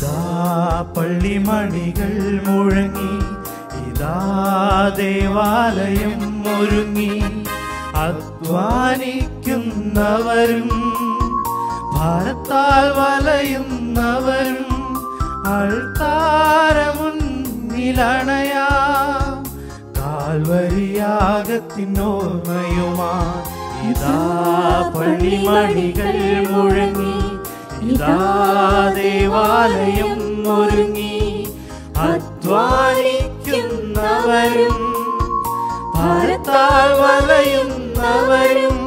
ഇതാ പള്ളിമണികൾ മുഴങ്ങി ഇതാ ദേവാലയം ഒരുങ്ങി അധ്വാനിക്കുന്നവരും ഭാരത്താൽ വലയുന്നവരും അൾത്താരമുന്നിലണയാ കാൽവരിയാകത്തിനോർമ്മയുമാ ഇതാ പള്ളിമണികൾ മുഴങ്ങി ഇതാ ദേവാലയം ഒരുങ്ങി അധ്വാനിക്കുന്നവരും ഭാരത്താൽ വലയുന്നവരും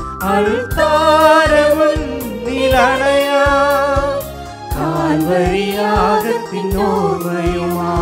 അൾത്താരമുന്നിലണയാ കാൽവരിയാകത്തിനോർമ്മയുമാ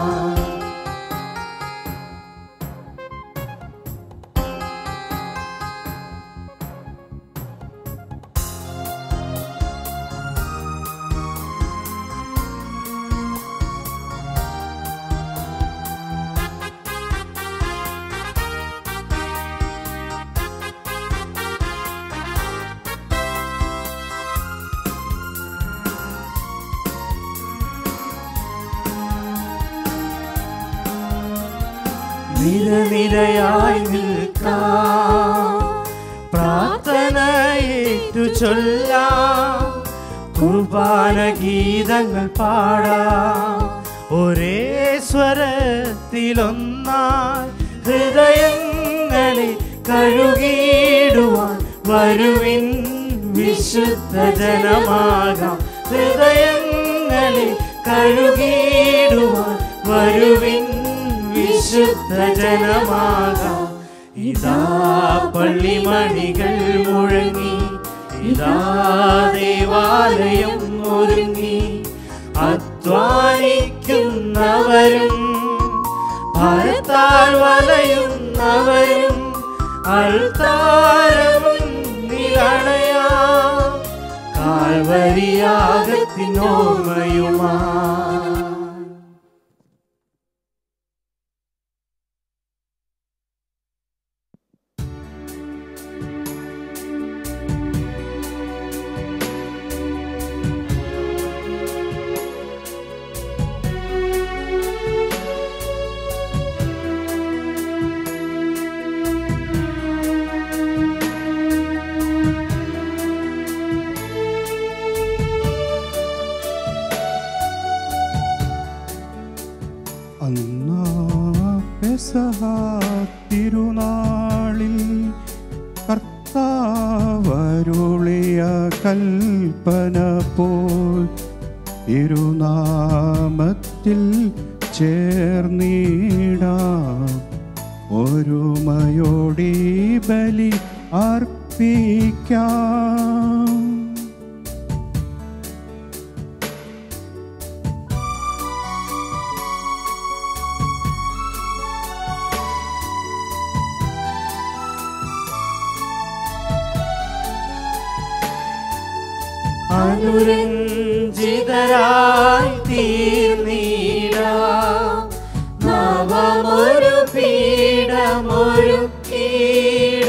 നിരനിരയായി നിൽക്കാം പ്രാർത്ഥനയേറ്റു ചൊല്ലാം കുർബാന ഗീതങ്ങൾ പാടാം ഒരേ സ്വരത്തിലൊന്നായി ഹൃദയങ്ങളെ കഴുകിയിടുവാൻ വരുവിൻ വിശുദ്ധ ജനമാകാം ഹൃദയങ്ങളെ കഴുകിയിടുവാൻ വരുവിൻ വിശുദ്ധ ജനമാകാം ഇതാ പള്ളിമണികൾ മുഴങ്ങി ഇതാ ദേവാലയം ഒരുങ്ങി അധ്വാനിക്കുന്നവരും ഭാരത്താൽ വലയുന്നവരും അൾത്താരമുന്നിലണയാ കാൽവരിയാകത്തിനോർമ്മയുമാ അന്നാ പെസഹ തിരുനാളിൽ കർത്താവരുളിയ കൽപ്പന പോൽ തിരുനാമത്തിൽ ചേർന്നിടാം ഒരുമയോടി ബലി അർപ്പിക്കാം അനുരഞ്ജിതരായി തീർന്നീട നവമൊരു പീഠമൊരു കീട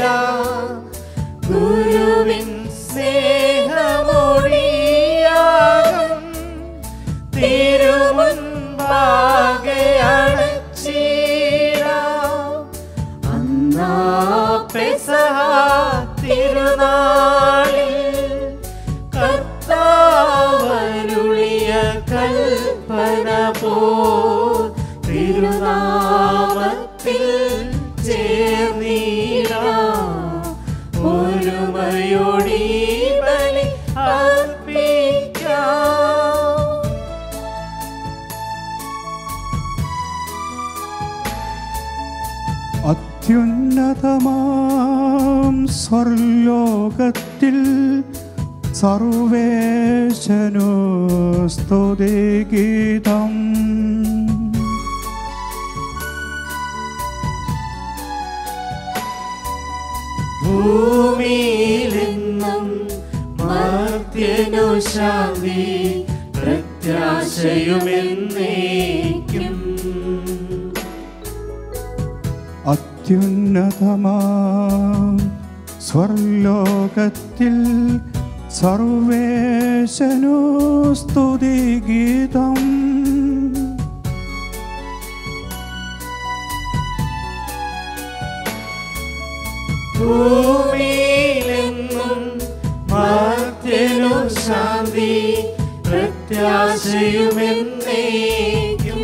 ഗുരുവിൻ സ്നേഹമൊഴിയാകും തിരുമുൻപാകെ അണച്ചീടാം അന്നാ പെസഹ തിരുനാളിൽ കർത്താവരുളിയ കൽപ്പന പോ തിരുനാമത്തിൽ ചേർന്നീടാം ഒരുമയോടി ബലി അർപ്പിക്കാം അത്യുന്നതമാം സ്വർലോകത്തിൽ സർവേശനു സ്തുതിഗീതം ഭൂമിയിലെന്നും മർത്യനു ശാന്തി പ്രത്യാശയുമെന്നേക്കും അത്യുന്നതമാം സ്വർലോകത്തിൽ സർവേശനു സർവേശനു സ്തുതിഗീതം ഭൂമിയിലെങ്ങും മർത്യനു ശാന്തി പ്രത്യാശയുമെന്നേക്കും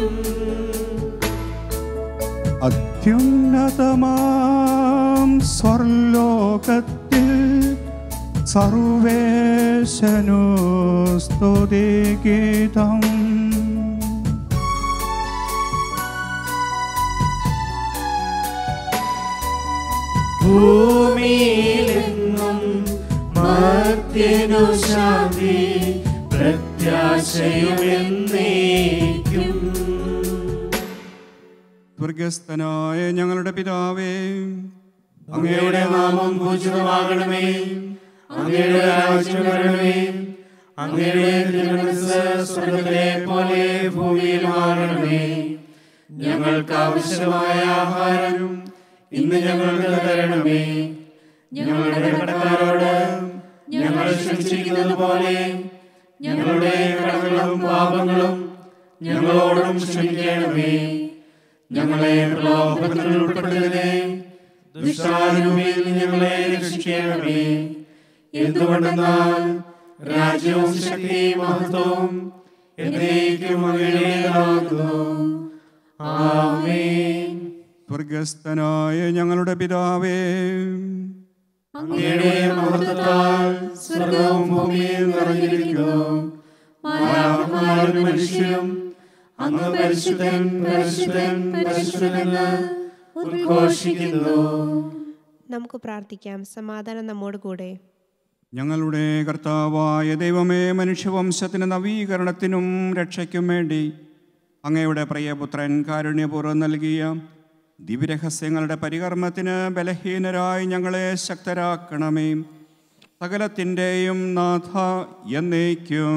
അത്യുന്നതമാം സ്വർലോകത്തിൽ സർവേശനു സ്തുതിഗീതം ഭൂമിയിലെങ്ങും മർത്യനു ശാന്തി പ്രത്യാശയുമെന്നേക്കും സ്വർഗസ്ഥനായ ഞങ്ങളുടെ പിതാവേ അങ്ങയുടെ നാമം പൂജിതമാകണമേ അങ്ങയുടെ രാജ്യം വരണമേ അങ്ങയുടെ തിരുമനസ് സ്വർഗത്തിലെ പോലെ ഭൂമിയിലുമാകണമേ ഞങ്ങൾക്ക് ആവശ്യമായ ആഹാരം ഇന്ന് ഞങ്ങൾക്ക് തരണമേ ഞങ്ങളുടെ കടക്കാരോട് ഞങ്ങൾ ക്ഷമിച്ചിരിക്കുന്നത് പോലെ ഞങ്ങളുടെ കടങ്ങളും പാപങ്ങളും ഞങ്ങളോടും ക്ഷമിക്കണമേ ഞങ്ങളെ പ്രലോഭനത്തിൽ ഉൾപ്പെടുത്തരുതേ ദുഷ്ടാരൂപിയിൽ ഞങ്ങളെ രക്ഷിക്കണമേ എന്തുകൊണ്ടെന്നാൽ രാജ്യവും ശക്തിയും മഹത്വവും എന്നേക്കും അങ്ങയുടേതാകുന്നു ആമേൻ സ്വർഗസ്ഥനായ ഞങ്ങളുടെ പിതാവേ അങ്ങയുടെ മഹത്വത്താൽ സ്വർഗവും ഭൂമിയും നിറഞ്ഞിരിക്കുന്നു മാലാഖമാരും മനുഷ്യരും അങ്ങ് പരിശുദ്ധൻ പരിശുദ്ധൻ പരിശുദ്ധനെന്ന് ഉദ്ഘോഷിക്കുന്നു നമുക്ക് പ്രാർത്ഥിക്കാം സമാധാനം നമ്മോട് കൂടെ ഞങ്ങളുടെ കർത്താവായ ദൈവമേ മനുഷ്യവംശത്തിന് നവീകരണത്തിനും രക്ഷയ്ക്കും വേണ്ടി അങ്ങയുടെ പ്രിയപുത്രൻ കാരുണ്യപൂർവ്വം നൽകിയ ദിവ്യരഹസ്യങ്ങളുടെ പരികർമ്മത്തിന് ബലഹീനരായി ഞങ്ങളെ ശക്തരാക്കണമേ സകലത്തിൻ്റെയും നാഥ എന്നേക്കും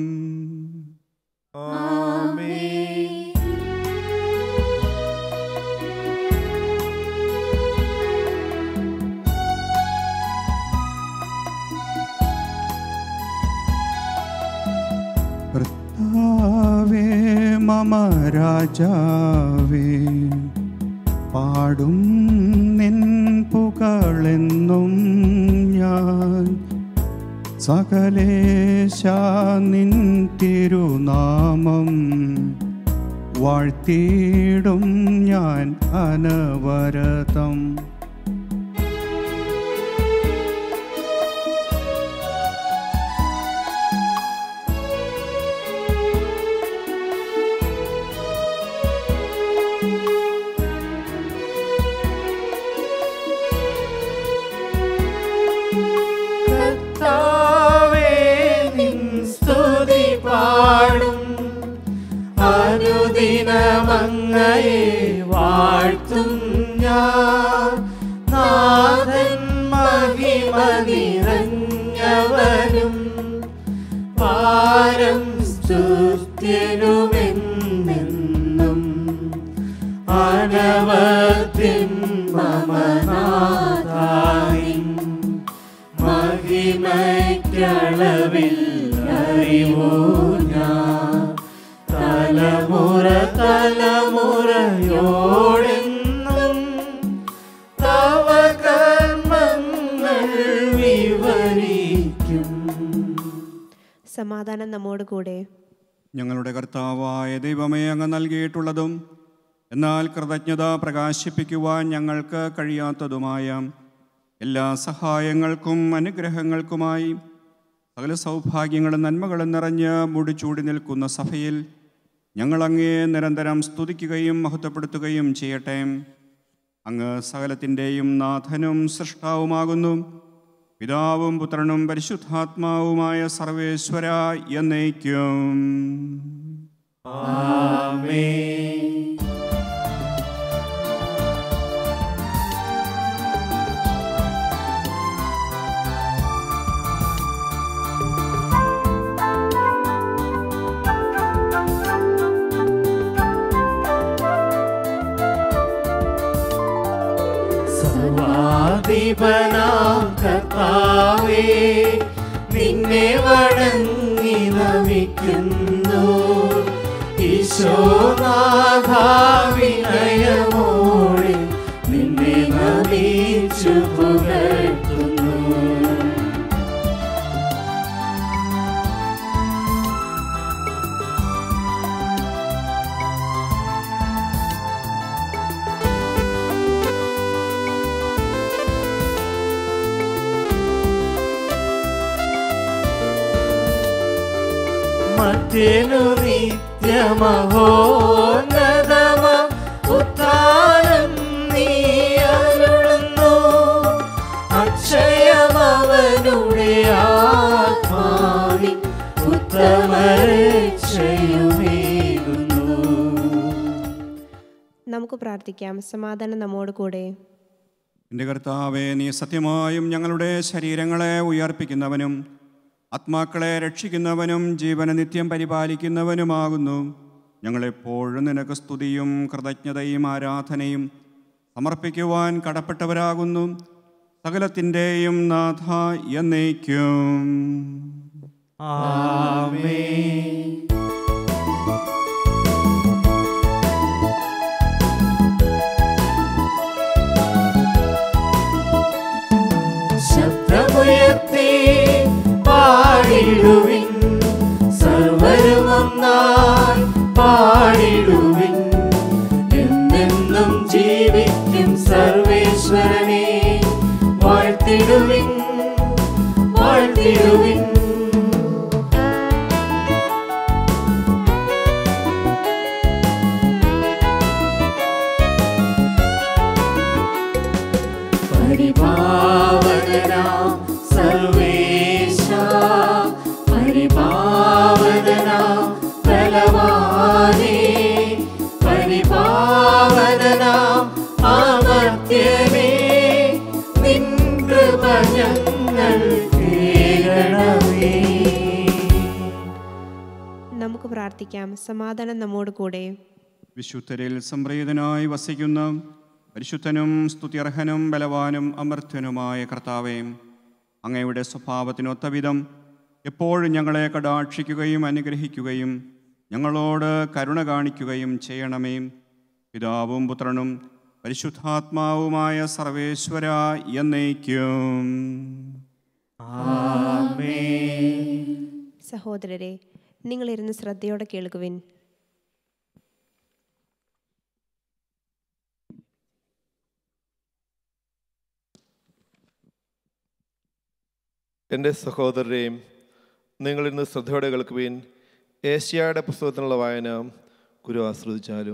കർത്താവേ മമ രാജാവേ പാടും നിൻ പുകളെന്നും ഞാൻ സകലേശ നിൻ തിരുനാമം വാഴ്ത്തിയിടും ഞാൻ അനവരതം കർത്താവേ നിൻ സ്തുതി പാടും അനുദിനമങ്ങയെ വാഴ്ത്തും ഞാൻ നാഥൻ മഹിമ നിറഞ്ഞവനും പാരം സ്തുത്യനുമെന്നെന്നും അനവധ്യൻ മമനാഥായി മഹിമയ്ക്കളവിൽ അറിവൂ ഞാൻ തലമുറ തലമുറയോടെന്നും തവ കർമ്മങ്ങൾ വിവരിക്കും സമാധാനം നമ്മോട് കൂടെ ഞങ്ങളുടെ കർത്താവായ ദൈവമേ അങ്ങ് നൽകിയിട്ടുള്ളതും എന്നാൽ കൃതജ്ഞത പ്രകാശിപ്പിക്കുവാൻ ഞങ്ങൾക്ക് കഴിയാത്തതുമായ എല്ലാ സഹായങ്ങൾക്കും അനുഗ്രഹങ്ങൾക്കുമായി സകല സൗഭാഗ്യങ്ങളും നന്മകളും നിറഞ്ഞ് മുടിച്ചൂടി നിൽക്കുന്ന സഭയിൽ ഞങ്ങൾ അങ്ങേ നിരന്തരം സ്തുതിക്കുകയും മഹത്വപ്പെടുത്തുകയും ചെയ്യട്ടെ അങ്ങ് സകലത്തിൻ്റെയും നാഥനും സൃഷ്ടാവുമാകുന്നു പിതാവും പുത്രനും പരിശുദ്ധാത്മാവുമായ സർവേശ്വര എന്നേക്കും സർവാധിപനാം കർത്താവേ നിന്നെ വണങ്ങ നമിക്കുന്നു ഈശോനാഥാവിനയമോടെ നിന്നെ നമിച്ചു പുകഴ്ത്തുന്നു മറ്റേനു നിത്യമഹോന്നതമ ഉത്ഥാനം നീ അരുളുന്നു അക്ഷയമവനുടെ ആത്മാവിൻ ഉത്തമരക്ഷയുമേകുന്നു നമുക്ക് പ്രാർത്ഥിക്കാം സമാധാനം നമ്മോട് കൂടെ എൻ്റെ കർത്താവെ നീ സത്യമായും ഞങ്ങളുടെ ശരീരങ്ങളെ ഉയർപ്പിക്കുന്നവനും ആത്മാക്കളെ രക്ഷിക്കുന്നവനും ജീവന നിത്യം പരിപാലിക്കുന്നവനുമാകുന്നു ഞങ്ങളെപ്പോഴും നിനക്ക് സ്തുതിയും കൃതജ്ഞതയും ആരാധനയും സമർപ്പിക്കുവാൻ കടപ്പെട്ടവരാകുന്നു സകലത്തിൻ്റെയും നാഥ എന്നേക്കും ആമേൻ ശബ്ദമുയർത്തി പാടിടുവിൻ സർവരും ഒന്നായി പാടിടുവിൻ എന്നെന്നും ജീവിക്കും സർവേശ്വരനെ വാഴ്ത്തിടുവിൻ വാഴ്ത്തിടുവിൻ പരിപാവനാം സർവേശ പരിപാവനാം ബലവാനേ പരിപാവനാം അമർത്യനേ നിൻ കൃപ ഞങ്ങൾ കേൾക്കണമേ നമുക്ക് പ്രാർത്ഥിക്കാം സമാധാനം നമ്മോട് കൂടെ വിശുദ്ധരിൽ സംപ്രീതനായി വസിക്കുന്ന പരിശുദ്ധനും സ്തുത്യർഹനും ബലവാനും അമർത്യനുമായ കർത്താവേ അങ്ങയുടെ സ്വഭാവത്തിനൊത്ത വിധം എപ്പോഴും ഞങ്ങളെ കടാക്ഷിക്കുകയും അനുഗ്രഹിക്കുകയും ഞങ്ങളോട് കരുണ കാണിക്കുകയും ചെയ്യണമേ പിതാവും പുത്രനും പരിശുദ്ധാത്മാവുമായ സർവേശ്വര എന്നേക്കും സഹോദരരെ നിങ്ങളിരുന്ന് ശ്രദ്ധയോടെ കേൾക്കുവിൻ എൻ്റെ സഹോദരരെയും നിങ്ങൾ ഇന്ന് ശ്രദ്ധയോടെ കേൾക്കുവിൻ ഏഷ്യയുടെ പുസ്തകത്തിനുള്ള വായന ഗുരു ആസ്വദിച്ചാലും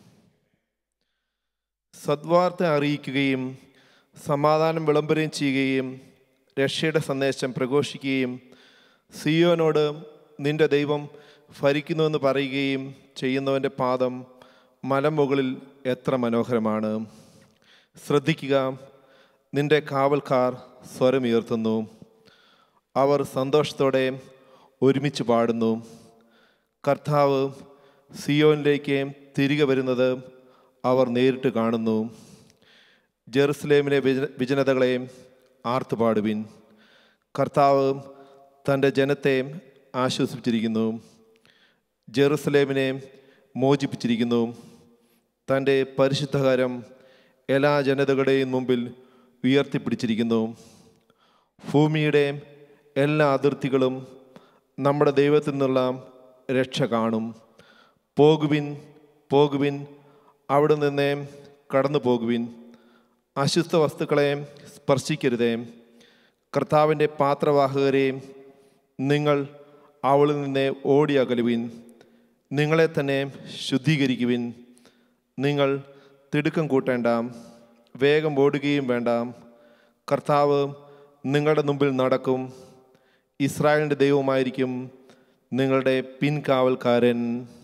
സദ്വാർത്ത അറിയിക്കുകയും സമാധാനം വിളംബരം ചെയ്യുകയും രക്ഷയുടെ സന്ദേശം പ്രഘോഷിക്കുകയും സിയോനോട് നിന്റെ ദൈവം ഭരിക്കുന്നുവെന്ന് പറയുകയും ചെയ്യുന്നവൻ്റെ പാദം മലമുകളിൽ എത്ര മനോഹരമാണ് ശ്രദ്ധിക്കുക നിന്റെ കാവൽക്കാർ സ്വരമുയർത്തുന്നു അവർ സന്തോഷത്തോടെ ഒരുമിച്ച് പാടുന്നു കർത്താവ് സിയോനിലേക്ക് തിരികെ വരുന്നത് അവർ നേരിട്ട് കാണുന്നു ജെറുസലേമിലെ വിജ വിജനതകളെ ആർത്തുപാടുവിൻ കർത്താവ് തൻ്റെ ജനത്തെ ആശ്വസിപ്പിച്ചിരിക്കുന്നു ജെറുസലേമിനെ മോചിപ്പിച്ചിരിക്കുന്നു തൻ്റെ പരിശുദ്ധകരം എല്ലാ ജനതകളുടെയും മുമ്പിൽ ഉയർത്തിപ്പിടിച്ചിരിക്കുന്നു ഭൂമിയുടെ എല്ലാ അതിർത്തികളും നമ്മുടെ ദൈവത്തിൽ നിന്നുള്ള രക്ഷ കാണും പോകുവിൻ പോകുവിൻ അവിടെ നിന്ന് കടന്നു പോകുവിൻ അശുദ്ധ വസ്തുക്കളെ സ്പർശിക്കരുതേ കർത്താവിൻ്റെ പാത്രവാഹകരെ നിങ്ങൾ അവളിൽ നിന്ന് ഓടി അകലുവിൻ നിങ്ങളെ തന്നെ ശുദ്ധീകരിക്കുവിൻ നിങ്ങൾ തിടുക്കം കൂട്ടേണ്ട വേഗം ഓടുകയും വേണ്ട കർത്താവ് നിങ്ങളുടെ മുമ്പിൽ നടക്കും ഇസ്രായേലിൻ്റെ ദൈവമായിരിക്കും നിങ്ങളുടെ പിൻകാവൽക്കാരൻ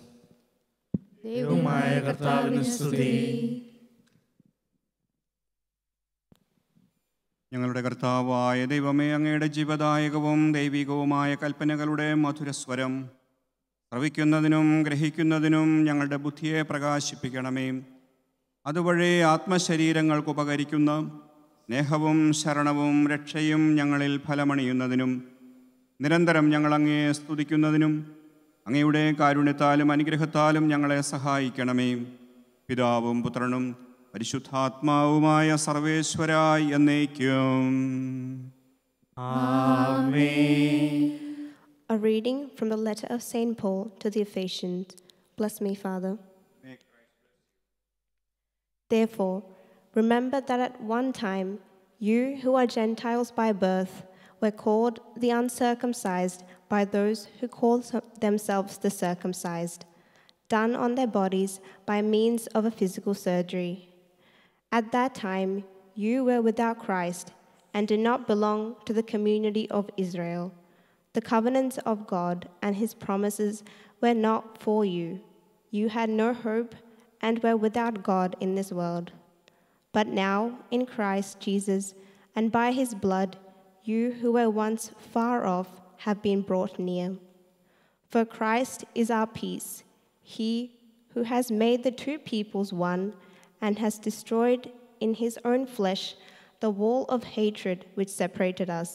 ദൈവമായ കർത്താവിന് സ്തുതി ഞങ്ങളുടെ കർത്താവായ ദൈവമേ അങ്ങയുടെ ജീവദായകവും ദൈവികവുമായ കൽപ്പനകളുടെ മധുരസ്വരം ശ്രവിക്കുന്നതിനും ഗ്രഹിക്കുന്നതിനും ഞങ്ങളുടെ ബുദ്ധിയെ പ്രകാശിപ്പിക്കണമേ അതുവഴി ആത്മശരീരങ്ങൾക്ക് ഉപകരിക്കുന്ന സ്നേഹവും ശരണവും രക്ഷയും ഞങ്ങളിൽ ഫലമണിയുന്നതിനും നിരന്തരം ഞങ്ങൾ അങ്ങയെ സ്തുതിക്കുന്നതിനും അങ്ങയുടെ കാരുണ്യത്താലും അനുഗ്രഹത്താലും ഞങ്ങളെ സഹായിക്കണമേ പിതാവും പുത്രനും പരിശുദ്ധാത്മാവുമായ സർവേശ്വരായി എന്നേക്കും A reading from the letter of St. Paul to the Ephesians. Bless me, Father. Therefore, remember that at one time you who are Gentiles by birth were called the uncircumcised by those who call some- themselves the circumcised, done on their bodies by means of a physical surgery. At that time you were without Christ and did not belong to the community of Israel. The covenants of God and his promises were not for you. You had no hope and were without God in this world. But now, in Christ Jesus, and by his blood, you who were once far off have been brought near. For Christ is our peace, he who has made the two peoples one and has destroyed in his own flesh the wall of hatred which separated us.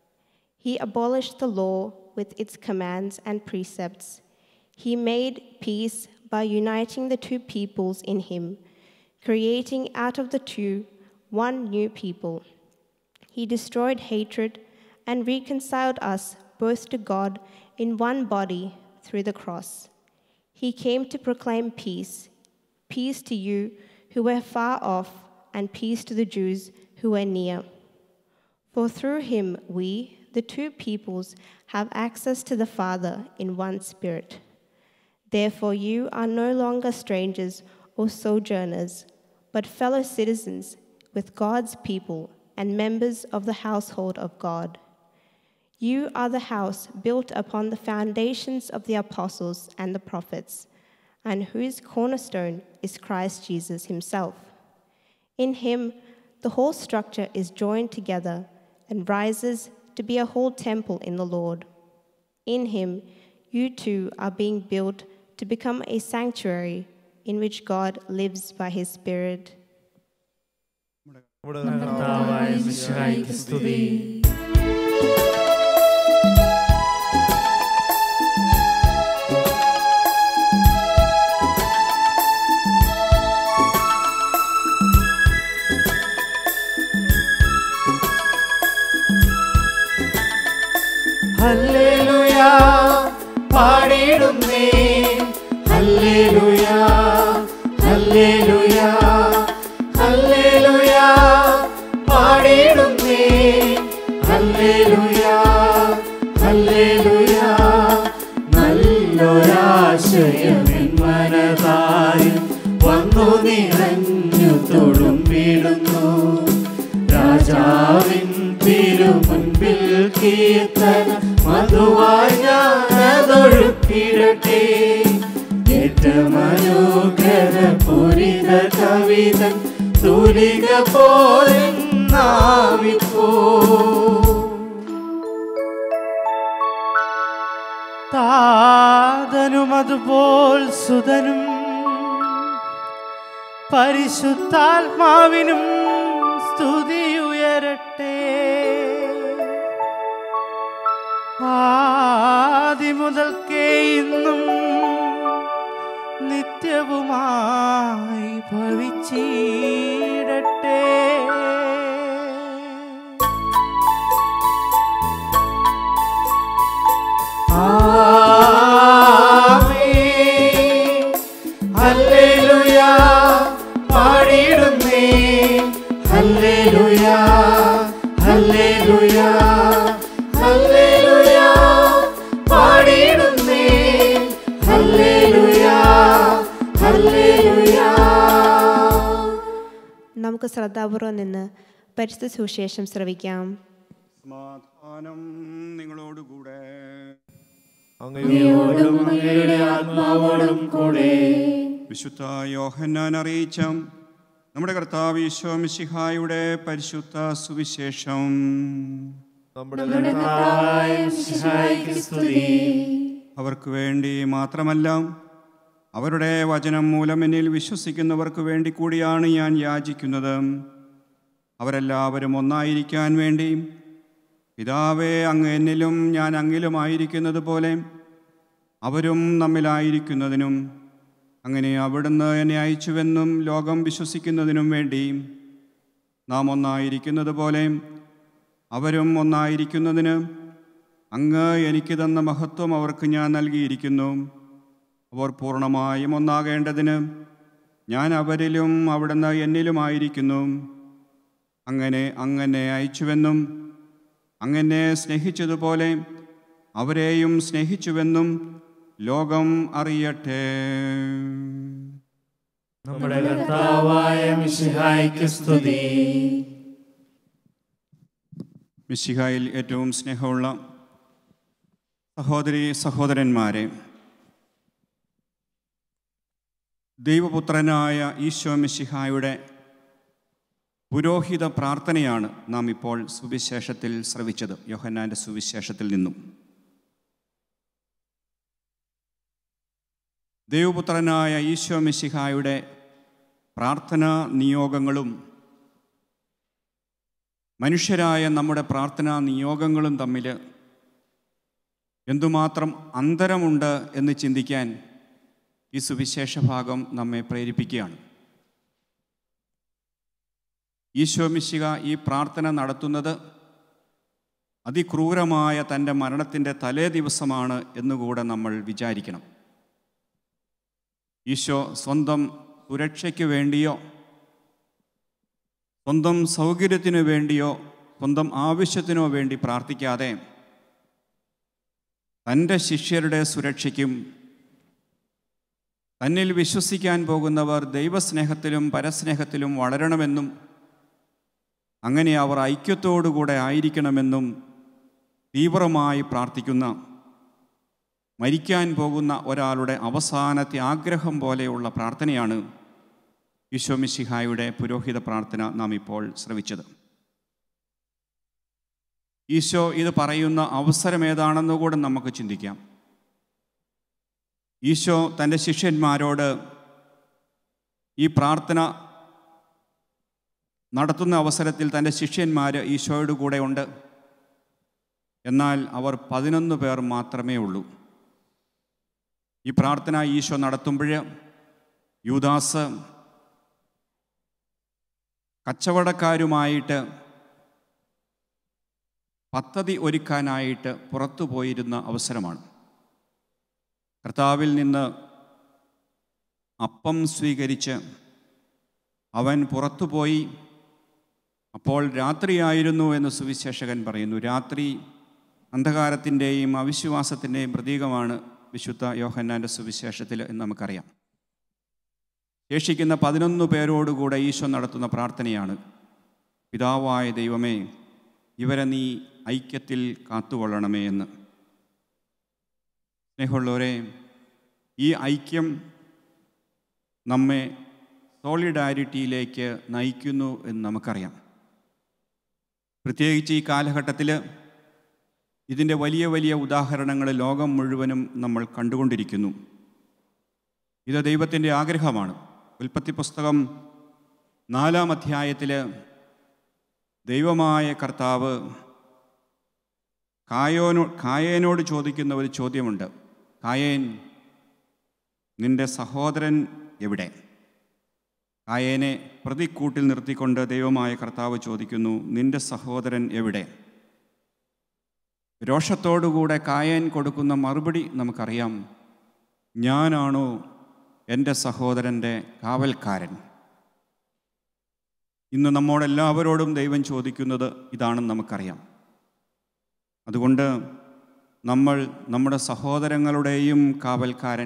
He abolished the law with its commands and precepts. He made peace by uniting the two peoples in him, creating out of the two one new people. He destroyed hatred and reconciled us both to God in one body through the cross. He came to proclaim peace, peace to you who were far off, and peace to the Jews who were near. For through him we, the two peoples, have access to the Father in one Spirit. Therefore, you are no longer strangers or sojourners, but fellow citizens with God's people and members of the household of God. You are the house built upon the foundations of the apostles and the prophets, and whose cornerstone is Christ Jesus himself. In him, the whole structure is joined together and rises to be a whole temple in the Lord. In him, you too are being built to become a sanctuary in which God lives by his Spirit. നമ്മുടെ കർത്താവായ മിശിഹായ്ക്ക് സ്തുതി ഹല്ലേലൂയ പാടിയിടുന്നേ ഹല്ലേലൂയ ഹല്ലേലൂയ ഹല്ലേലൂയ പാടിയിടുന്നേ ഹല്ലേലൂയ ഹല്ലേലൂയ നല്ലൊരാശയം എൻ മനതായി വന്നു നിറഞ്ഞു തൊടുമ്പിടുന്നു രാജാവിൻ തിരുമുൻപിൽ കീർത്തന മധുവായി ഞാനതൊഴുക്കിടട്ടെ ഏറ്റമനുഗ്രഹ പൂരിത കവിതൻ തൂലിക പോലെ നാവിപ്പോ താതനും അതുപോൽ സുതനും പരിശുദ്ധാത്മാവിനും സ്തുതിയുയരട്ടെ ആദി മുതൽക്കേ ഇന്നും നിത്യവുമായി ഭവിച്ചിടട്ടെ ആമേൻ. ഹല്ലേലൂയ പാടിയിടുന്നേ ഹല്ലേലൂയ ഹല്ലേലൂയ ഹല്ലേലൂയ പാടിയിടുന്നേ ഹല്ലേലൂയ ഹല്ലേലൂയ നമുക്ക് ശ്രദ്ധാപൂർവം നിന്ന് പരിശുദ്ധ സുവിശേഷം ശ്രവിക്കാം സമാധാനം നിങ്ങളോടുകൂടെ അങ്ങയോടും അങ്ങയുടെ ആത്മാവോടും കൂടെ വിശുദ്ധ യോഹന്നാൻ അറിയിച്ച നമ്മുടെ കർത്താവ് ഈശോ മിശിഹായുടെ പരിശുദ്ധ സുവിശേഷം നമ്മുടെ കർത്താവായ മിശിഹായ്ക്ക് സ്തുതി അവർക്ക് വേണ്ടി മാത്രമല്ല അവരുടെ വചനം മൂലം എന്നിൽ വിശ്വസിക്കുന്നവർക്ക് വേണ്ടി കൂടിയാണ് ഞാൻ യാചിക്കുന്നത് അവരെല്ലാവരും ഒന്നായിരിക്കാൻ വേണ്ടി പിതാവേ അങ്ങ് എന്നിലും ഞാൻ അങ്ങിലുമായിരിക്കുന്നത് പോലെ അവരും നമ്മിലായിരിക്കുന്നതിനും അങ്ങനെ അവിടുന്ന് എന്നെ അയച്ചുവെന്നും ലോകം വിശ്വസിക്കുന്നതിനും വേണ്ടി നാം ഒന്നായിരിക്കുന്നത് പോലെ അവരും ഒന്നായിരിക്കുന്നതിന് അങ്ങ് എനിക്ക് തന്ന മഹത്വം അവർക്ക് ഞാൻ നൽകിയിരിക്കുന്നു അവർ പൂർണ്ണമായും ഒന്നാകേണ്ടതിന് ഞാൻ അവരിലും അവിടുന്ന് എന്നിലുമായിരിക്കുന്നു അങ്ങനെ അങ്ങനെ അയച്ചുവെന്നും അങ്ങനെ സ്നേഹിച്ചതുപോലെ അവരെയും സ്നേഹിച്ചുവെന്നും ലോകം അറിയട്ടെ നമ്മുടെ കർത്താവായ മിശിഹായ്ക്ക് സ്തുതി മിശിഹായിൽ ഏറ്റവും സ്നേഹമുള്ള സഹോദരി സഹോദരന്മാരെ ദൈവപുത്രനായ ഈശോ മിശിഹായുടെ പുരോഹിത പ്രാർത്ഥനയാണ് നാം ഇപ്പോൾ സുവിശേഷത്തിൽ ശ്രവിച്ചത് യോഹന്നാൻ്റെ സുവിശേഷത്തിൽ നിന്നും ദൈവപുത്രനായ ഈശോ മിശിഹായുടെ പ്രാർത്ഥനാ നിയോഗങ്ങളും മനുഷ്യരായ നമ്മുടെ പ്രാർത്ഥനാ നിയോഗങ്ങളും തമ്മിൽ എന്തുമാത്രം അന്തരമുണ്ട് എന്ന് ചിന്തിക്കാൻ ഈ സുവിശേഷ ഭാഗം നമ്മെ പ്രേരിപ്പിക്കുകയാണ് ഈശോ മിശിക ഈ പ്രാർത്ഥന നടത്തുന്നത് അതിക്രൂരമായ തൻ്റെ മരണത്തിൻ്റെ തലേ ദിവസമാണ് എന്നുകൂടെ നമ്മൾ വിചാരിക്കണം ഈശോ സ്വന്തം സുരക്ഷയ്ക്ക് വേണ്ടിയോ സ്വന്തം സൗകര്യത്തിനു വേണ്ടിയോ സ്വന്തം ആവശ്യത്തിനോ വേണ്ടി പ്രാർത്ഥിക്കാതെ തൻ്റെ ശിഷ്യരുടെ സുരക്ഷയ്ക്കും തന്നിൽ വിശ്വസിക്കാൻ പോകുന്നവർ ദൈവസ്നേഹത്തിലും പരസ്നേഹത്തിലും വളരണമെന്നും അങ്ങനെ അവർ ഐക്യത്തോടുകൂടെ ആയിരിക്കണമെന്നും തീവ്രമായി പ്രാർത്ഥിക്കുന്ന മരിക്കാൻ പോകുന്ന ഒരാളുടെ അവസാനത്തെ ആഗ്രഹം പോലെയുള്ള പ്രാർത്ഥനയാണ് ഈശോമിശിഹായുടെ പുരോഹിത പ്രാർത്ഥന നാം ഇപ്പോൾ ശ്രവിച്ചത് ഈശോ ഇത് പറയുന്ന അവസരം ഏതാണെന്ന് കൂടെ നമുക്ക് ചിന്തിക്കാം ഈശോ തൻ്റെ ശിഷ്യന്മാരോട് ഈ പ്രാർത്ഥന നടത്തുന്ന അവസരത്തിൽ തൻ്റെ ശിഷ്യന്മാർ ഈശോയുടെ കൂടെ ഉണ്ട് എന്നാൽ അവർ പതിനൊന്ന് പേർ മാത്രമേ ഉള്ളൂ ഈ പ്രാർത്ഥന ഈശോ നടത്തുമ്പോൾ യൂദാസ് കച്ചവടക്കാരുമായിട്ട് പദ്ധതി ഒരുക്കാനായിട്ട് പുറത്തു പോയിരുന്ന അവസരമാണ് കർത്താവിൽ നിന്ന് അപ്പം സ്വീകരിച്ച് അവൻ പുറത്തുപോയി അപ്പോൾ രാത്രിയായിരുന്നു എന്ന് സുവിശേഷകൻ പറയുന്നു രാത്രി അന്ധകാരത്തിൻ്റെയും അവിശ്വാസത്തിൻ്റെയും പ്രതീകമാണ് വിശുദ്ധ യോഹന്നാൻ്റെ സുവിശേഷത്തിൽ എന്ന് നമുക്കറിയാം ശേഷിക്കുന്ന പതിനൊന്ന് പേരോടുകൂടെ ഈശോ നടത്തുന്ന പ്രാർത്ഥനയാണ് പിതാവായ ദൈവമേ ഇവരെ നീ ഐക്യത്തിൽ കാത്തുകൊള്ളണമേ എന്ന് സ്നേഹമുള്ളവരെ ഈ ഐക്യം നമ്മെ സോളിഡാരിറ്റിയിലേക്ക് നയിക്കുന്നു എന്ന് നമുക്കറിയാം പ്രത്യേകിച്ച് ഈ കാലഘട്ടത്തിൽ ഇതിൻ്റെ വലിയ വലിയ ഉദാഹരണങ്ങൾ ലോകം മുഴുവനും നമ്മൾ കണ്ടുകൊണ്ടിരിക്കുന്നു ഇത് ദൈവത്തിൻ്റെ ആഗ്രഹമാണ് ഉൽപ്പത്തി പുസ്തകം നാലാം അധ്യായത്തിൽ ദൈവമായ കർത്താവ് കായോനോ കായേനോട് ചോദിക്കുന്ന ഒരു ചോദ്യമുണ്ട് കായേൻ നിന്റെ സഹോദരൻ എവിടെ കായേനെ പ്രതിക്കൂട്ടിൽ നിർത്തിക്കൊണ്ട് ദൈവമായ കർത്താവ് ചോദിക്കുന്നു നിന്റെ സഹോദരൻ എവിടെ രോഷത്തോടുകൂടെ കായേൻ കൊടുക്കുന്ന മറുപടി നമുക്കറിയാം ഞാനാണോ എൻ്റെ സഹോദരൻ്റെ കാവൽക്കാരൻ ഇന്ന് നമ്മോടെല്ലാവരോടും ദൈവം ചോദിക്കുന്നത് ഇതാണെന്ന് നമുക്കറിയാം അതുകൊണ്ട് നമ്മൾ നമ്മുടെ സഹോദരങ്ങളുടെയും കാവൽക്കാരൻ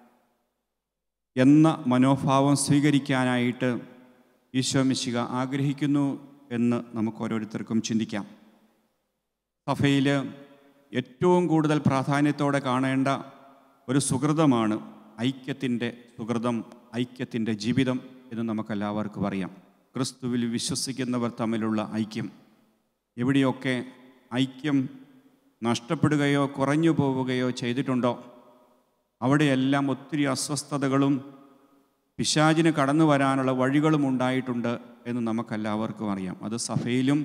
എന്ന മനോഭാവം സ്വീകരിക്കാനായിട്ട് ഈശോ മിശിക ആഗ്രഹിക്കുന്നു എന്ന് നമുക്ക് ഓരോരുത്തർക്കും ചിന്തിക്കാം സഭയിൽ ഏറ്റവും കൂടുതൽ പ്രാധാന്യത്തോടെ കാണേണ്ട ഒരു സുഹൃതമാണ് ഐക്യത്തിൻ്റെ സുഹൃതം ഐക്യത്തിൻ്റെ ജീവിതം എന്ന് നമുക്കെല്ലാവർക്കും അറിയാം ക്രിസ്തുവിൽ വിശ്വസിക്കുന്നവർ തമ്മിലുള്ള ഐക്യം എവിടെയൊക്കെ ഐക്യം നഷ്ടപ്പെടുകയോ കുറഞ്ഞു പോവുകയോ ചെയ്തിട്ടുണ്ടോ അവിടെയെല്ലാം ഒത്തിരി അസ്വസ്ഥതകളും പിശാചിന് കടന്നു വരാനുള്ള വഴികളും ഉണ്ടായിട്ടുണ്ട് എന്ന് നമുക്കെല്ലാവർക്കും അറിയാം അത് സഭയിലും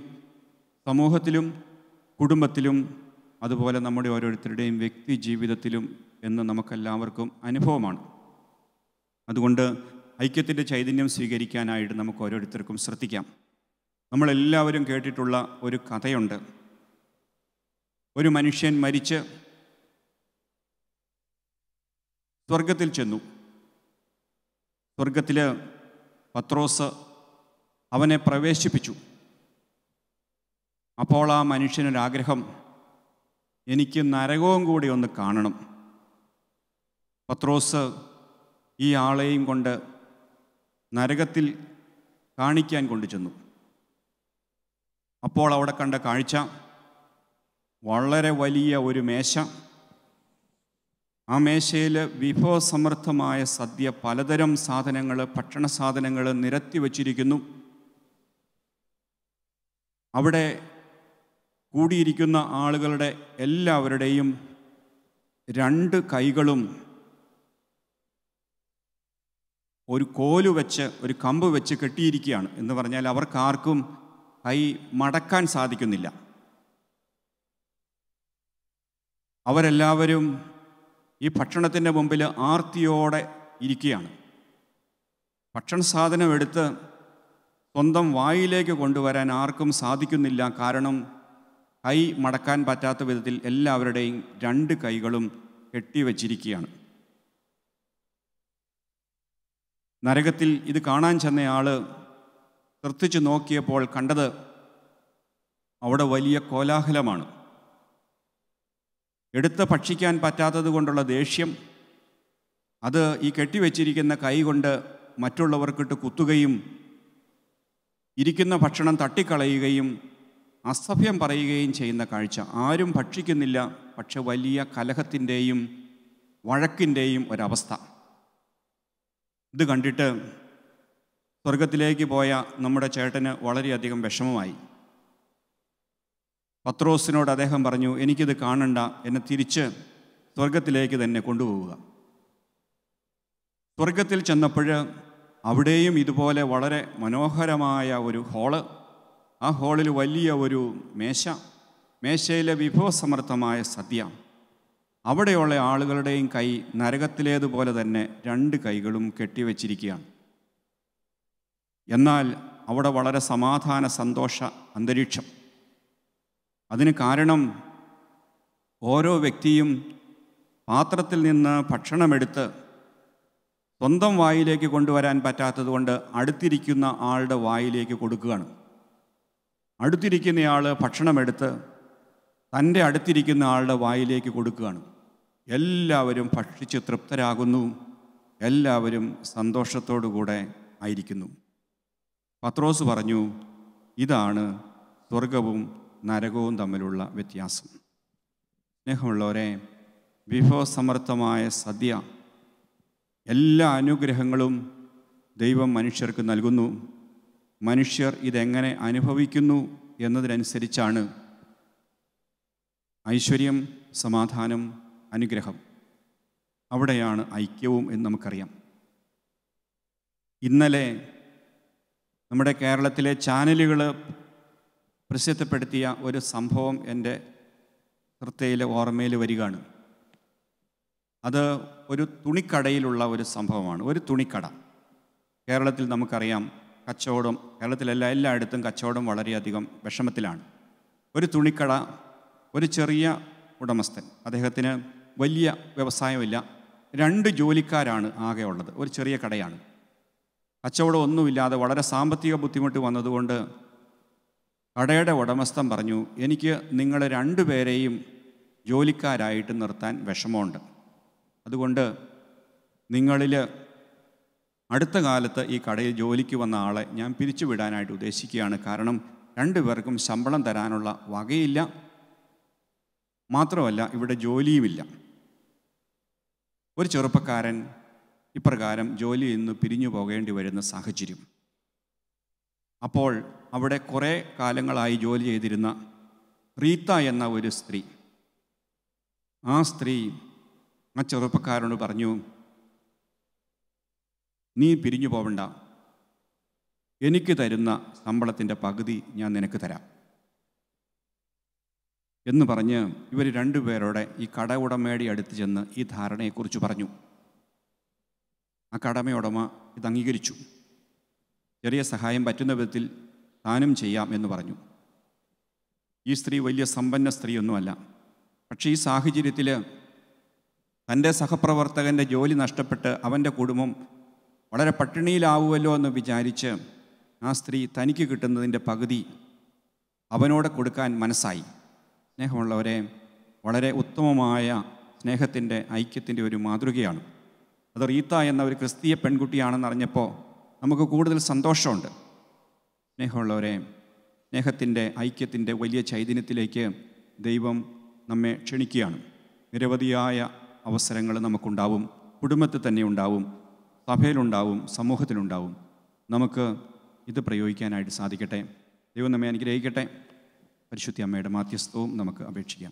സമൂഹത്തിലും കുടുംബത്തിലും അതുപോലെ നമ്മുടെ ഓരോരുത്തരുടെയും വ്യക്തി ജീവിതത്തിലും എന്ന് നമുക്കെല്ലാവർക്കും അനുഭവമാണ് അതുകൊണ്ട് ഐക്യത്തിൻ്റെ ചൈതന്യം സ്വീകരിക്കാനായിട്ട് നമുക്ക് ഓരോരുത്തർക്കും ശ്രദ്ധിക്കാം നമ്മളെല്ലാവരും കേട്ടിട്ടുള്ള ഒരു കഥയുണ്ട് ഒരു മനുഷ്യൻ മരിച്ച് സ്വർഗത്തിൽ ചെന്നു സ്വർഗത്തിൽ പത്രോസ് അവനെ പ്രവേശിപ്പിച്ചു അപ്പോൾ ആ മനുഷ്യനൊരാഗ്രഹം എനിക്ക് നരകവും കൂടി ഒന്ന് കാണണം പത്രോസ് ഈ ആളെയും കൊണ്ട് നരകത്തിൽ കാണിക്കാൻ കൊണ്ടു ചെന്നു അപ്പോൾ അവിടെ കണ്ട കാഴ്ച വളരെ വലിയ ഒരു മേശ ആ മേശയിൽ വിഭവസമൃദ്ധമായ സദ്യ പലതരം സാധനങ്ങൾ ഭക്ഷണ സാധനങ്ങൾ നിരത്തി വച്ചിരിക്കുന്നു അവിടെ കൂടിയിരിക്കുന്ന ആളുകളുടെ എല്ലാവരുടെയും രണ്ട് കൈകളും ഒരു കോല് വെച്ച് ഒരു കമ്പ് വെച്ച് കെട്ടിയിരിക്കുകയാണ് എന്ന് പറഞ്ഞാൽ അവർക്കാർക്കും കൈ മടക്കാൻ സാധിക്കുന്നില്ല അവരെല്ലാവരും ഈ ഭക്ഷണത്തിൻ്റെ മുമ്പിൽ ആർത്തിയോടെ ഇരിക്കുകയാണ് ഭക്ഷണ സാധനം എടുത്ത് സ്വന്തം വായിലേക്ക് കൊണ്ടുവരാൻ ആർക്കും സാധിക്കുന്നില്ല കാരണം കൈ മടക്കാൻ പറ്റാത്ത വിധത്തിൽ എല്ലാവരുടെയും രണ്ട് കൈകളും കെട്ടിവച്ചിരിക്കുകയാണ് നരകത്തിൽ ഇത് കാണാൻ ചെന്നയാൾ ശ്രദ്ധിച്ചു നോക്കിയപ്പോൾ കണ്ടത് അവിടെ വലിയ കോലാഹലമാണ് എടുത്ത് ഭക്ഷിക്കാൻ പറ്റാത്തത് കൊണ്ടുള്ള ദേഷ്യം അത് ഈ കെട്ടിവെച്ചിരിക്കുന്ന കൈ കൊണ്ട് മറ്റുള്ളവർക്കിട്ട് കുത്തുകയും ഇരിക്കുന്ന ഭക്ഷണം തട്ടിക്കളയുകയും അസഭ്യം പറയുകയും ചെയ്യുന്ന കാഴ്ച ആരും ഭക്ഷിക്കുന്നില്ല പക്ഷെ വലിയ കലഹത്തിൻ്റെയും വഴക്കിൻ്റെയും ഒരവസ്ഥ ഇത് കണ്ടിട്ട് സ്വർഗത്തിലേക്ക് പോയ നമ്മുടെ ചേട്ടന് വളരെയധികം വിഷമമായി പത്രോസിനോട് അദ്ദേഹം പറഞ്ഞു എനിക്കിത് കാണണ്ട എന്നെ തിരിച്ച് സ്വർഗത്തിലേക്ക് തന്നെ കൊണ്ടുപോവുക സ്വർഗത്തിൽ ചെന്നപ്പോൾ അവിടെയും ഇതുപോലെ വളരെ മനോഹരമായ ഒരു ഹോള് ആ ഹോളിൽ വലിയ ഒരു മേശ മേശയിലെ വിഭവസമൃദ്ധമായ സദ്യ അവിടെയുള്ള ആളുകളുടെയും കൈ നരകത്തിലേതുപോലെ തന്നെ രണ്ട് കൈകളും കെട്ടിവെച്ചിരിക്കുകയാണ് എന്നാൽ അവിടെ വളരെ സമാധാന സന്തോഷ അന്തരീക്ഷം അതിന് കാരണം ഓരോ വ്യക്തിയും പാത്രത്തിൽ നിന്ന് ഭക്ഷണമെടുത്ത് സ്വന്തം വായിലേക്ക് കൊണ്ടുവരാൻ പറ്റാത്തതുകൊണ്ട് അടുത്തിരിക്കുന്ന ആളുടെ വായിലേക്ക് കൊടുക്കുകയാണ് അടുത്തിരിക്കുന്നയാൾ ഭക്ഷണമെടുത്ത് തൻ്റെ അടുത്തിരിക്കുന്ന ആളുടെ വായിലേക്ക് കൊടുക്കുകയാണ് എല്ലാവരും ഭക്ഷിച്ച് തൃപ്തരാകുന്നു എല്ലാവരും സന്തോഷത്തോടുകൂടെ ആയിരിക്കുന്നു പത്രോസ് പറഞ്ഞു ഇതാണ് സ്വർഗവും നരകവും തമ്മിലുള്ള വ്യത്യാസം സ്നേഹമുള്ളവരെ വിഭവസമർത്ഥമായ സദ്യ എല്ലാ അനുഗ്രഹങ്ങളും ദൈവം മനുഷ്യർക്ക് നൽകുന്നു മനുഷ്യർ ഇതെങ്ങനെ അനുഭവിക്കുന്നു എന്നതിനനുസരിച്ചാണ് ഐശ്വര്യം സമാധാനം അനുഗ്രഹം അവിടെയാണ് ഐക്യവും എന്ന് നമുക്കറിയാം ഇന്നലെ നമ്മുടെ കേരളത്തിലെ ചാനലുകൾ പ്രസിദ്ധപ്പെടുത്തിയ ഒരു സംഭവം എൻ്റെ ശ്രദ്ധയിൽ ഓർമ്മയിൽ വരികയാണ് അത് ഒരു തുണിക്കടയിലുള്ള ഒരു സംഭവമാണ് ഒരു തുണിക്കട കേരളത്തിൽ നമുക്കറിയാം കച്ചവടം കേരളത്തിലല്ല എല്ലായിടത്തും കച്ചവടം വളരെയധികം വിഷമത്തിലാണ് ഒരു തുണിക്കട ഒരു ചെറിയ ഉടമസ്ഥൻ അദ്ദേഹത്തിന് വലിയ വ്യവസായമില്ല രണ്ട് ജോലിക്കാരാണ് ആകെ ഉള്ളത് ഒരു ചെറിയ കടയാണ് കച്ചവടം ഒന്നുമില്ലാതെ വളരെ സാമ്പത്തിക ബുദ്ധിമുട്ട് വന്നതുകൊണ്ട് കടയുടെ ഉടമസ്ഥൻ പറഞ്ഞു എനിക്ക് നിങ്ങൾ രണ്ടുപേരെയും ജോലിക്കാരായിട്ട് നിർത്താൻ വിഷമമുണ്ട് അതുകൊണ്ട് നിങ്ങളിൽ അടുത്ത കാലത്ത് ഈ കടയിൽ ജോലിക്ക് വന്ന ആളെ ഞാൻ പിരിച്ചുവിടാനായിട്ട് ഉദ്ദേശിക്കുകയാണ് കാരണം രണ്ടുപേർക്കും ശമ്പളം തരാനുള്ള വകയില്ല മാത്രമല്ല ഇവിടെ ജോലിയുമില്ല ഒരു ചെറുപ്പക്കാരൻ ഇപ്രകാരം ജോലിയിൽ നിന്ന് പിരിഞ്ഞു പോകേണ്ടി വരുന്ന സാഹചര്യം അപ്പോൾ അവിടെ കുറേ കാലങ്ങളായി ജോലി ചെയ്തിരുന്ന റീത്ത എന്ന ഒരു സ്ത്രീ ആ സ്ത്രീ ആ ചെറുപ്പക്കാരനോട് പറഞ്ഞു നീ പിരിഞ്ഞു പോവണ്ട എനിക്ക് തരുന്ന ശമ്പളത്തിൻ്റെ പകുതി ഞാൻ നിനക്ക് തരാം എന്ന് പറഞ്ഞ് ഇവർ രണ്ടുപേരോടെ ഈ കട ഉടമയുടെ അടുത്ത് ചെന്ന് ഈ ധാരണയെക്കുറിച്ച് പറഞ്ഞു ആ കടമയുടമ ഇത് അംഗീകരിച്ചു ചെറിയ സഹായം പറ്റുന്ന വിധത്തിൽ താനും ചെയ്യാം എന്ന് പറഞ്ഞു ഈ സ്ത്രീ വലിയ സമ്പന്ന സ്ത്രീയൊന്നുമല്ല പക്ഷേ ഈ സാഹചര്യത്തിൽ തൻ്റെ സഹപ്രവർത്തകൻ്റെ ജോലി നഷ്ടപ്പെട്ട് അവൻ്റെ കുടുംബം വളരെ പട്ടിണിയിലാവുമല്ലോ എന്ന് വിചാരിച്ച് ആ സ്ത്രീ തനിക്ക് കിട്ടുന്നതിൻ്റെ പകുതി അവനോട് കൊടുക്കാൻ മനസ്സായി സ്നേഹമുള്ളവരെ വളരെ ഉത്തമമായ സ്നേഹത്തിൻ്റെ ഐക്യത്തിൻ്റെ ഒരു മാതൃകയാണ് അത് റീത്ത എന്ന ഒരു ക്രിസ്തീയ പെൺകുട്ടിയാണെന്ന് അറിഞ്ഞപ്പോൾ നമുക്ക് കൂടുതൽ സന്തോഷമുണ്ട് സ്നേഹമുള്ളവരെ സ്നേഹത്തിൻ്റെ ഐക്യത്തിൻ്റെ വലിയ ചൈതന്യത്തിലേക്ക് ദൈവം നമ്മെ ക്ഷണിക്കുകയാണ് നിരവധിയായ അവസരങ്ങൾ നമുക്കുണ്ടാവും കുടുംബത്തിൽ തന്നെ ഉണ്ടാവും സഭയിലുണ്ടാവും സമൂഹത്തിലുണ്ടാവും നമുക്ക് ഇത് പ്രയോഗിക്കാനായിട്ട് സാധിക്കട്ടെ ദൈവം നമ്മെ അനുഗ്രഹിക്കട്ടെ പരിശുദ്ധി അമ്മയുടെ മാധ്യസ്ഥവും നമുക്ക് അപേക്ഷിക്കാം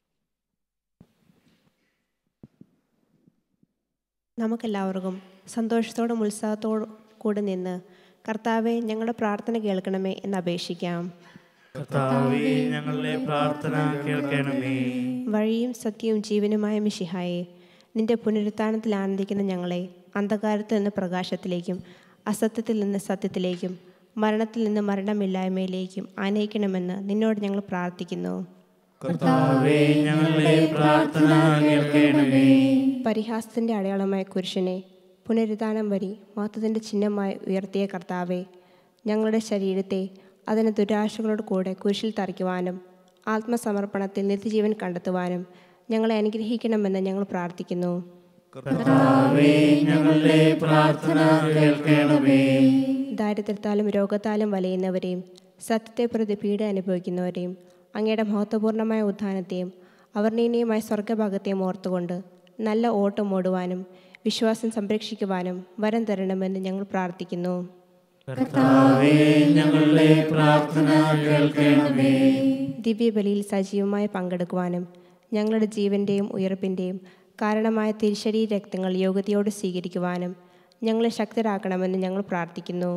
നമുക്കെല്ലാവർക്കും സന്തോഷത്തോടും ഉത്സാഹത്തോടും കൂടെ നിന്ന് കർത്താവെ ഞങ്ങളുടെ പ്രാർത്ഥന കേൾക്കണമേ എന്ന് അപേക്ഷിക്കാം കർത്താവേ ഞങ്ങളുടെ പ്രാർത്ഥന കേൾക്കണമേ വഴിയും സത്യവും ജീവനുമായ മിഷിഹായെ നിന്റെ പുനരുത്ഥാനത്തിൽ ആനന്ദിക്കുന്ന ഞങ്ങളെ അന്ധകാരത്തിൽ നിന്ന് പ്രകാശത്തിലേക്കും അസത്യത്തിൽ നിന്ന് സത്യത്തിലേക്കും മരണത്തിൽ നിന്ന് മരണമില്ലായ്മയിലേക്കും ആനയിക്കണമെന്ന് നിന്നോട് ഞങ്ങൾ പ്രാർത്ഥിക്കുന്നു കർത്താവേ ഞങ്ങളുടെ പ്രാർത്ഥന കേൾക്കണമേ പരിഹാസത്തിൻ്റെ അടയാളമായ കുരിശനെ പുനരുദ്ധാനം വരി മഹത്വത്തിൻ്റെ ചിഹ്നമായി ഉയർത്തിയ കർത്താവെ ഞങ്ങളുടെ ശരീരത്തെ അതിന് ദുരാശകളോട് കൂടെ കുരിശിൽ തറയ്ക്കുവാനും ആത്മസമർപ്പണത്തിൽ നിത്യജീവൻ കണ്ടെത്തുവാനും ഞങ്ങളെ അനുഗ്രഹിക്കണമെന്ന് ഞങ്ങൾ പ്രാർത്ഥിക്കുന്നു കർത്താവേ ഞങ്ങളുടെ പ്രാർത്ഥന കേൾക്കണമേ ദാരിദ്ര്യത്താലും രോഗത്താലും വലയുന്നവരെയും സത്യത്തെ പ്രതി പീഡ അനുഭവിക്കുന്നവരെയും അങ്ങയുടെ മഹത്വപൂർണ്ണമായ ഉത്ഥാനത്തെയും അവർണീയമായ സ്വർഗഭാഗത്തെയും ഓർത്തുകൊണ്ട് നല്ല ഓട്ടം ഓടുവാനും വിശ്വാസം സംരക്ഷിക്കുവാനും വരം തരണമെന്ന് ഞങ്ങൾ പ്രാർത്ഥിക്കുന്നു കർത്താവേ ഞങ്ങളുടെ പ്രാർത്ഥന കേൾക്കണമേ ദിവ്യബലിയിൽ സജീവമായി പങ്കെടുക്കുവാനും ഞങ്ങളുടെ ജീവൻ്റെയും ഉയർപ്പിൻ്റെയും കാരണമായ തിരിശരീ രക്തങ്ങൾ യോഗ്യതയോടെ സ്വീകരിക്കുവാനും ഞങ്ങളെ ശക്തരാക്കണമെന്ന് ഞങ്ങൾ പ്രാർത്ഥിക്കുന്നു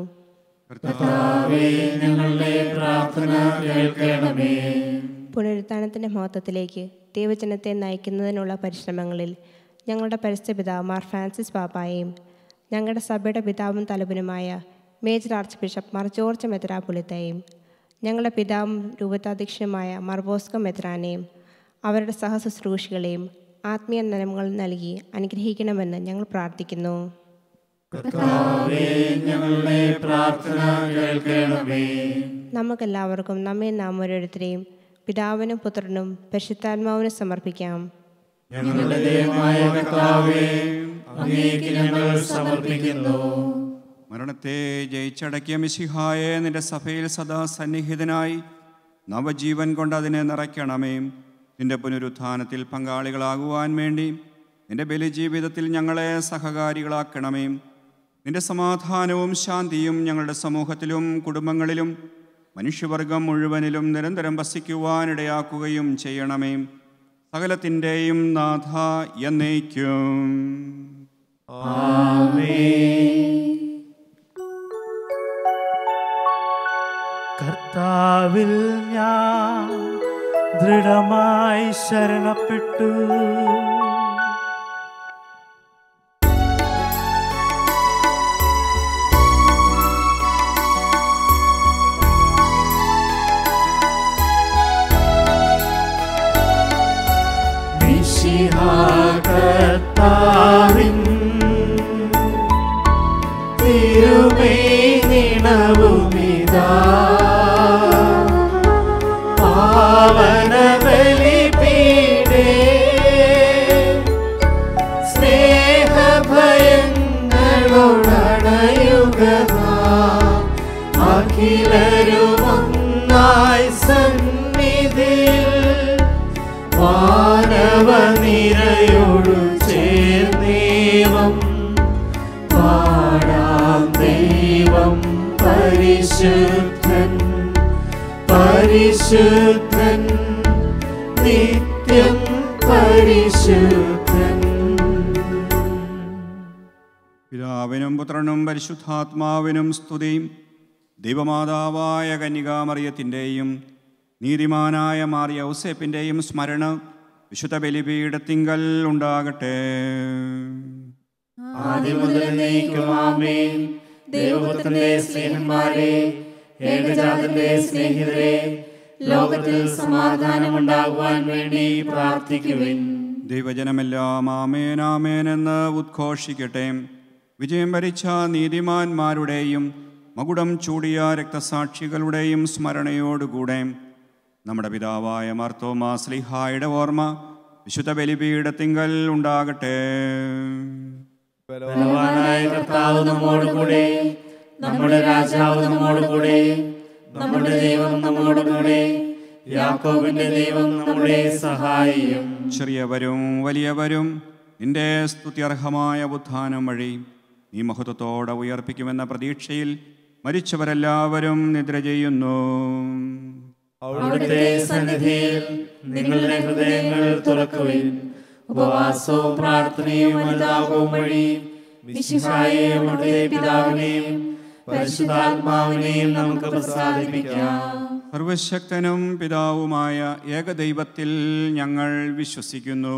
കർത്താവേ ഞങ്ങളുടെ പ്രാർത്ഥന കേൾക്കണമേ പുനരുത്ഥാനത്തിൻ്റെ മഹത്വത്തിലേക്ക് ദൈവജനത്തെ നയിക്കുന്നതിനുള്ള പരിശ്രമങ്ങളിൽ ഞങ്ങളുടെ പരിസ്ഥിതി പിതാവ് മാർ ഫ്രാൻസിസ് പാപ്പായെയും ഞങ്ങളുടെ സഭയുടെ പിതാവും തലവനുമായ major archbishop Mar George മെത്രാപുലിത്തയും ഞങ്ങളുടെ പിതാവും രൂപതാധ്യക്ഷനുമായ മാർ ബോസ്കോ മെത്രാനെയും അവരുടെ സഹശുശ്രൂഷികളെയും ആത്മീയ നന്മകൾ നൽകി അനുഗ്രഹിക്കണമെന്ന് ഞങ്ങൾ പ്രാർത്ഥിക്കുന്നു കർത്താവേ ഞങ്ങളുടെ പ്രാർത്ഥന കേൾക്കണമേ നമുക്കെല്ലാവർക്കും നമ്മെ നാം ഓരോരുത്തരെയും പിതാവിനും പുത്രനും പരിശുദ്ധാത്മാവിനും സമർപ്പിക്കാം ഞങ്ങളുടെ ദൈവമായ കർത്താവേ അങ്ങേക്ക് ഞങ്ങൾ സമർപ്പിക്കുന്നു മരണത്തെ ജയിച്ചടക്കിയ മിശിഹായെ നിന്റെ സഭയിൽ സദാ സന്നിഹിതനായി നവജീവൻ കൊണ്ട് അതിനെ നിറയ്ക്കണമേ നിന്റെ പുനരുത്ഥാനത്തിൽ പങ്കാളികളാകുവാൻ വേണ്ടി നിന്റെ ബലിജീവിതത്തിൽ ഞങ്ങളെ സഹകാരികളാക്കണമേ നിന്റെ സമാധാനവും ശാന്തിയും ഞങ്ങളുടെ സമൂഹത്തിലും കുടുംബങ്ങളിലും മനുഷ്യവർഗം മുഴുവനിലും നിരന്തരം വസിക്കുവാനിടയാക്കുകയും ചെയ്യണമേ സകലത്തിൻ്റെയും നാഥ എന്നേക്കും കർത്താവിൽ ഞാൻ ദൃഢമായി ശരണപ്പെട്ടു കർത്താവിൻ തിരുമേ നിണവുമിതാ പാവന ബലിപീഠേ സ്നേഹഭയങ്ങളുടണയുകതാ അഖിലരുമൊന്നായി സന്നിധിയിൽ വാനവനിരയോടു ചേർന്നേവം പാടാം ദൈവം പരിശുദ്ധൻ പരിശുദ്ധൻ നിത്യം പരിശുദ്ധൻ പിതാവിനും പുത്രനും പരിശുദ്ധാത്മാവിനും സ്തുതിയും ദൈവമാതാവായ കന്യകാമറിയത്തിൻ്റെയും നീതിമാനായ മാറിയ ഔസേപ്പിൻ്റെയും സ്മരണ വിശുദ്ധ ബലിപീഠത്തിങ്കൽ ഉണ്ടാകട്ടെ ആദ്യം മുതൽ എന്നേക്കും ആമേൻ ദൈവപുത്രന്റെ സ്നേഹന്മാരെ ഏകജാതന്റെ സ്നേഹിതരെ ലോകത്തിൽ സമാധാനമുണ്ടാകുവാൻ വേണ്ടി പ്രാർത്ഥിക്കുവിൻ ദൈവജനമെല്ലാം ആമേൻ ആമേൻ എന്ന് ഉദ്ഘോഷിക്കട്ടെ വിജയം വരിച്ച നീതിമാന്മാരുടെയും മകുടം ചൂടിയ രക്തസാക്ഷികളുടെയും സ്മരണയോടുകൂടെ നമ്മുടെ പിതാവായ മാർത്തോമാ സ്ലിഹായുടെ ഓർമ്മ വിശുദ്ധ ബലിപീഠത്തിങ്കൽ ഉണ്ടാകട്ടെ ബലവാനായ കർത്താവ് നമ്മോടുകൂടെ നമ്മുടെ രാജാവ് നമ്മോടുകൂടെ നമ്മുടെ ദൈവം നമ്മോടുകൂടെ യാക്കോബിന്റെ ദൈവം നമ്മുടെ സഹായിയും ചെറിയവരും വലിയവരും നിന്റെ സ്തുത്യർഹമായ ഉത്ഥാനം വഴി നീ മഹത്വത്തോടെ ഉയർപ്പിക്കുമെന്ന പ്രതീക്ഷയിൽ മരിച്ചവരെല്ലാവരും നിദ്ര ചെയ്യുന്നു അവിടുത്തെ സന്നിധിയിൽ നിങ്ങളുടെ ഹൃദയങ്ങൾ തുറക്കുവിൻ ഉപവാസവും പ്രാർത്ഥനയും അനുതാപവും വഴി വിശിഹായെയും അവിടുത്തെ പിതാവിനെയും പരിശുദ്ധാത്മാവിനെയും നമുക്ക് പ്രസാദിപ്പിക്കാം സർവശക്തനും പിതാവുമായ ഏകദൈവത്തിൽ ഞങ്ങൾ വിശ്വസിക്കുന്നു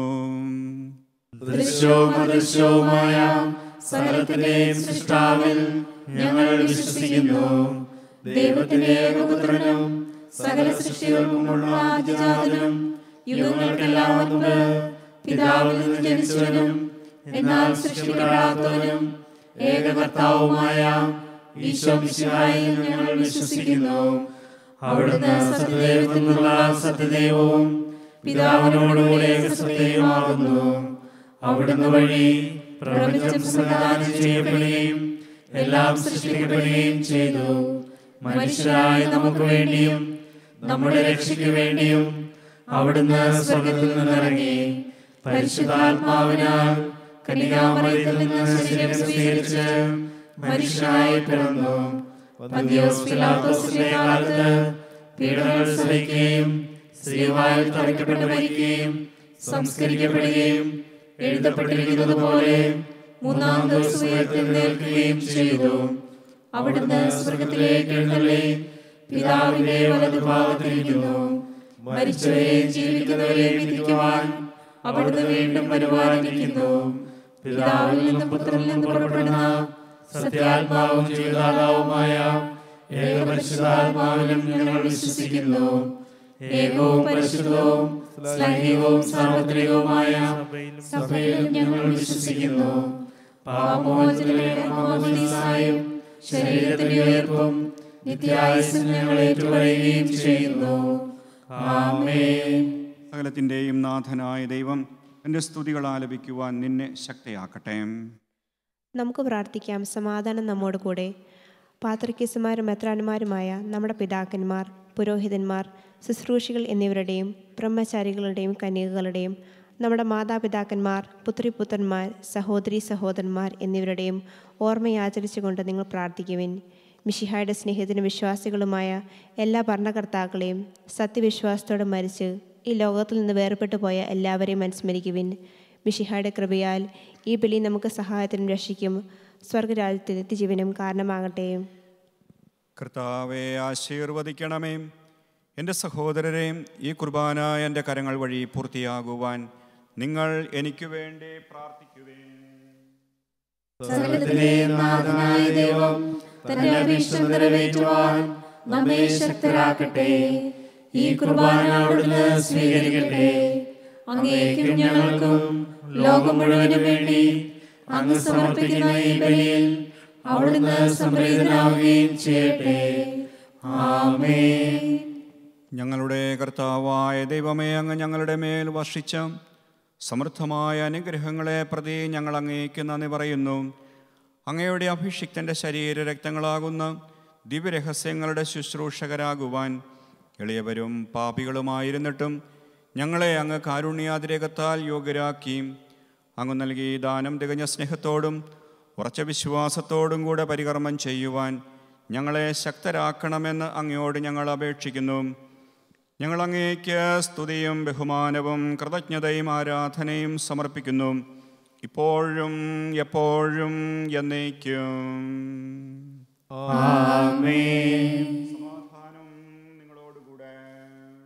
ദൃശ്യവും അദൃശ്യവുമായ സകലത്തിന്റെയും സൃഷ്ടാവിൽ ഞങ്ങൾ വിശ്വസിക്കുന്നു ദൈവത്തിന്റെ ഏകപുത്രനും സകല സൃഷ്ടികൾക്കുമുള്ള ആദിജാതനും യുഗങ്ങൾക്കെല്ലാം മുൻപ് പിതാവിൽ നിന്ന് ജനിച്ചവനും എന്നാൽ സൃഷ്ടിക്കപ്പെടാത്തവനും ഏകകർത്താവുമായ ഈശോ മിശിഹായിൽ ഞങ്ങൾ വിശ്വസിക്കുന്നു അവിടുന്ന് സത്യദൈവത്തിൽ നിന്നുള്ള സത്യദൈവവും പിതാവിനോടുകൂടെ സത്യവുമാകുന്നു അവിടുന്ന് വഴി പ്രപഞ്ചം സംവിധാനം ചെയ്യപ്പെടുകയും എല്ലാം സൃഷ്ടിക്കപ്പെടുകയും ചെയ്തു മനുഷ്യരായ നമുക്ക് വേണ്ടിയും നമ്മുടെ രക്ഷയ്ക്ക് വേണ്ടിയും അവിടുന്ന് സ്വർഗത്തിൽ നിന്നിറങ്ങി പരിശുദ്ധാത്മാവിനാൽ കന്യകാമറിയത്തിൽ നിന്ന് ശരീരം സ്വീകരിച്ച് മനുഷ്യനായി പിറന്നു പന്തിയോസ് പിലാത്തോസിന്റെ കാലത്ത് പീഡനങ്ങൾ സഹിക്കുകയും സ്ത്രീവായിൽ തറയ്ക്കപ്പെട്ട് മരിക്കുകയും സംസ്കരിക്കപ്പെടുകയും എഴുതപ്പെട്ടിരിക്കുന്നത് പോലെ മൂന്നാം ദിവസം ഉയർത്തെഴുന്നേൽക്കുകയും ചെയ്തു അവിടുന്ന് സ്വർഗത്തിലേക്ക് എഴുന്നള്ളി പിതാവിന്റെ വലതുഭാഗത്തിരിക്കുന്നു മരിച്ചവരെയും ജീവിക്കുന്നവരെയും വിധിക്കുവാൻ അവിടുന്ന് വീണ്ടും വരുവാനിരിക്കുന്നു പിതാവിൽ നിന്നും പുത്രനിൽ നിന്നും പുറപ്പെടുന്ന സത്യാത്മാവും ജീവിതാതാവുമായ ഏകപരിശുദ്ധാത്മാവിലും ഞങ്ങൾ വിശ്വസിക്കുന്നു ഏകവും പരിശുദ്ധവും സ്ലൈഹികവും സാർവത്രികവുമായ സഭയിലും ഞങ്ങൾ വിശ്വസിക്കുന്നു പാപമോചനയും ശരീരത്തിന്റെ ഉയർപ്പും നിത്യായുസിന് ഞങ്ങൾ ഏറ്റുപറയുകയും ചെയ്യുന്നു ആമേൻ സകലത്തിൻ്റെയും നാഥനായ ദൈവം എൻ്റെ സ്തുതികൾ ആലപിക്കുവാൻ നിന്നെ ശക്തയാക്കട്ടെ നമുക്ക് പ്രാർത്ഥിക്കാം സമാധാനം നമ്മോട് കൂടെ പാത്രക്കീസുമാരും മെത്രാന്മാരുമായ നമ്മുടെ പിതാക്കന്മാർ പുരോഹിതന്മാർ ശുശ്രൂഷികൾ എന്നിവരുടെയും ബ്രഹ്മചാരികളുടെയും കന്യകകളുടെയും നമ്മുടെ മാതാപിതാക്കന്മാർ പുത്രിപുത്രന്മാർ സഹോദരി സഹോദരന്മാർ എന്നിവരുടെയും ഓർമ്മയാചരിച്ചുകൊണ്ട് നിങ്ങൾ പ്രാർത്ഥിക്കുവിൻ മിഷിഹായുടെ സ്നേഹത്തിനും വിശ്വാസികളുമായ എല്ലാ ഭരണകർത്താക്കളെയും സത്യവിശ്വാസത്തോടെ മരിച്ച് ഈ ലോകത്തിൽ നിന്ന് വേർപെട്ടു പോയ എല്ലാവരെയും അനുസ്മരിക്കുവിൻ മിഷിഹായുടെ കൃപയാൽ ഈ ബലി നമുക്ക് സഹായത്തിനും രക്ഷിക്കും സ്വർഗരാജ്യത്തിൽ നിത്യജീവനും കാരണമാകട്ടെ കർത്താവെ ആശീർവദിക്കണമേ എൻ്റെ സഹോദരരെ ഈ കുർബാന എൻ്റെ കരങ്ങൾ വഴി പൂർത്തിയാകുവാൻ നിങ്ങൾ എനിക്ക് വേണ്ടി പ്രാർത്ഥിക്കുവേ സകലത്തിന്റെയും നാഥനായ ദൈവം തന്റെ അഭീഷ്ടം നിറവേറ്റുവാൻ നമ്മെ ശക്തരാക്കട്ടെ ഈ കുർബാന അവിടുന്ന് സ്വീകരിക്കട്ടെ അങ്ങേക്കും ഞങ്ങൾക്കും ലോകം മുഴുവനും വേണ്ടി അങ്ങ് സമർപ്പിക്കുന്ന ഈ ബലിയിൽ അവിടുന്ന് സംപ്രീതനാവുകയും ചെയ്യട്ടെ ആമേൻ ഞങ്ങളുടെ കർത്താവായ ദൈവമേ അങ്ങ് ഞങ്ങളുടെ മേൽ വർഷിച്ച സമൃദ്ധമായ അനുഗ്രഹങ്ങളെ പ്രതി ഞങ്ങൾ അങ്ങേക്ക് നന്ദി പറയുന്നു അങ്ങയുടെ അഭിഷിക്തൻ്റെ ശരീര രക്തങ്ങളാകുന്ന ദിവ്യരഹസ്യങ്ങളുടെ ശുശ്രൂഷകരാകുവാൻ എളിയവരും പാപികളുമായിരുന്നിട്ടും ഞങ്ങളെ അങ്ങ് കാരുണ്യാതിരേകത്താൽ യോഗ്യരാക്കി അങ്ങ് നൽകി ദാനം തികഞ്ഞ സ്നേഹത്തോടും ഉറച്ച വിശ്വാസത്തോടും കൂടെ പരികർമ്മം ചെയ്യുവാൻ ഞങ്ങളെ ശക്തരാക്കണമെന്ന് അങ്ങയോട് ഞങ്ങൾ അപേക്ഷിക്കുന്നു ഞങ്ങൾ അങ്ങേക്ക് സ്തുതിയും ബഹുമാനവും കൃതജ്ഞതയും ആരാധനയും സമർപ്പിക്കുന്നു ഇപ്പോഴും എപ്പോഴും എന്നേക്കും ആമേൻ സമാധാനം നിങ്ങളോടുകൂടെ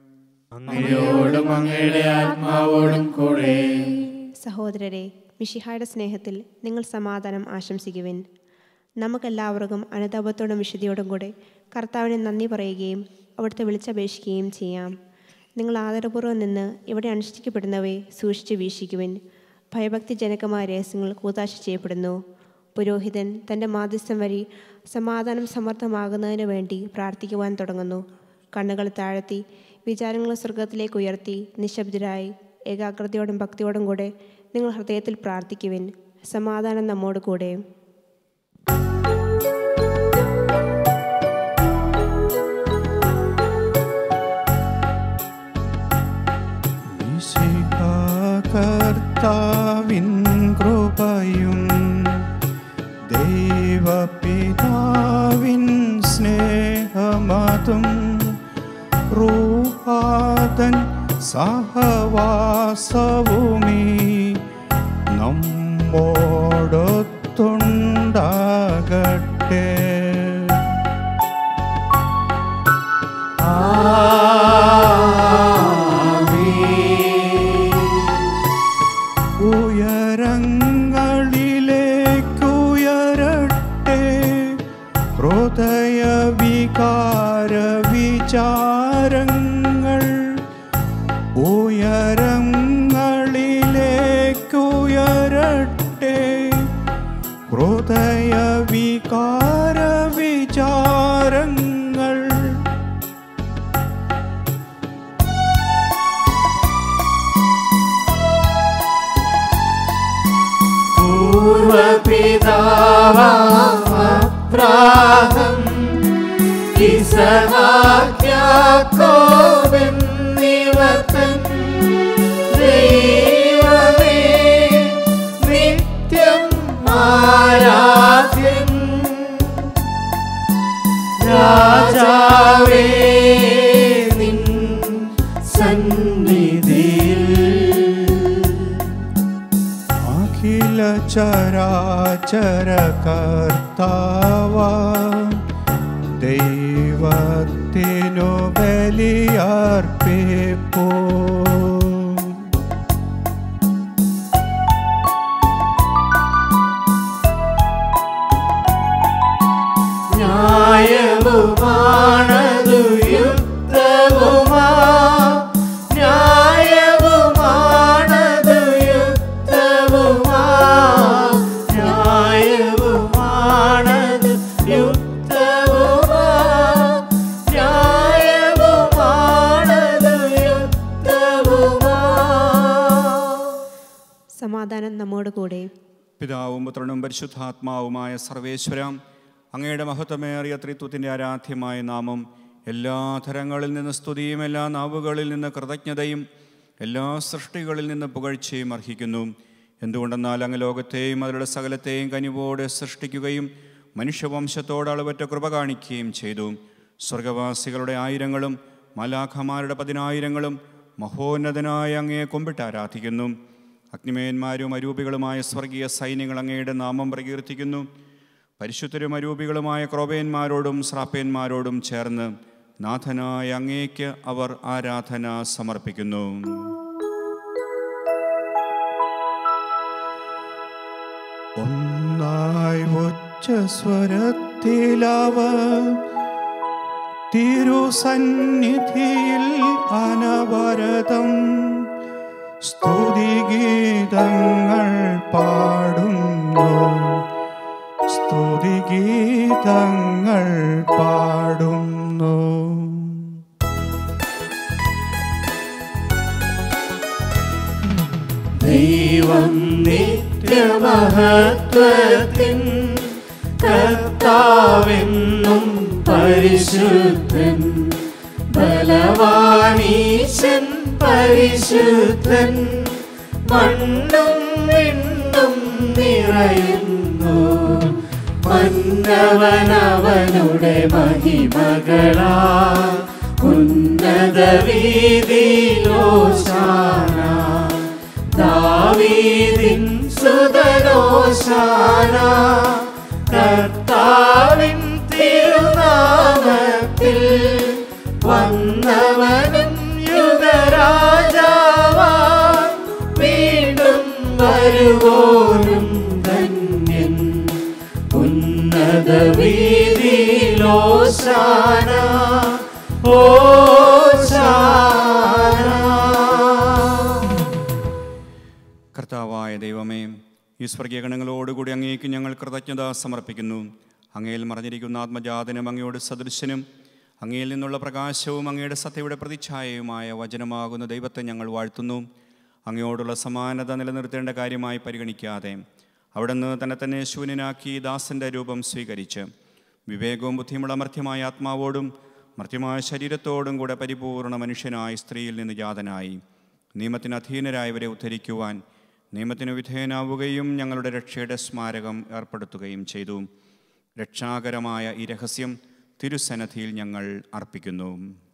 അങ്ങയോടും അങ്ങയുടെ ആത്മാവോടും കൂടെ സഹോദരരെ മിഷിഹായുടെ സ്നേഹത്തിൽ നിങ്ങൾ സമാധാനം ആശംസിക്കുവിൻ നമുക്കെല്ലാവർക്കും അനുതാപത്തോടും വിശുദ്ധിയോടും കൂടെ കർത്താവിനെ നന്ദി പറയുകയും അവിടുത്തെ വിളിച്ചപേക്ഷിക്കുകയും ചെയ്യാം നിങ്ങൾ ആദരപൂർവ്വം നിന്ന് ഇവിടെ അനുഷ്ഠിക്കപ്പെടുന്നവയെ സൂക്ഷിച്ച് വീക്ഷിക്കുവിൻ ഭയഭക്തിജനകമായ രഹസ്യങ്ങൾ കൂതാശ ചെയ്യപ്പെടുന്നു പുരോഹിതൻ തൻ്റെ മാധ്യസ്ഥം വഴി സമാധാനം സമർത്ഥമാകുന്നതിന് വേണ്ടി പ്രാർത്ഥിക്കുവാൻ തുടങ്ങുന്നു കണ്ണുകൾ താഴ്ത്തി വിചാരങ്ങൾ സ്വർഗത്തിലേക്ക് ഉയർത്തി നിശബ്ദരായി ഏകാഗ്രതയോടും ഭക്തിയോടും കൂടെ നിങ്ങൾ ഹൃദയത്തിൽ പ്രാർത്ഥിക്കുവിൻ സമാധാനം നമ്മോട് കൂടെ കർത്താവിൻ കൃപയും ദൈവപിതാവിൻ സ്നേഹമതും റൂഹാതൻ സഹവാസവുമീ നമ്മോടൊത്തുണ്ടാകട്ടെ ഉയരങ്ങളിലേക്കുയരട്ടെ ഹൃദയ വികാര വിചാരങ്ങൾ ഉയരങ്ങളിലേക്കുയരട്ടെ ഹൃദയ വികാര വിചാരങ്ങൾ പൂർവപിതാവാബ്രാഹം ഇസഹാക്യാക്കോബെന്നിവർത്തൻ ദൈവമേ നിത്യം ആരാധ്യൻ രാജാവേ നിൻ സന്നിധിയിൽ അഖില ചരാചര കർത്താവ ദൈവത്തിനു ബലിയർപ്പിപ്പോ ന്യായവുമാണതു യുക്തവുമാ ന്യായവുമാണതു യുക്തവുമാ ന്യായവുമാണതു യുക്തവുമാ ന്യായവുമാണതു യുക്തവുമാ സമാധാനം നമ്മോട് കൂടെ പിതാവും പുത്രനും പരിശുദ്ധാത്മാവുമായ സർവേശ്വരം അങ്ങയുടെ മഹത്വമേറിയ ത്രിത്വത്തിൻ്റെ ആരാധ്യമായ നാമം എല്ലാ തരങ്ങളിൽ നിന്ന് സ്തുതിയും എല്ലാ നാവുകളിൽ നിന്ന് കൃതജ്ഞതയും എല്ലാ സൃഷ്ടികളിൽ നിന്ന് പുകഴ്ചയും അർഹിക്കുന്നു എന്തുകൊണ്ടെന്നാൽ അങ്ങ് ലോകത്തെയും അതിലുള്ള സകലത്തെയും കനിവോടെ സൃഷ്ടിക്കുകയും മനുഷ്യവംശത്തോട് അളവറ്റ കൃപ കാണിക്കുകയും ചെയ്തു സ്വർഗവാസികളുടെ ആയിരങ്ങളും മലാഖമാരുടെ പതിനായിരങ്ങളും മഹോന്നതനായ അങ്ങയെ കൊമ്പിട്ട് ആരാധിക്കുന്നു അഗ്നിമയന്മാരും അരൂപികളുമായ സ്വർഗീയ സൈന്യങ്ങൾ അങ്ങയുടെ നാമം പ്രകീർത്തിക്കുന്നു പരിശുദ്ധരും അരൂപികളുമായ ക്രോപേന്മാരോടും ശ്രാപ്പേന്മാരോടും ചേർന്ന് നാഥനായ അങ്ങേക്ക് അവർ ആരാധന സമർപ്പിക്കുന്നു ഒന്നായി ഉച്ചസ്വരത്തിലവർ തിരുസന്നിധിയിൽ അനവരതം സ്തുതിഗീതങ്ങൾ പാടുന്നു സ്തുതിഗീതങ്ങൾ പാടുന്നു ദൈവം നിത്യമഹത്വത്തിൻ കർത്താവെന്നും പരിശുദ്ധൻ ബലവാനീശൻ പരിശുദ്ധൻ മണ്ണും വിണ്ണും നിറയുന്നു മന്നവനവനുടെ മഹിമകളാ ഉന്നത വീതിയിലോശാന ദാവീദിൻ സുതരോശാന കർത്താവിൻ തിരുനാമത്തിൽ വന്നവനും യുഗ വീതിയിലോശാന ഓശാന കർത്താവായ ദൈവമേ ഈ സ്വർഗീയ ഗണങ്ങളോടുകൂടി അങ്ങേക്ക് ഞങ്ങൾ കൃതജ്ഞത സമർപ്പിക്കുന്നു അങ്ങയിൽ മറഞ്ഞിരിക്കുന്ന ആത്മജാതനും അങ്ങയോട് സദൃശനും അങ്ങയിൽ നിന്നുള്ള പ്രകാശവും അങ്ങയുടെ സത്യയുടെ പ്രതിച്ഛായയുമായ വചനമാകുന്ന ദൈവത്തെ ഞങ്ങൾ വാഴ്ത്തുന്നു അങ്ങയോടുള്ള സമാനത നിലനിർത്തേണ്ട കാര്യമായി പരിഗണിക്കാതെ അവിടുന്ന് തന്നെ തന്നെ ശൂന്യനാക്കി ദാസന്റെ രൂപം സ്വീകരിച്ച് വിവേകവും ബുദ്ധിയുമുള്ള മർത്യമായ ആത്മാവോടും മർത്യമായ ശരീരത്തോടും കൂടെ പരിപൂർണ മനുഷ്യനായി സ്ത്രീയിൽ നിന്ന് ജാതനായി നിയമത്തിന് അധീനരായവരെ ഉദ്ധരിക്കുവാൻ നിയമത്തിന് വിധേയനാവുകയും ഞങ്ങളുടെ രക്ഷയുടെ സ്മാരകം ഏർപ്പെടുത്തുകയും ചെയ്തു രക്ഷാകരമായ ഈ രഹസ്യം തിരുസന്നധിയിൽ ഞങ്ങൾ അർപ്പിക്കുന്നു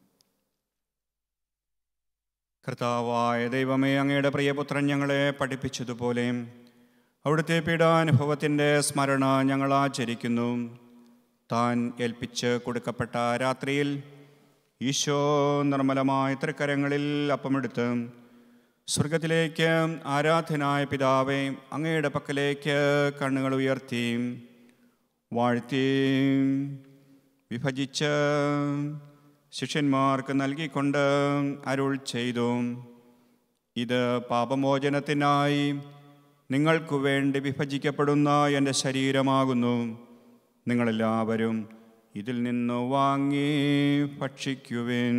കർത്താവായ ദൈവമേ അങ്ങയുടെ പ്രിയപുത്രൻ ഞങ്ങളെ പഠിപ്പിച്ചതുപോലെ അവിടുത്തെ പീഡാനുഭവത്തിൻ്റെ സ്മരണ ഞങ്ങൾ ആചരിക്കുന്നു താൻ ഏൽപ്പിച്ച് കൊടുക്കപ്പെട്ട രാത്രിയിൽ ഈശോ നിർമ്മലമായ തൃക്കരങ്ങളിൽ അപ്പമെടുത്ത് സ്വർഗത്തിലേക്ക് ആരാധനായ പിതാവേ അങ്ങയുടെ പക്കലേക്ക് കണ്ണുകൾ ഉയർത്തി വാഴ്ത്തി വിഭജിച്ച് ശിഷ്യന്മാർക്ക് നൽകിക്കൊണ്ട് അരുൾ ചെയ്തു ഇത് പാപമോചനത്തിനായി നിങ്ങൾക്കു വേണ്ടി വിഭജിക്കപ്പെടുന്ന എൻ്റെ ശരീരമാകുന്നു നിങ്ങളെല്ലാവരും ഇതിൽ നിന്ന് വാങ്ങി ഭക്ഷിക്കുവിൻ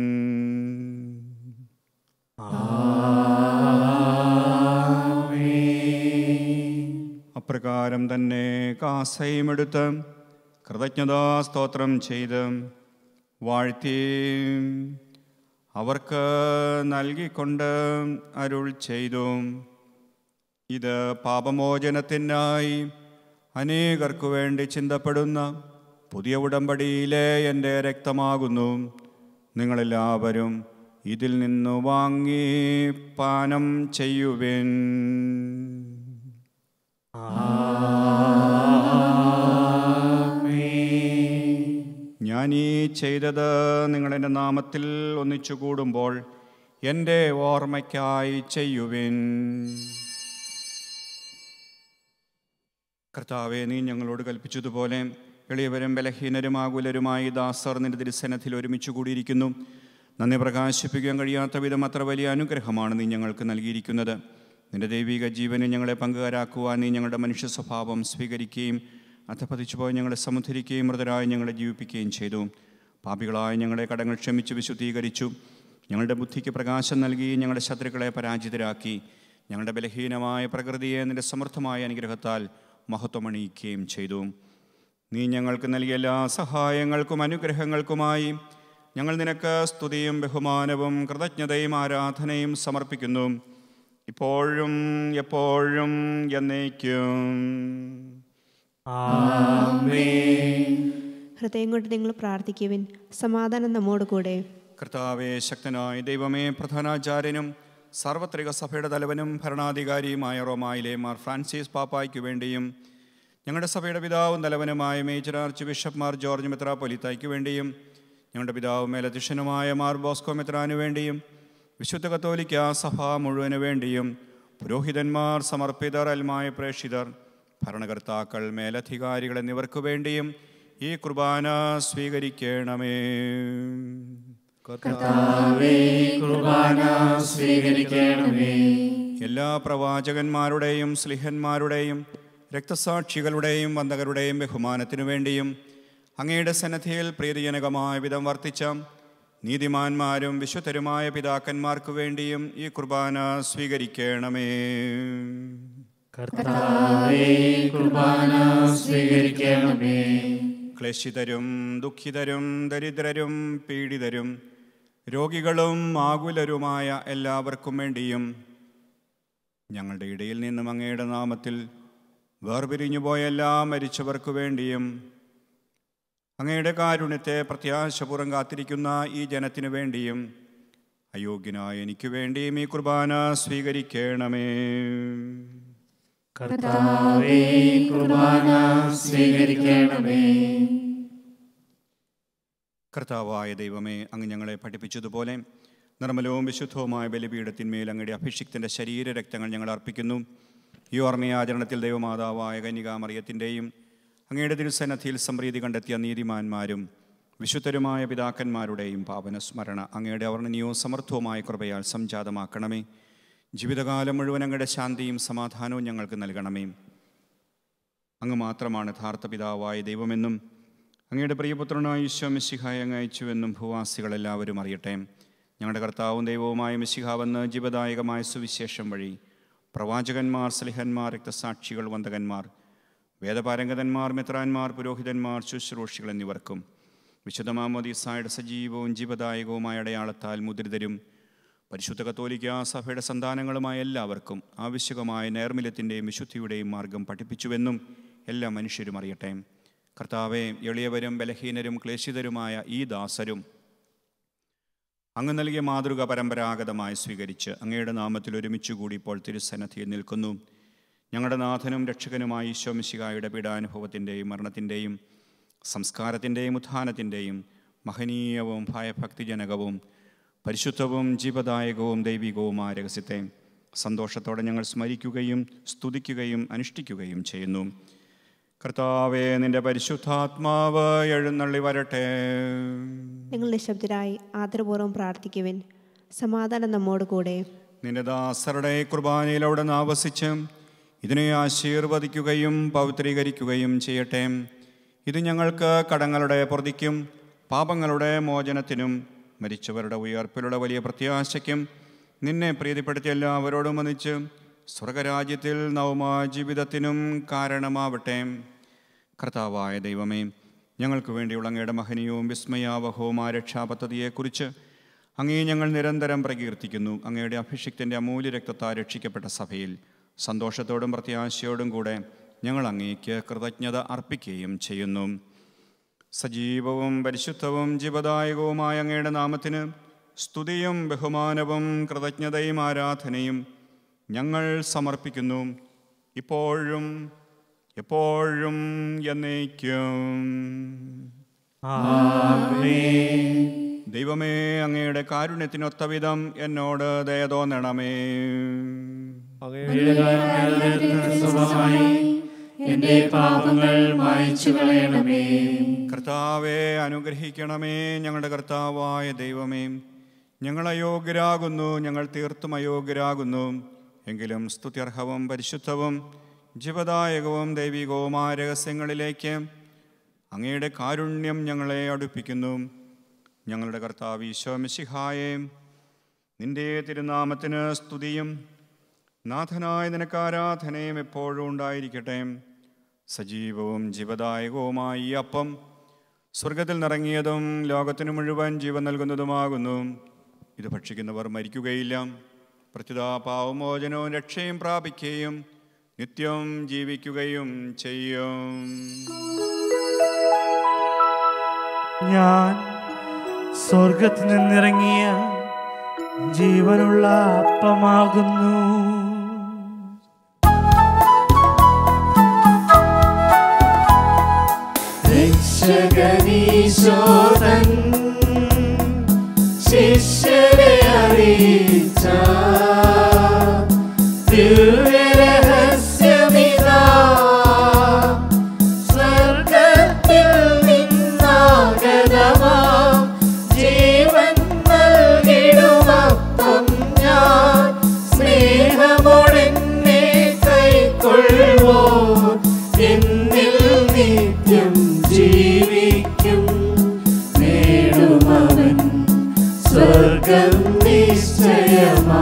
അപ്രകാരം തന്നെ കാസയുമെടുത്ത് കൃതജ്ഞതാ സ്തോത്രം ചെയ്ത് വാഴ്ത്തി അവർക്ക് നൽകിക്കൊണ്ട് അരുൾ ചെയ്തു ഇത് പാപമോചനത്തിനായി അനേകർക്കു വേണ്ടി ചിന്തപ്പെടുന്ന പുതിയ ഉടമ്പടിയിലെ എൻ്റെ രക്തമാകുന്നു നിങ്ങളെല്ലാവരും ഇതിൽ നിന്ന് വാങ്ങി പാനം ചെയ്യുവിൻ ഞാൻ ഈ ചെയ്തത് നിങ്ങളെൻ്റെ നാമത്തിൽ ഒന്നിച്ചു കൂടുമ്പോൾ എൻ്റെ ഓർമ്മയ്ക്കായി ചെയ്യുവിൻ കർത്താവെ നീ ഞങ്ങളോട് കൽപ്പിച്ചതുപോലെ എളിയവരും ബലഹീനരും ആകുലരുമായി ദാസർ നിന്റെ തിരുസനത്തിൽ ഒരുമിച്ച് കൂടിയിരിക്കുന്നു നന്ദി പ്രകാശിപ്പിക്കാൻ കഴിയാത്ത വിധം അത്ര വലിയ അനുഗ്രഹമാണ് നീ ഞങ്ങൾക്ക് നൽകിയിരിക്കുന്നത് നിന്റെ ദൈവിക ജീവനെ ഞങ്ങളെ പങ്കുകാരാക്കുവാൻ നീ ഞങ്ങളുടെ മനുഷ്യ സ്വഭാവം സ്വീകരിക്കുകയും അധപതിച്ചു പോയി ഞങ്ങളെ സമുദ്ധരിക്കുകയും മൃതരായി ഞങ്ങളെ ജീവിപ്പിക്കുകയും ചെയ്തു പാപികളായ ഞങ്ങളെ കടങ്ങൾ ക്ഷമിച്ച് വിശുദ്ധീകരിച്ചു ഞങ്ങളുടെ ബുദ്ധിക്ക് പ്രകാശം നൽകി ഞങ്ങളുടെ ശത്രുക്കളെ പരാജിതരാക്കി ഞങ്ങളുടെ ബലഹീനമായ പ്രകൃതിയെ നിന്റെ സമൃദ്ധമായ അനുഗ്രഹത്താൽ മഹത്വമണിയിക്കുകയും ചെയ്തു നീ ഞങ്ങൾക്ക് നൽകിയ എല്ലാ സഹായങ്ങൾക്കും അനുഗ്രഹങ്ങൾക്കുമായി ഞങ്ങൾ നിനക്ക് സ്തുതിയും ബഹുമാനവും കൃതജ്ഞതയും ആരാധനയും സമർപ്പിക്കുന്നു ഇപ്പോഴും എപ്പോഴും എന്നേക്കും ഹൃദയം കൊണ്ട് നിങ്ങൾ പ്രാർത്ഥിക്കുവിൻ സമാധാനം നമ്മോട് കൂടെ കർത്താവെ ശക്തനായ ദൈവമേ പ്രധാനാചാര്യനും സാർവത്രിക സഭയുടെ തലവനും ഭരണാധികാരിയുമായ റോമായിലെ മാർ ഫ്രാൻസിസ് പാപ്പായ്ക്ക് വേണ്ടിയും ഞങ്ങളുടെ സഭയുടെ പിതാവും തലവനുമായ major archbishop Mar George മെത്രാപ്പൊലിത്തായ്ക്ക് വേണ്ടിയും ഞങ്ങളുടെ പിതാവും മേലധ്യക്ഷനുമായ മാർ ബോസ്കോ മെത്രാനു വേണ്ടിയും വിശുദ്ധ കത്തോലിക്ക സഭ മുഴുവന് വേണ്ടിയും പുരോഹിതന്മാർ സമർപ്പിതർ അൽമായ പ്രേക്ഷിതർ ഭരണകർത്താക്കൾ മേലധികാരികൾ എന്നിവർക്കു വേണ്ടിയും ഈ കുർബാന സ്വീകരിക്കണമേ കുർബാന സ്വീകരിക്കണമേ എല്ലാ പ്രവാചകന്മാരുടെയും സ്ലിഹന്മാരുടെയും രക്തസാക്ഷികളുടെയും വന്ദകരുടെയും ബഹുമാനത്തിനു വേണ്ടിയും അങ്ങയുടെ സന്നദ്ധിയിൽ പ്രീതിജനകമായ വിധം വർത്തിച്ച നീതിമാന്മാരും വിശുദ്ധരുമായ പിതാക്കന്മാർക്കു വേണ്ടിയും ഈ കുർബാന സ്വീകരിക്കണമേ കർത്താവേ കുർബാന സ്വീകരിക്കണമേ ക്ലേശിതരും ദുഃഖിതരും ദരിദ്രരും പീഡിതരും രോഗികളും ആകുലരുമായ എല്ലാവർക്കും വേണ്ടിയും ഞങ്ങളുടെ ഇടയിൽ നിന്നും അങ്ങയുടെ നാമത്തിൽ വേർപിരിഞ്ഞു പോയ എല്ലാ മരിച്ചവർക്കു വേണ്ടിയും അങ്ങയുടെ കാരുണ്യത്തെ പ്രത്യാശപൂർവ്വം കാത്തിരിക്കുന്ന ഈ ജനത്തിനു വേണ്ടിയും അയോഗ്യനായ എനിക്ക് വേണ്ടിയും ഈ കുർബാന സ്വീകരിക്കണമേ കർത്താവേ കുർബാന സ്വീകരിക്കണമേ കർത്താവായ ദൈവമേ അങ്ങ് ഞങ്ങളെ പഠിപ്പിച്ചതുപോലെ നിർമ്മലവും വിശുദ്ധവുമായ ബലിപീഠത്തിന്മേൽ അങ്ങയുടെ അഭിഷിക്തൻ്റെ ശരീരരക്തങ്ങൾ ഞങ്ങൾ അർപ്പിക്കുന്നു ഈ ഓർമ്മയാചരണത്തിൽ ദൈവമാതാവായ കന്യകാമറിയത്തിൻ്റെയും അങ്ങയുടെ തിരുസന്നധിയിൽ സംപ്രീതി കണ്ടെത്തിയ നീതിമാന്മാരും വിശുദ്ധരുമായ പിതാക്കന്മാരുടെയും പാവനസ്മരണ അങ്ങയുടെ അവർണ്ണനീയവും സമർത്ഥവുമായ കൃപയാൽ സംജാതമാക്കണമേ ജീവിതകാലം മുഴുവൻ അങ്ങയുടെ ശാന്തിയും സമാധാനവും ഞങ്ങൾക്ക് നൽകണമേ അങ്ങ് മാത്രമാണ് യഥാർത്ഥ പിതാവായ ദൈവമെന്നും അങ്ങയുടെ പ്രിയപുത്രനായ ഈശോ മിശിഹായ അങ്ങ് അയച്ചുവെന്നും ഭൂവാസികളെല്ലാവരും അറിയട്ടെ ഞങ്ങളുടെ കർത്താവും ദൈവവുമായ മിശിഹാവെന്ന് ജീവദായകമായ സുവിശേഷം വഴി പ്രവാചകന്മാർ സ്ലിഹന്മാർ രക്തസാക്ഷികൾ വന്ദകന്മാർ വേദപാരംഗതന്മാർ മിത്രാന്മാർ പുരോഹിതന്മാർ ശുശ്രൂഷികൾ എന്നിവർക്കും വിശുദ്ധ മാമോദീസായുടെ സജീവവും ജീവദായകവുമായ അടയാളത്താൽ മുദ്രിതരും പരിശുദ്ധ കത്തോലിക്ക സഭയുടെ സന്താനങ്ങളുമായ എല്ലാവർക്കും ആവശ്യകമായ നേർമിലത്തിൻ്റെയും വിശുദ്ധിയുടെയും മാർഗം പഠിപ്പിച്ചുവെന്നും എല്ലാ മനുഷ്യരും അറിയട്ടെ കർത്താവെ എളിയവരും ബലഹീനരും ക്ലേശിതരുമായ ഈ ദാസരും അങ്ങ് നൽകിയ മാതൃക പരമ്പരാഗതമായി സ്വീകരിച്ച് അങ്ങയുടെ നാമത്തിൽ ഒരുമിച്ച് കൂടി ഇപ്പോൾ തിരുസന്നധിയിൽ നിൽക്കുന്നു ഞങ്ങളുടെ നാഥനും രക്ഷകനുമായ ഈശോമിശികായുടെ പീഡാനുഭവത്തിൻ്റെയും മരണത്തിൻ്റെയും സംസ്കാരത്തിൻ്റെയും ഉത്ഥാനത്തിൻ്റെയും മഹനീയവും ഭയഭക്തിജനകവും പരിശുദ്ധവും ജീവദായകവും ദൈവികവുമായ രഹസ്യത്തെ സന്തോഷത്തോടെ ഞങ്ങൾ സ്മരിക്കുകയും സ്തുതിക്കുകയും അനുഷ്ഠിക്കുകയും ചെയ്യുന്നു കർത്താവെ നിന്റെ പരിശുദ്ധാത്മാവ് എഴുന്നള്ളി വരട്ടെ നിങ്ങൾ നിശബ്ദരായി ആദരപൂർവ്വം പ്രാർത്ഥിക്കുവിൻ സമാധാനം നമ്മോട് കൂടെ നിന്റെ ദാസരുടെ കുർബാനയിൽ അവിടെ നിന്ന് ആവസിച്ച് ഇതിനെ ആശീർവദിക്കുകയും പവിത്രീകരിക്കുകയും ചെയ്യട്ടെ ഇത് ഞങ്ങൾക്ക് കടങ്ങളുടെ പ്രതിക്കും പാപങ്ങളുടെ മോചനത്തിനും മരിച്ചവരുടെ ഉയർപ്പിലുള്ള വലിയ പ്രത്യാശയ്ക്കും നിന്നെ പ്രീതിപ്പെടുത്തിയ എല്ലാവരോടും വന്നിച്ച് സ്വർഗരാജ്യത്തിൽ നവമാ ജീവിതത്തിനും കാരണമാവട്ടെ കർത്താവായ ദൈവമേ ഞങ്ങൾക്ക് വേണ്ടിയുള്ള അങ്ങയുടെ മഹനീയവും വിസ്മയാവഹവുമായ രക്ഷാപദ്ധതിയെക്കുറിച്ച് അങ്ങേ ഞങ്ങൾ നിരന്തരം പ്രകീർത്തിക്കുന്നു അങ്ങയുടെ അഭിഷിക്തൻ്റെ അമൂല്യ രക്തത്താൽ രക്ഷിക്കപ്പെട്ട സഭയിൽ സന്തോഷത്തോടും പ്രത്യാശയോടും കൂടെ ഞങ്ങൾ അങ്ങേക്ക് കൃതജ്ഞത അർപ്പിക്കുകയും ചെയ്യുന്നു സജീവവും പരിശുദ്ധവും ജീവദായകവുമായ അങ്ങയുടെ നാമത്തിന് സ്തുതിയും ബഹുമാനവും കൃതജ്ഞതയും ആരാധനയും ഞങ്ങൾ സമർപ്പിക്കുന്നു ഇപ്പോഴും എപ്പോഴും എന്നേക്കും ദൈവമേ അങ്ങയുടെ കാരുണ്യത്തിനൊത്ത വിധം എന്നോട് ദയ തോന്നണമേ സ്വഭാവമായി എന്റെ പാപങ്ങൾ മായ്ച്ചു കളയണമേ കർത്താവെ അനുഗ്രഹിക്കണമേ ഞങ്ങളുടെ കർത്താവായ ദൈവമേ ഞങ്ങൾ അയോഗ്യരാകുന്നു ഞങ്ങൾ തീർത്തും അയോഗ്യരാകുന്നു എങ്കിലും സ്തുത്യർഹവും പരിശുദ്ധവും ജീവദായകവും ദൈവികവുമായ രഹസ്യങ്ങളിലേക്ക് അങ്ങയുടെ കാരുണ്യം ഞങ്ങളെ അടുപ്പിക്കുന്നു ഞങ്ങളുടെ കർത്താവ് ഈശോ മിശിഹായെ നിന്റെ തിരുനാമത്തിന് സ്തുതിയും നാഥനായ നിനക്ക് ആരാധനയും എപ്പോഴും ഉണ്ടായിരിക്കട്ടെ സജീവവും ജീവദായകവുമായ ഈ അപ്പം സ്വർഗത്തിൽ നിറങ്ങിയതും ലോകത്തിന് മുഴുവൻ ജീവൻ നൽകുന്നതുമാകുന്നു ഇത് ഭക്ഷിക്കുന്നവർ മരിക്കുകയില്ല പ്രത്യുത പാവമോചനവും രക്ഷയും പ്രാപിക്കുകയും നിത്യം ജീവിക്കുകയും ചെയ്യും ഞാൻ സ്വർഗത്തിൽ നിന്നിറങ്ങിയ ജീവനുള്ള അപ്പമാകുന്നു രക്ഷകനീശോതൻ ശിഷ്യരെ അറിയിച്ച ദിവ്യരഹസ്യമിതാ സ്വർഗത്തിൽ നിന്നാഗതമാം ജീവൻ നൽകിടുമപ്പം ഞാൻ സ്നേഹമോടെന്നെ കൈക്കൊള്ളുവോ എന്നിൽ നിത്യം ജീവിക്കും നേടുമവൻ സ്വർഗം നിശ്ചയമാ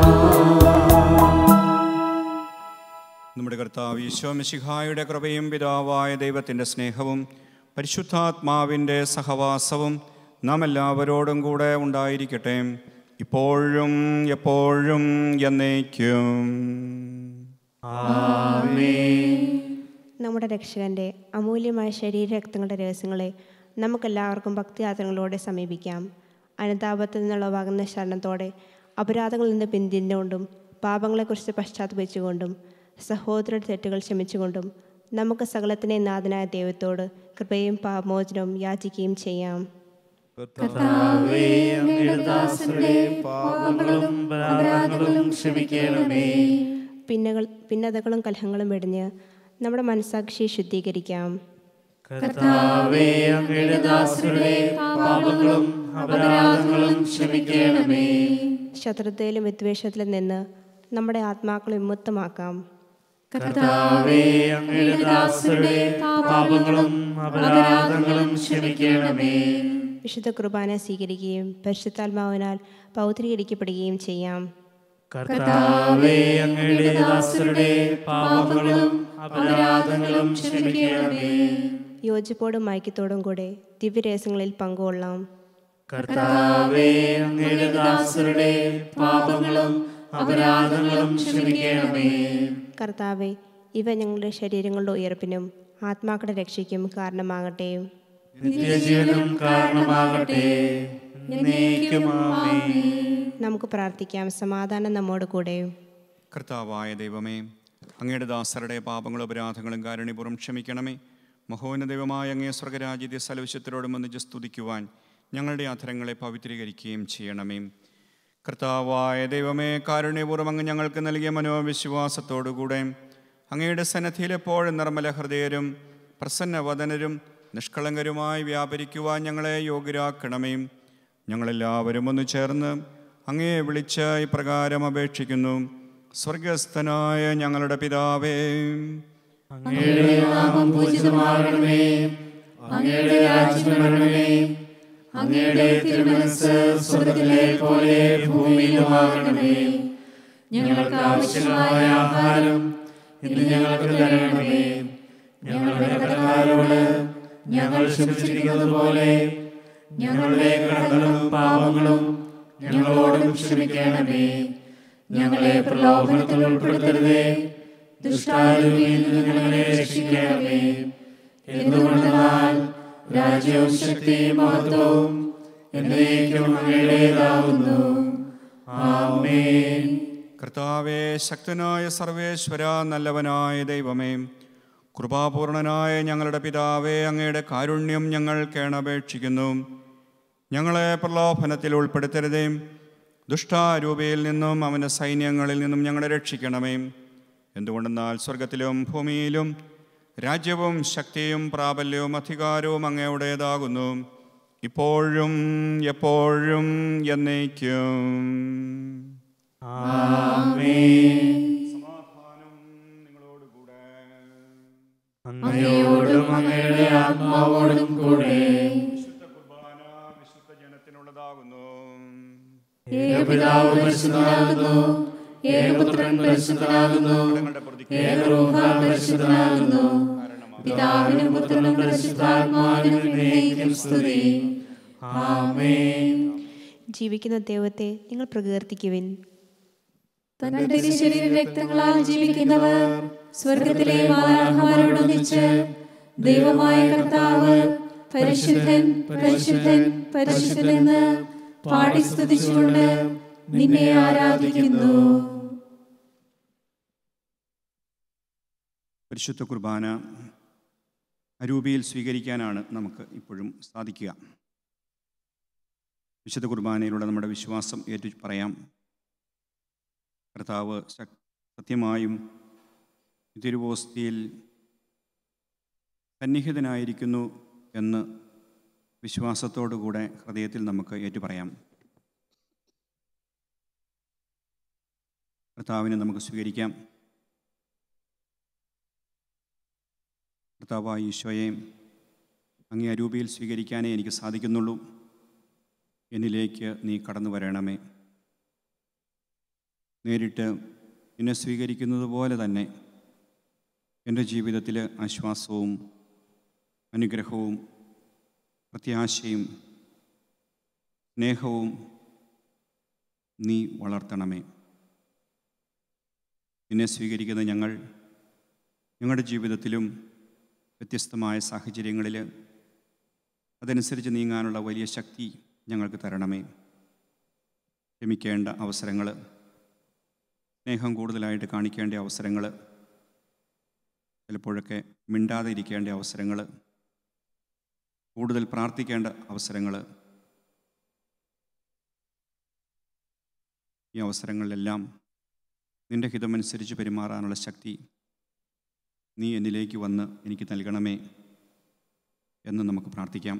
നമ്മുടെ കർത്താവ് ഈശോ മിശിഹായുടെ കൃപയും പിതാവായ ദൈവത്തിൻ്റെ സ്നേഹവും പരിശുദ്ധാത്മാവിൻ്റെ സഹവാസവും നാം എല്ലാവരോടും കൂടെ ഉണ്ടായിരിക്കട്ടെ ഇപ്പോഴും എപ്പോഴും എന്നേക്കും നമ്മുടെ രക്ഷകന്റെ അമൂല്യമായ ശരീരരക്തങ്ങളുടെ രഹസ്യങ്ങളെ നമുക്കെല്ലാവർക്കും ഭക്തിയാത്രങ്ങളോടെ സമീപിക്കാം അനുതാപത്തിൽ നിന്നുള്ളവാകുന്ന ശരണത്തോടെ അപരാധങ്ങളിൽ നിന്ന് പിന്തിരിഞ്ഞുകൊണ്ടും പാപങ്ങളെക്കുറിച്ച് പശ്ചാത്തപിച്ചുകൊണ്ടും സഹോദരരുടെ തെറ്റുകൾ ക്ഷമിച്ചുകൊണ്ടും നമുക്ക് സകലത്തിനെ നാഥനായ ദൈവത്തോട് കൃപയും പാപമോചനവും യാചിക്കുകയും ചെയ്യാം കർത്താവേ അങ്ങയുടെ ദാസരുടെ പാപങ്ങളും അപരാധങ്ങളും ക്ഷമിക്കണമേ പിന്നകൾ ഭിന്നതകളും കലഹങ്ങളും വെടിഞ്ഞ് നമ്മുടെ മനസാക്ഷിയെ ശുദ്ധീകരിക്കാം കർത്താവേ അങ്ങയുടെ ദാസരുടെ പാപങ്ങളും അപരാധങ്ങളും ക്ഷമിക്കണമേ ശത്രുതയിലും വിദ്വേഷത്തിലും നിന്ന് നമ്മുടെ ആത്മാക്കളെ വിമുക്തമാക്കാം കർത്താവേ അങ്ങയുടെ ദാസരുടെ പാപങ്ങളും അപരാധങ്ങളും ക്ഷമിക്കണമേ വിശുദ്ധ കുർബാന സ്വീകരിക്കുകയും പരിശുദ്ധാത്മാവിനാൽ പൗത്രീകരിക്കപ്പെടുകയും ചെയ്യാം കർത്താവേ അങ്ങയുടെ ദാസരുടെ പാപങ്ങളും അപരാധങ്ങളും ക്ഷമിക്കണമേ യോജിപ്പോടും ഐക്യത്തോടും കൂടെ ദിവ്യരഹസ്യങ്ങളിൽ പങ്കുകൊള്ളാം കർത്താവേ അങ്ങയുടെ ദാസരുടെ പാപങ്ങളും അപരാധങ്ങളും ക്ഷമിക്കണമേ കർത്താവെ ഇവ ഞങ്ങളുടെ ശരീരങ്ങളുടെ ഉയർപ്പിനും ആത്മാക്കളുടെ രക്ഷയ്ക്കും കാരണമാകട്ടെ നിത്യജീവനും കാരണമാകട്ടെ എന്നേക്കും ആമേൻ നമുക്ക് പ്രാർത്ഥിക്കാം സമാധാനം നമ്മോട് കൂടെ കർത്താവായ ദൈവമേ അങ്ങയുടെ ദാസരുടെ പാപങ്ങളും അപരാധങ്ങളും കാരുണ്യപൂർവ്വം ക്ഷമിക്കണമേ മഹോന്ന ദൈവമായ അങ്ങേ സ്വർഗരാജ്യത്തെ സലവിശത്തോടും ഒന്നിച്ച് സ്തുതിക്കുവാൻ ഞങ്ങളുടെ അധരങ്ങളെ പവിത്രീകരിക്കുകയും ചെയ്യണമേ കർത്താവായ ദൈവമേ കാരുണ്യപൂർവ്വം അങ്ങ് ഞങ്ങൾക്ക് നൽകിയ മനോവിശ്വാസത്തോടുകൂടെ അങ്ങയുടെ സന്നദ്ധിയിൽ എപ്പോഴും നിർമ്മല ഹൃദയരും പ്രസന്നവദനരും നിഷ്കളങ്കരുമായി വ്യാപരിക്കുവാൻ ഞങ്ങളെ യോഗ്യരാക്കണമേ ഞങ്ങളെല്ലാവരും ഒന്ന് ചേർന്ന് അങ്ങയെ വിളിച്ച് ഇപ്രകാരം അപേക്ഷിക്കുന്നു സ്വർഗസ്ഥനായ ഞങ്ങളുടെ പിതാവേ അങ്ങയുടെ നാമം പൂജിതമാകണമേ അങ്ങയുടെ രാജ്യം വരണമേ അങ്ങയുടെ തിരുമനസ് സ്വർഗത്തിലെ പോലെ ഭൂമിയിലുമാകണമേ ഞങ്ങൾക്ക് ആവശ്യമായ ആഹാരം ഇന്ന് ഞങ്ങൾക്ക് തരണമേ ഞങ്ങളുടെ കടക്കാരോട് ഞങ്ങൾ ക്ഷമിച്ചിരിക്കുന്നത് പോലെ ഞങ്ങളുടെ കടങ്ങളും പാപങ്ങളും ഞങ്ങളോടും ക്ഷമിക്കണമേ ഞങ്ങളെ പ്രലോഭനത്തിൽ ഉൾപ്പെടുത്തരുതേ ദുഷ്ടാരൂപിയിൽ നിന്ന് ഞങ്ങളെ രക്ഷിക്കണമേ എന്തുകൊണ്ടെന്നാൽ രാജ്യവും ശക്തിയും മഹത്വവും എന്നേക്കും അങ്ങയുടേതാകുന്നു ആമേൻ കർത്താവേ ശക്തനായ സർവേശ്വര നല്ലവനായ ദൈവമേ കൃപാപൂർണനായ ഞങ്ങളുടെ പിതാവേ അങ്ങയുടെ കാരുണ്യം ഞങ്ങൾ കേണപേക്ഷിക്കുന്നു ഞങ്ങളെ പ്രലോഭനത്തിൽ ഉൾപ്പെടുത്തരുതേ ദുഷ്ടാരൂപയിൽ നിന്നും അവൻ്റെ സൈന്യങ്ങളിൽ നിന്നും ഞങ്ങളെ രക്ഷിക്കണമേ എന്തുകൊണ്ടെന്നാൽ സ്വർഗത്തിലും ഭൂമിയിലും രാജ്യവും ശക്തിയും പ്രാബല്യവും അധികാരവും അങ്ങയുടേതാകുന്നു ഇപ്പോഴും എപ്പോഴും എന്നേക്കും അങ്ങയോടും അങ്ങയുടെ ആത്മാവോടും കൂടെ വിശുദ്ധ ജനത്തിനുള്ളതാകുന്നു ഏകപിതാവ് പരിശുദ്ധനാകുന്നു ഏകപുത്രൻ പരിശുദ്ധനാകുന്നു ഏകരൂഹ പരിശുദ്ധനാകുന്നു പിതാവിനും പുത്രനും പരിശുദ്ധാത്മാവിനും എന്നേക്കും സ്തുതി ആമേൻ ജീവിക്കുന്ന ദൈവത്തെ നിങ്ങൾ പ്രകീർത്തിക്കുവിൻ തന്റെ തിരുശരീര രക്തങ്ങളാൽ ജീവിക്കുന്നവർ സ്വർഗത്തിലെ മാലാഖമാരോടൊന്നിച്ച് ദൈവമായ കർത്താവ് പരിശുദ്ധൻ പരിശുദ്ധൻ പരിശുദ്ധൻ എന്ന് പാടി സ്തുതിച്ചുകൊണ്ട് നിന്നെ ആരാധിക്കുന്നു പരിശുദ്ധ കുർബാന അരൂപിയിൽ സ്വീകരിക്കാനാണ് നമുക്ക് ഇപ്പോഴും സാധിക്കുക വിശുദ്ധ കുർബാനയിലൂടെ നമ്മുടെ വിശ്വാസം ഏറ്റു പറയാം കർത്താവ് ശക്- സത്യമായും തിരുവോസ്തിയിൽ സന്നിഹിതനായിരിക്കുന്നു എന്ന് വിശ്വാസത്തോടുകൂടെ ഹൃദയത്തിൽ നമുക്ക് ഏറ്റുപറയാം കർത്താവിനെ നമുക്ക് സ്വീകരിക്കാം കർത്താവായ ഈശോയെ അങ്ങേ അരൂപിയിൽ സ്വീകരിക്കാനേ എനിക്ക് സാധിക്കുന്നുള്ളൂ എന്നിലേക്ക് നീ കടന്നു വരണമേ നേരിട്ട് എന്നെ സ്വീകരിക്കുന്നത് പോലെ തന്നെ എൻ്റെ ജീവിതത്തിൽ ആശ്വാസവും അനുഗ്രഹവും പ്രത്യാശയും സ്നേഹവും നീ വളർത്തണമേ എന്നെ സ്വീകരിക്കുന്ന ഞങ്ങൾ ഞങ്ങളുടെ ജീവിതത്തിലും വ്യത്യസ്തമായ സാഹചര്യങ്ങളിൽ അതനുസരിച്ച് നീങ്ങാനുള്ള വലിയ ശക്തി ഞങ്ങൾക്ക് തരണമേ ക്ഷമിക്കേണ്ട അവസരങ്ങൾ സ്നേഹം കൂടുതലായിട്ട് കാണിക്കേണ്ട അവസരങ്ങൾ ചിലപ്പോഴൊക്കെ മിണ്ടാതെ ഇരിക്കേണ്ട അവസരങ്ങൾ കൂടുതൽ പ്രാർത്ഥിക്കേണ്ട അവസരങ്ങൾ ഈ അവസരങ്ങളിലെല്ലാം നിന്റെ ഹിതമനുസരിച്ച് പെരുമാറാനുള്ള ശക്തി നീ എന്നിലേക്ക് വന്ന് എനിക്ക് നൽകണമേ എന്ന് നമുക്ക് പ്രാർത്ഥിക്കാം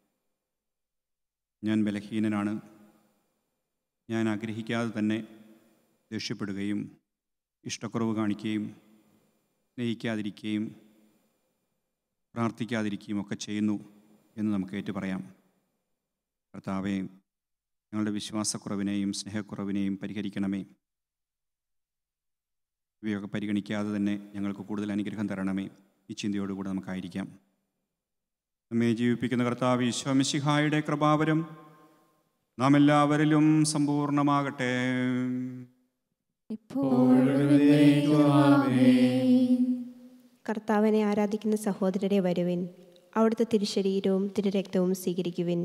ഞാൻ ബലഹീനനാണ് ഞാൻ ആഗ്രഹിക്കാതെ തന്നെ ദേഷ്യപ്പെടുകയും ഇഷ്ടക്കുറവ് കാണിക്കുകയും സ്നേഹിക്കാതിരിക്കുകയും പ്രാർത്ഥിക്കാതിരിക്കുകയും ഒക്കെ ചെയ്യുന്നു എന്ന് നമുക്ക് ഏറ്റു പറയാം കർത്താവെ ഞങ്ങളുടെ വിശ്വാസക്കുറവിനെയും സ്നേഹക്കുറവിനെയും പരിഹരിക്കണമേ ഇവയൊക്കെ പരിഗണിക്കാതെ തന്നെ ഞങ്ങൾക്ക് കൂടുതൽ അനുഗ്രഹം തരണമേ ഈ ചിന്തയോടുകൂടെ നമുക്കായിരിക്കാം നമ്മെ ജീവിപ്പിക്കുന്ന കർത്താവ് ഈശോമിശിഹായുടെ കൃപാവരം നാം എല്ലാവരിലും സമ്പൂർണ്ണമാകട്ടെ കർത്താവിനെ ആരാധിക്കുന്ന സഹോദരരെ വരുവിൻ അവിടുത്തെ തിരുശരീരവും തിരുരക്തവും സ്വീകരിക്കുവിൻ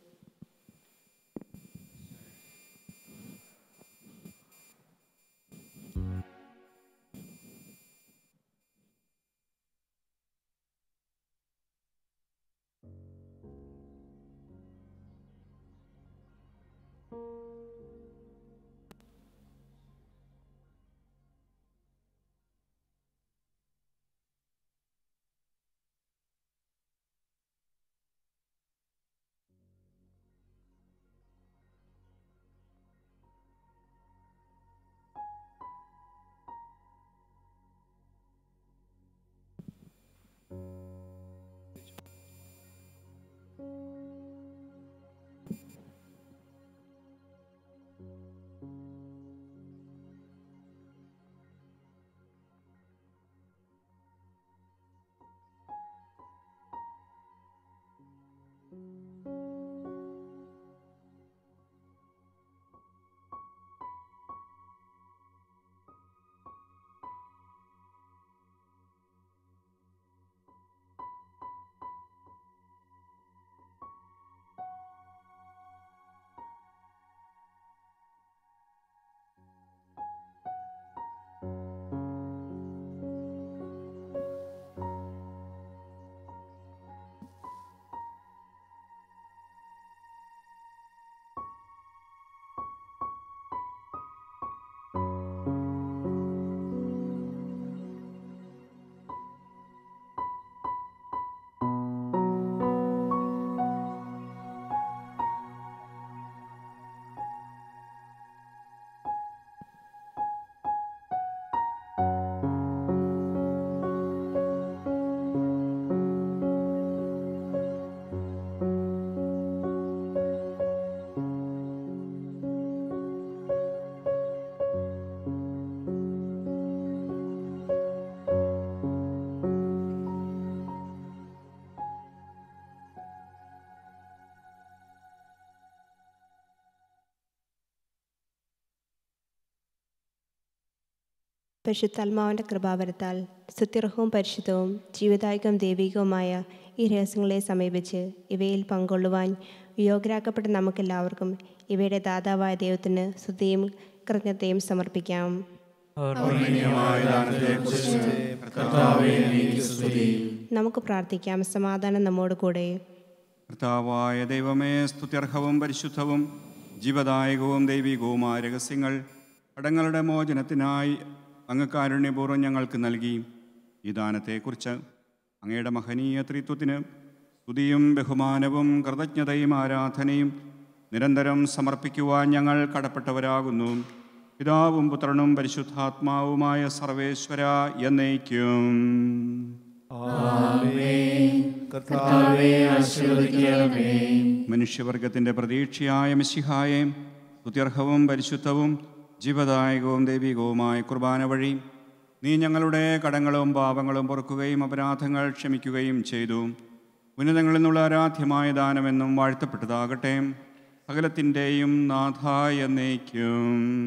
പരിശുദ്ധാത്മാവിൻ്റെ കൃപാവരത്താൽ സ്തുത്യർഹവും പരിശുദ്ധവും ജീവദായകം ദൈവികവുമായ ഈ രഹസ്യങ്ങളെ സമീപിച്ച് ഇവയിൽ പങ്കൊള്ളുവാൻ യോഗ്യരാക്കപ്പെട്ട നമുക്കെല്ലാവർക്കും ഇവയുടെ ദാതാവായ ദൈവത്തിന് സ്തുതിയും കൃതജ്ഞതയും സമർപ്പിക്കാം നമുക്ക് പ്രാർത്ഥിക്കാം സമാധാനം നമ്മോട് കൂടെ കർത്താവായ ദൈവമേ സ്തുത്യർഹവും പരിശുദ്ധവും ജീവദായകവും ദൈവികവുമായ രഹസ്യങ്ങൾ കടങ്ങളുടെ മോചനത്തിനായി അങ്ങ് കാരുണ്യപൂർവ്വം ഞങ്ങൾക്ക് നൽകി ഈ ദാനത്തെക്കുറിച്ച് അങ്ങയുടെ മഹനീയ ത്രിത്വത്തിന് സ്തുതിയും ബഹുമാനവും കൃതജ്ഞതയും ആരാധനയും നിരന്തരം സമർപ്പിക്കുവാൻ ഞങ്ങൾ കടപ്പെട്ടവരാകുന്നു പിതാവും പുത്രനും പരിശുദ്ധാത്മാവുമായ സർവേശ്വര എന്നേക്കും കർത്താവെ ആശീർവദിക്കണമേ മനുഷ്യവർഗത്തിൻ്റെ പ്രതീക്ഷയായ മിശിഹായെ സ്തുത്യർഹവും പരിശുദ്ധവും ജീവദായകവും ദൈവികവുമായ കുർബാന വഴി നീ ഞങ്ങളുടെ കടങ്ങളും പാപങ്ങളും പൊറുക്കുകയും അപരാധങ്ങൾ ക്ഷമിക്കുകയും ചെയ്തു ഉന്നതങ്ങളിൽ നിന്നുള്ള ആരാധ്യമായ ദാനമെന്നും വാഴ്ത്തപ്പെട്ടതാകട്ടെ സകലത്തിൻ്റെയും നാഥ എന്നേക്കും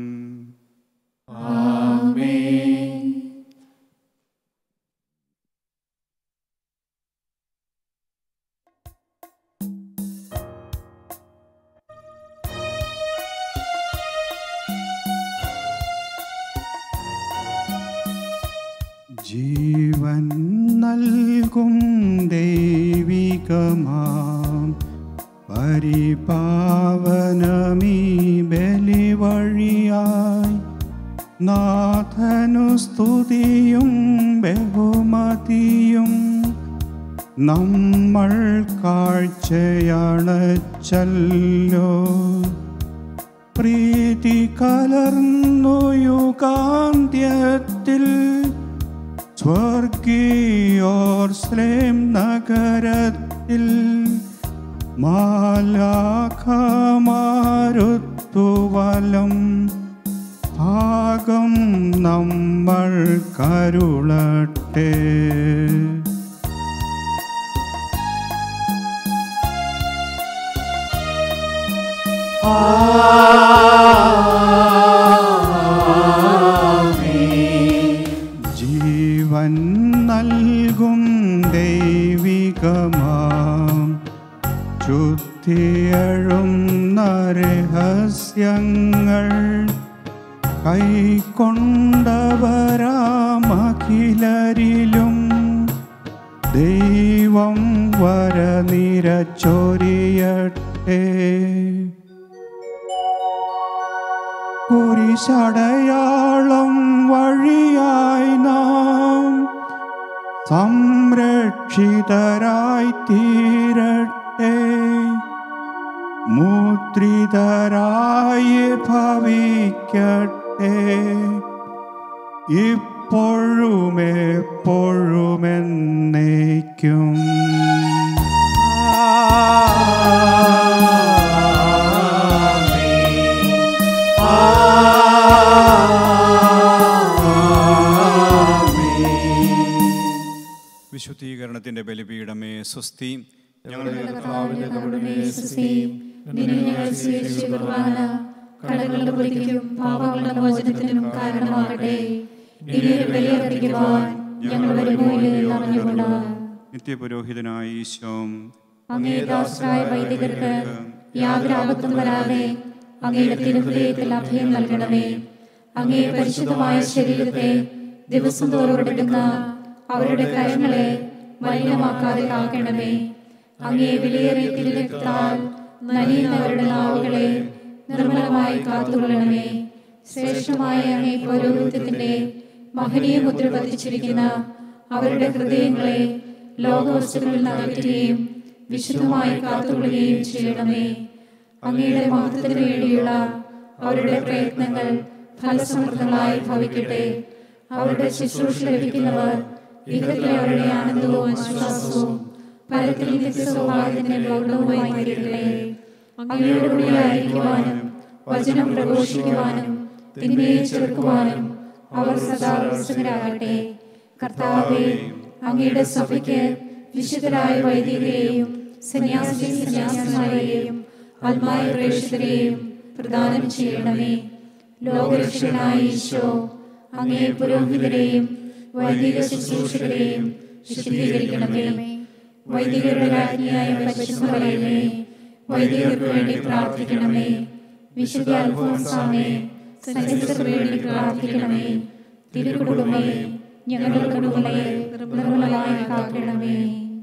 ജീവൻ നൽകും ദൈവികമാം പരിപാവനമീ ബലി വഴിയായി നാഥനു സ്തുതിയും ബഹുമതിയും നമ്മൾ കാഴ്ചയാണ് ചല്ലോ പ്രീതി കലർന്നു യുഗാന്ത്യത്തിൽ സ്വർഗീയോർ സ്ലേം നഗരത്തിൽ മാലാഖമാരുത്തുവലം ഭാഗം നമ്മൾ കരുളട്ടെ ജീവൻ നൽകും ദൈവികമാം ശുദ്ധിയഴുന്ന രഹസ്യങ്ങൾ കൈക്കൊണ്ടവരാമഖിലരിലും ദൈവം വരനിരച്ചൊരിയട്ടെ കുരിശടയാളം വഴിയായി നാം സംരക്ഷിതരായി തീരട്ടെ മുദ്രിതരായി ഭവിക്കട്ടെ ഇപ്പോഴും എപ്പോഴും എന്നേക്കും വിശുദ്ധീകരണത്തിന്റെ ബലിപീഠമേ സ്വസ്തി ഞങ്ങളുടെ കർത്താവിന്റെ കരുണമേ സ്തുതിയും. നിന്നെ ഞങ്ങൾ സ്വീകരിച്ച കുർബാന കടങ്ങളുടെ പൊലിക്കും പാപങ്ങളുടെ മോചനത്തിനും കാരണമാകട്ടെ ഇനി ഒരു ബലിയർപ്പിക്കുവാൻ ഞങ്ങൾ വരുമോ എന്ന് അറിഞ്ഞുകൊണ്ട് നിത്യപുരോഹിതനായ ഈശോ അങ്ങേ ദാസരായ വൈദികർക്ക് യാതൊരു ആപത്തും വരാതെ അങ്ങയുടെ തിരുഹൃദയത്തിൽ അഭയം നൽകണമേ അങ്ങേ പരിശുദ്ധമായ ശരീരത്തെ ദിവസം തോറും എടുക്കുന്ന അവരുടെ കരങ്ങളെ മലിനമാക്കാതെ കാക്കണമേ അങ്ങേ വിലയേറിയ തിരുരക്താൽ നലിയുന്നവരുടെ നാവുകളെ നിർമ്മലമായി കാത്തുകൊള്ളണമേ ശ്രേഷ്ഠമായ അങ്ങേ പൗരോഹിത്യത്തിന്റെ മഹനീയ മുദ്ര പതിച്ചിരിക്കുന്ന അവരുടെ ഹൃദയങ്ങളെ ലോകവസ്തുക്കളിൽ നിന്ന് അകറ്റുകയും വിശുദ്ധമായി കാത്തുകൊള്ളുകയും ചെയ്യണമേ അങ്ങയുടെ മഹത്വത്തിന് വേണ്ടിയുള്ള അവരുടെ പ്രയത്നങ്ങൾ ഫലസമൃദ്ധങ്ങളായി ഭവിക്കട്ടെ അവരുടെ ശുശ്രൂഷ ലഭിക്കുന്നവർ ഇഹത്തിലെ അവരുടെ ആനന്ദവും ആശ്വാസവും പരത്തിൽ നിത്യസൗഭാഗ്യത്തിന്റെ ഗൗരവമായി തീരട്ടെ അങ്ങയുടെ കൂടെയായിരിക്കുവാനും വചനം പ്രഘോഷിക്കുവാനും തിന്മയെ ചെറുക്കുവാനും അവർ സദാ ഉത്സുകരാകട്ടെ കർത്താവെ അങ്ങയുടെ സഭയ്ക്ക് വിശുദ്ധരായ വൈദികരെയും സന്യാസി സന്യാസിമാരെയും ആത്മായ പ്രേക്ഷിതരെയും പ്രദാനം ചെയ്യണമേ ലോകരക്ഷകനായ ഈശോ അങ്ങേ പുരോഹിതരെയും വൈദിക ശുശ്രൂഷകരെയും വിശദീകരിക്കണമേ വൈദികരുടെ രാജ്ഞിയായ പരിശുദ്ധമറിയമേ വൈദികർക്ക് വേണ്ടി പ്രാർത്ഥിക്കണമേ വിശുദ്ധ അൽഫോൻസാമേ സന്യസ്തർക്ക് വേണ്ടി പ്രാർത്ഥിക്കണമേ തിരുക്കുടുംബമേ ഞങ്ങളുടെ കുടുംബങ്ങളെ നിർമ്മലമായി കാക്കണമേ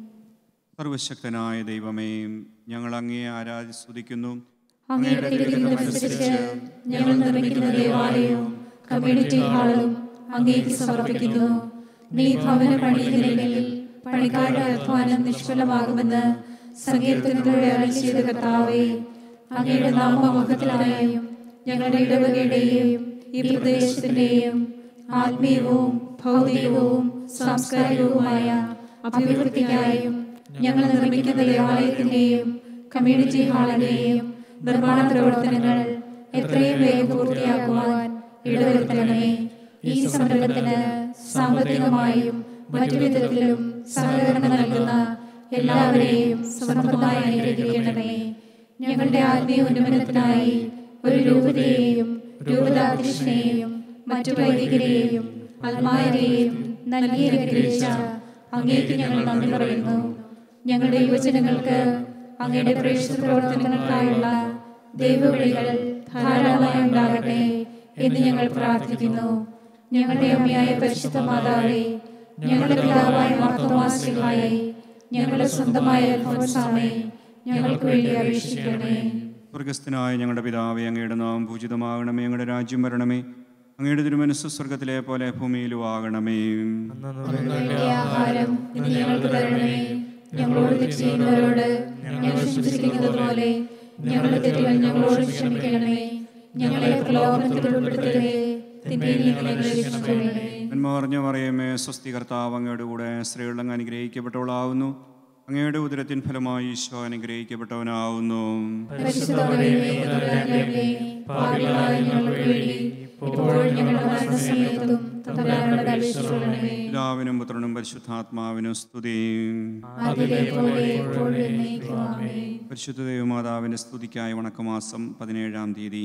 സർവശക്തനായ ദൈവമേ ഞങ്ങൾ അങ്ങയെ ആരാധി സ്തുതിക്കുന്നു അങ്ങയുടെ തിരുവിനനുസരിച്ച് ഞങ്ങൾ നിർമ്മിക്കുന്ന ദേവാലയവും കമ്മ്യൂണിറ്റി ഹാളും അങ്ങേക്ക് സമർപ്പിക്കുന്നു നീ ഭവന പണിയുന്നില്ലെങ്കിൽ പണിക്കാരുടെ അധ്വാനം നിഷ്ഫലമാകുമെന്ന് സങ്കീർത്തനത്തിലൂടെ അരളി ചെയ്ത കർത്താവേ അങ്ങയുടെ നാമമഹത്തിലായും ഞങ്ങളുടെ ഇടവകയുടെയും ഈ പ്രദേശത്തിന്റെയും ആത്മീയവും ഭൗതികവും സാംസ്കാരികവുമായ അഭിവൃദ്ധിക്കായും ഞങ്ങൾ നിർമ്മിക്കുന്ന ദേവാലയത്തിന്റെയും കമ്മ്യൂണിറ്റി ഹാളിന്റെയും നിർമ്മാണ പ്രവർത്തനങ്ങൾ എത്രയും വേഗം പൂർത്തിയാക്കുവാൻ ഇടവരുത്തണമേ ഈ സംരംഭത്തിന് സാമ്പത്തികമായും മറ്റു വിധത്തിലും സഹകരണം നൽകുന്ന എല്ലാവരെയും സമൃദ്ധമായി അനുഗ്രഹിക്കണമേ ഞങ്ങളുടെ ആത്മീയ ഉന്നമനത്തിനായി ഒരു രൂപതയെയും രൂപതാധ്യക്ഷനെയും മറ്റു വൈദികരെയും അൽമാരെയും നൽകി അനുഗ്രഹിച്ച അങ്ങേക്ക് ഞങ്ങൾ നന്ദി പറയുന്നു ഞങ്ങളുടെ യുവജനങ്ങൾക്ക് അങ്ങയുടെ പ്രേക്ഷിത പ്രവർത്തനങ്ങൾക്കായുള്ള ദൈവവിളികൾ ധാരാളമായി ഉണ്ടാകട്ടെ എന്ന് ഞങ്ങൾ പ്രാർത്ഥിക്കുന്നു ഞങ്ങളുടെ അമ്മയായ പരിശുദ്ധ മാതാവേ ഞങ്ങളുടെ പിതാവായ മാർത്തോമാസിഹായി ഞങ്ങളുടെ സ്വന്തമായ അൽഫോൻസാമേ ഞങ്ങൾക്ക് വേണ്ടി അപേക്ഷിക്കണമേ സ്വർഗസ്ഥനായ ഞങ്ങളുടെ പിതാവേ അങ്ങയുടെ നാമം പൂജിതമാകണമേ അങ്ങയുടെ രാജ്യം വരണമേ അങ്ങയുടെ തിരുമനസ് സ്വർഗത്തിലെ പോലെ ഭൂമിയിലും ആകണമേ അന്നു വേണ്ടിയ ആഹാരം ഇന്ന് ഞങ്ങൾക്ക് തരണമേ ഞങ്ങളോട് തെറ്റ് ചെയ്യുന്നവരോട് ഞങ്ങൾ ക്ഷമിച്ചിരിക്കുന്നത് പോലെ ഞങ്ങളുടെ തെറ്റുകൾ ഞങ്ങളോട് ക്ഷമിക്കണമേ ഞങ്ങളെ പ്രലോഭനത്തിൽ ഉൾപ്പെടുത്തരുതേ തിന്മയിൽ നിന്ന് ഞങ്ങളെ രക്ഷിക്കണമേ നന്മ പറഞ്ഞു പറയുമേ സ്വസ്തി കർത്താവ് അങ്ങയുടെ കൂടെ സ്ത്രീകൾ അങ്ങ് അനുഗ്രഹിക്കപ്പെട്ടവളാവുന്നു അങ്ങയുടെ ഉദരത്തിൻ ഫലമായി ഈശോ അനുഗ്രഹിക്കപ്പെട്ടവനാവുന്നു പരിശുദ്ധ മറിയമേ, തമ്പുരാന്റെ പാപികളായ ഞങ്ങൾക്ക് വേണ്ടി ഇപ്പോഴും ഞങ്ങളുടെ മരണസമയത്തും തമ്പുരാനോട് അപേക്ഷിച്ചുകൊള്ളണമേ പിതാവിനും പുത്രനും പരിശുദ്ധാത്മാവിനും സ്തുതി അതിലെ പോലെ എപ്പോഴും എന്നേക്കും ആമേൻ പരിശുദ്ധ ദേവമാതാവിൻ്റെ സ്തുതിക്കായി വണക്കമാസം പതിനേഴാം തീയതി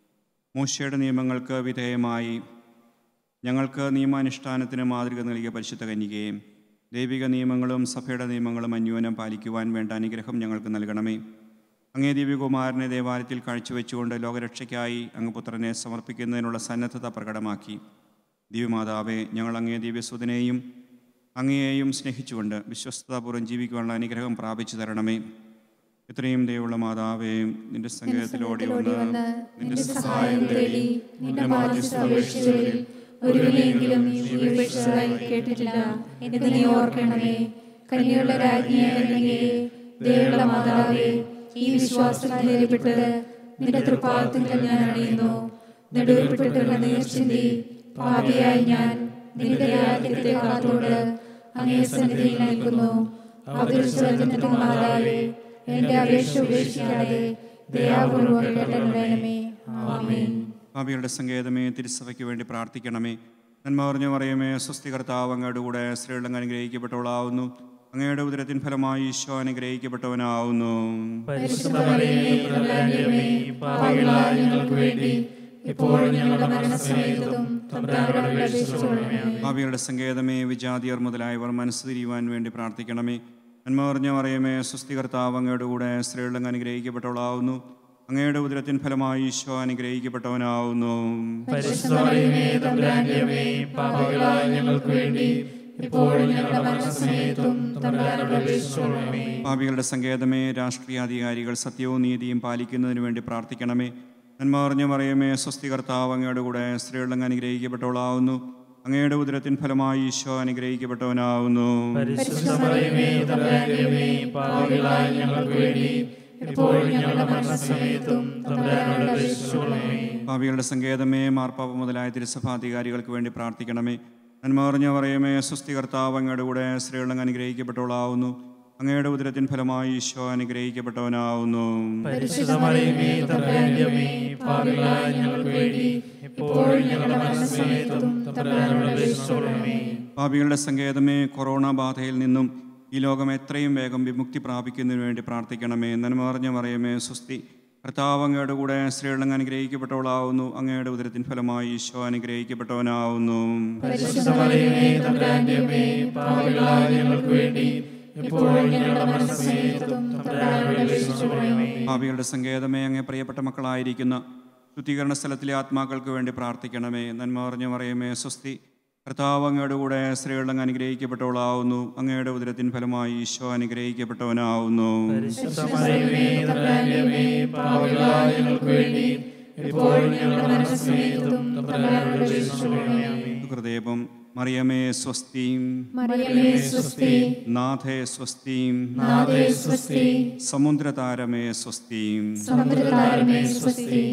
മൂശയുടെ നിയമങ്ങൾക്ക് വിധേയമായി ഞങ്ങൾക്ക് നിയമാനുഷ്ഠാനത്തിന് മാതൃക നൽകിയ പരിശുദ്ധ കന്യകയെ ദൈവിക നിയമങ്ങളും സഭയുടെ നിയമങ്ങളും അന്യോന്യം പാലിക്കുവാൻ വേണ്ട അനുഗ്രഹം ഞങ്ങൾക്ക് നൽകണമേ അങ്ങേ ദിവ്യകുമാരനെ ദേവാലയത്തിൽ കാഴ്ചവെച്ചുകൊണ്ട് ലോകരക്ഷയ്ക്കായി അങ്ങ് പുത്രനെ സമർപ്പിക്കുന്നതിനുള്ള സന്നദ്ധത പ്രകടമാക്കി ദിവ്യമാതാവെ ഞങ്ങൾ അങ്ങേ ദിവ്യസുതനെയും അങ്ങയെയും സ്നേഹിച്ചുകൊണ്ട് വിശ്വസ്തതാപൂർവ്വം ജീവിക്കുവാനുള്ള അനുഗ്രഹം പ്രാപിച്ചു തരണമേ ഇത്രയും ദയുള്ള മാതാവേ നിന്റെ സങ്കേതത്തിലോടി വന്ന് നിന്റെ സഹായം തേടി നിന്റെ മാധ്യസ്ഥ അപേക്ഷിച്ചവരിൽ ഒരുവനെങ്കിലും നീ ഉപേക്ഷിച്ചതായി കേട്ടിട്ടില്ല എന്ന് നീ ഓർക്കണമേ കന്യകളുടെ രാജ്ഞിയെ ദയുള്ള മാതാവേ ഈ വിശ്വാസത്തിൽ ധൈര്യപ്പെട്ട് നിന്റെ തൃപ്പാദത്തിൽ ഞാൻ അണിയുന്നു നെടുവിൽപ്പെട്ടുള്ള നീർച്ചിന്തി പാപിയായി ഞാൻ നിന്റെ രാജ്യത്തെ കാത്തോട് അങ്ങേ സന്നിധിയിൽ നിൽക്കുന്നു അഭിരുചിന്റെ മാതാവേ എന്റെ അപേക്ഷ ഉപേക്ഷിക്കാതെ ദയാപൂർവ്വം കേട്ടണമേ ആമേൻ ഭാവിയുടെ സങ്കേതമേ തിരുസഭയ്ക്ക് വേണ്ടി പ്രാർത്ഥിക്കണമേ നന്മ പറഞ്ഞു പറയുമേ സ്വസ്തി കർത്താവ് അങ്ങയുടെ കൂടെ സ്ത്രീകൾ അനുഗ്രഹിക്കപ്പെട്ടവളാവുന്നു അങ്ങയുടെ ഉദരത്തിൻ ഫലമായി ഈശോ അനുഗ്രഹിക്കപ്പെട്ടവനാവുന്നു പരിശുദ്ധ മറിയമേ, തമ്പുരാന്റെ അമ്മേ, പാപികളായ ഞങ്ങൾക്ക് വേണ്ടി ഇപ്പോഴും ഞങ്ങളുടെ മരണസമയത്തും തമ്പുരാനോട് അപേക്ഷിച്ചുകൊള്ളണമേ ഭാവിയുടെ സങ്കേതമേ വിജാതിയർ മുതലായവർ മനസ്സ് തിരിയുവാൻ വേണ്ടി പ്രാർത്ഥിക്കണമേ നന്മ പറഞ്ഞു പറയുമേ സ്വസ്തി കർത്താവ് അങ്ങയുടെ കൂടെ സ്ത്രീകൾ അനുഗ്രഹിക്കപ്പെട്ടവളാവുന്നു അങ്ങയുടെ ഉദരത്തിൻ ഫലമായി ഈശോ അനുഗ്രഹിക്കപ്പെട്ടവനാവുന്നു പരിശുദ്ധ മറിയമേ, തമ്പുരാന്റെ അമ്മേ, പാപികളായ ഞങ്ങൾക്ക് വേണ്ടി ഇപ്പോഴും ഞങ്ങളുടെ മരണസമയത്തും തമ്പുരാനോട് അപേക്ഷിച്ചുകൊള്ളണമേ പാപികളുടെ സങ്കേതമേ രാഷ്ട്രീയാധികാരികൾ സത്യവും നീതിയും പാലിക്കുന്നതിന് വേണ്ടി പ്രാർത്ഥിക്കണമേ നന്മ പറഞ്ഞു പറയുമേ സ്വസ്തി കർത്താവ് അങ്ങയുടെ കൂടെ സ്ത്രീകൾ അനുഗ്രഹിക്കപ്പെട്ടവളാവുന്നു അങ്ങയുടെ ഉദരത്തിൻ ഫലമായി ഈശോ അനുഗ്രഹിക്കപ്പെട്ടവനാവുന്നു പരിശുദ്ധ മറിയമേ, തമ്പുരാന്റെ അമ്മേ, പാപികളായ ഞങ്ങൾക്ക് വേണ്ടി ഇപ്പോഴും ഞങ്ങളുടെ മരണസമയത്തും തമ്പുരാനോട് അപേക്ഷിച്ചുകൊള്ളണമേ പാപികളുടെ സങ്കേതമേ മാർപ്പാപ്പ മുതലായ തിരുസഭാധികാരികൾക്ക് വേണ്ടി പ്രാർത്ഥിക്കണമേ നന്മ പറഞ്ഞു പറയുമേ സ്വസ്തി കർത്താവ് അങ്ങയുടെ കൂടെ സ്ത്രീകൾ അനുഗ്രഹിക്കപ്പെട്ടവളാവുന്നു അങ്ങയുടെ ഉദരത്തിൻ ഫലമായി ഈശോ അനുഗ്രഹിക്കപ്പെട്ടവനാവുന്നു പരിശുദ്ധ മറിയമേ, തമ്പുരാന്റെ അമ്മേ, പാപികളായ ഞങ്ങൾക്ക് വേണ്ടി ഇപ്പോഴും ഞങ്ങളുടെ മരണസമയത്തും തമ്പുരാനോട് അപേക്ഷിച്ചുകൊള്ളണമേ പാപികളുടെ സങ്കേതമേ കൊറോണ ബാധയിൽ നിന്നും ഈ ലോകം എത്രയും വേഗം വിമുക്തി പ്രാപിക്കുന്നതിന് വേണ്ടി പ്രാർത്ഥിക്കണമേ നന്മ പറഞ്ഞു പറയുമേ സുസ്തി കർത്താവ് അങ്ങയുടെ കൂടെ സ്ത്രീകൾ അനുഗ്രഹിക്കപ്പെട്ടവളാവുന്നു അങ്ങയുടെ ഉദരത്തിൻ ഫലമായി ഈശോ അനുഗ്രഹിക്കപ്പെട്ടവനാവുന്നു പരിശുദ്ധ മറിയമേ, തമ്പുരാന്റെ അമ്മേ, പാപികളായ ഞങ്ങൾക്ക് വേണ്ടി ഇപ്പോഴും ഞങ്ങളുടെ മരണസമയത്തും തമ്പുരാനോട് അപേക്ഷിച്ചുകൊള്ളണമേ പാപികളുടെ സങ്കേതമേ അങ്ങേ പ്രിയപ്പെട്ട മക്കളായിരിക്കുന്ന ശുദ്ധീകരണ സ്ഥലത്തിലെ ആത്മാക്കൾക്ക് വേണ്ടി പ്രാർത്ഥിക്കണമേ നന്മ പറഞ്ഞു പറയുമേ സ്വസ്തി കർത്താവ് അങ്ങയുടെ കൂടെ സ്ത്രീകൾ അനുഗ്രഹിക്കപ്പെട്ടവളാവുന്നു അങ്ങയുടെ ഉദരത്തിൻ ഫലമായി ഈശോ അനുഗ്രഹിക്കപ്പെട്ടവനാവുന്നു പരിശുദ്ധ മറിയമേ, തമ്പുരാന്റെ അമ്മേ, പാപികളായ ഞങ്ങൾക്ക് വേണ്ടി ഇപ്പോഴും ഞങ്ങളുടെ മരണസമയത്തും തമ്പുരാനോട് അപേക്ഷിച്ചുകൊള്ളണമേ ഹൃദയപം മറിയമേ സ്വസ്തിയും മറിയമേ സ്വസ്തി നാഥേ സ്വസ്തിയും നാഥേ സ്വസ്തി സമുദ്രതാരമേ സ്വസ്തിയും സമുദ്രതാരമേ സ്വസ്തി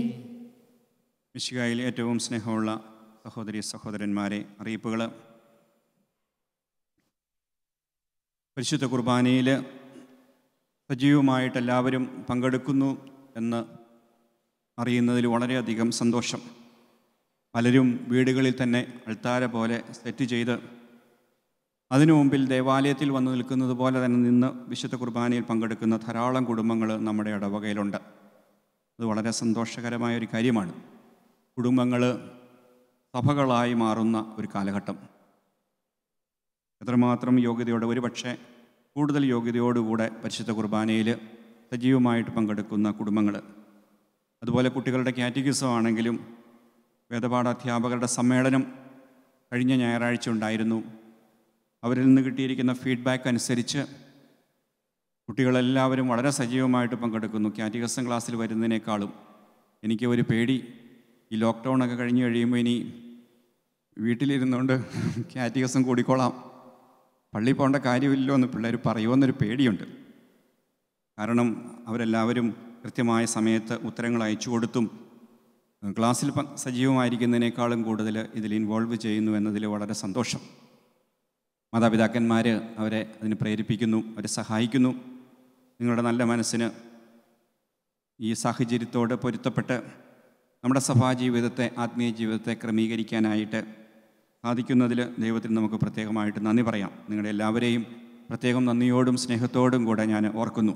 മിശികായിൽ ഏറ്റവും സ്നേഹമുള്ള സഹോദരി സഹോദരന്മാരെ അറിയിപ്പുകൾ പരിശുദ്ധ കുർബാനയിൽ സജീവമായിട്ട് എല്ലാവരും പങ്കെടുക്കുന്നു എന്ന് അറിയുന്നതിൽ വളരെയധികം സന്തോഷം പലരും വീടുകളിൽ തന്നെ അൾത്താര പോലെ സെറ്റ് ചെയ്ത് അതിനു മുമ്പിൽ ദേവാലയത്തിൽ വന്നു നിൽക്കുന്നത് പോലെ തന്നെ നിന്ന് വിശുദ്ധ കുർബാനയിൽ പങ്കെടുക്കുന്ന ധാരാളം കുടുംബങ്ങൾ നമ്മുടെ ഇടവകയിലുണ്ട് അത് വളരെ സന്തോഷകരമായ ഒരു കാര്യമാണ് കുടുംബങ്ങൾ സഭകളായി മാറുന്ന ഒരു കാലഘട്ടം എത്രമാത്രം യോഗ്യതയോടെ ഒരുപക്ഷെ കൂടുതൽ യോഗ്യതയോടുകൂടെ പരിശുദ്ധ കുർബാനയിൽ സജീവമായിട്ട് പങ്കെടുക്കുന്ന കുടുംബങ്ങൾ അതുപോലെ കുട്ടികളുടെ കാറ്റഗിസം ആണെങ്കിലും വേദപാഠ അധ്യാപകരുടെ സമ്മേളനം കഴിഞ്ഞ ഞായറാഴ്ച ഉണ്ടായിരുന്നു അവരിൽ നിന്ന് കിട്ടിയിരിക്കുന്ന ഫീഡ്ബാക്ക് അനുസരിച്ച് കുട്ടികളെല്ലാവരും വളരെ സജീവമായിട്ട് പങ്കെടുക്കുന്നു കാറ്റഗസം ക്ലാസ്സിൽ വരുന്നതിനേക്കാളും എനിക്ക് ഒരു പേടി ഈ ലോക്ക്ഡൗൺ ഒക്കെ കഴിഞ്ഞ് കഴിയുമ്പോൾ ഇനി വീട്ടിലിരുന്നുകൊണ്ട് കാറ്റഗസം കൂടിക്കോളാം പള്ളി പോകേണ്ട കാര്യമില്ലോ എന്ന് പിള്ളേർ പറയുമെന്നൊരു പേടിയുണ്ട് കാരണം അവരെല്ലാവരും കൃത്യമായ സമയത്ത് ഉത്തരങ്ങൾ അയച്ചു കൊടുത്തും ക്ലാസ്സിൽ പ- സജീവമായിരിക്കുന്നതിനേക്കാളും കൂടുതൽ ഇതിൽ ഇൻവോൾവ് ചെയ്യുന്നു എന്നതിൽ വളരെ സന്തോഷം മാതാപിതാക്കന്മാർ അവരെ അതിന് പ്രേരിപ്പിക്കുന്നു അവരെ സഹായിക്കുന്നു നിങ്ങളുടെ നല്ല മനസ്സിന് ഈ സാഹചര്യത്തോട് പൊരുത്തപ്പെട്ട് നമ്മുടെ സഭാജീവിതത്തെ ആത്മീയ ജീവിതത്തെ ക്രമീകരിക്കാനായിട്ട് സാധിക്കുന്നതിൽ ദൈവത്തിന് നമുക്ക് പ്രത്യേകമായിട്ട് നന്ദി പറയാം നിങ്ങളുടെ എല്ലാവരെയും പ്രത്യേകം നന്ദിയോടും സ്നേഹത്തോടും കൂടെ ഞാൻ ഓർക്കുന്നു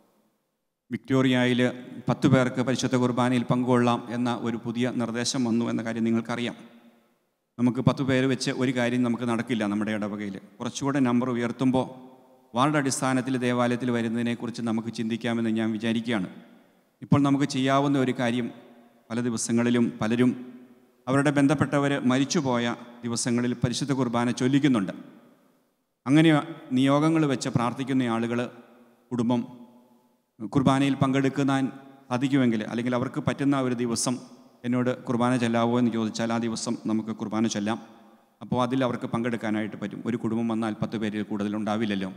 വിക്ടോറിയയിൽ പത്ത് പേർക്ക് പരിശുദ്ധ കുർബാനയിൽ പങ്കുകൊള്ളാം എന്ന ഒരു പുതിയ നിർദ്ദേശം വന്നു എന്ന കാര്യം നിങ്ങൾക്കറിയാം നമുക്ക് പത്ത് പേര് വെച്ച് ഒരു കാര്യം നമുക്ക് നടക്കില്ല നമ്മുടെ ഇടവകയിൽ കുറച്ചുകൂടെ നമ്പർ ഉയർത്തുമ്പോൾ വാർഡ് അടിസ്ഥാനത്തിൽ ദേവാലയത്തിൽ വരുന്നതിനെക്കുറിച്ച് നമുക്ക് ചിന്തിക്കാമെന്ന് ഞാൻ വിചാരിക്കുകയാണ് ഇപ്പോൾ നമുക്ക് ചെയ്യാവുന്ന ഒരു കാര്യം പല ദിവസങ്ങളിലും പലരും അവരുടെ ബന്ധപ്പെട്ടവർ മരിച്ചുപോയ ദിവസങ്ങളിൽ പരിശുദ്ധ കുർബാന ചൊല്ലിക്കുന്നുണ്ട് അങ്ങനെ നിയോഗങ്ങൾ വെച്ച് പ്രാർത്ഥിക്കുന്ന ആളുകൾ കുടുംബം കുർബാനയിൽ പങ്കെടുക്കാൻ സാധിക്കുമെങ്കിൽ അല്ലെങ്കിൽ അവർക്ക് പറ്റുന്ന ഒരു ദിവസം എന്നോട് കുർബാന ചെല്ലാവോ എന്ന് ചോദിച്ചാൽ ആ ദിവസം നമുക്ക് കുർബാന ചൊല്ലാം അപ്പോൾ അതിൽ അവർക്ക് പങ്കെടുക്കാനായിട്ട് പറ്റും ഒരു കുടുംബം വന്നാൽ പത്ത് പേരിൽ കൂടുതൽ ഉണ്ടാവില്ലല്ലോ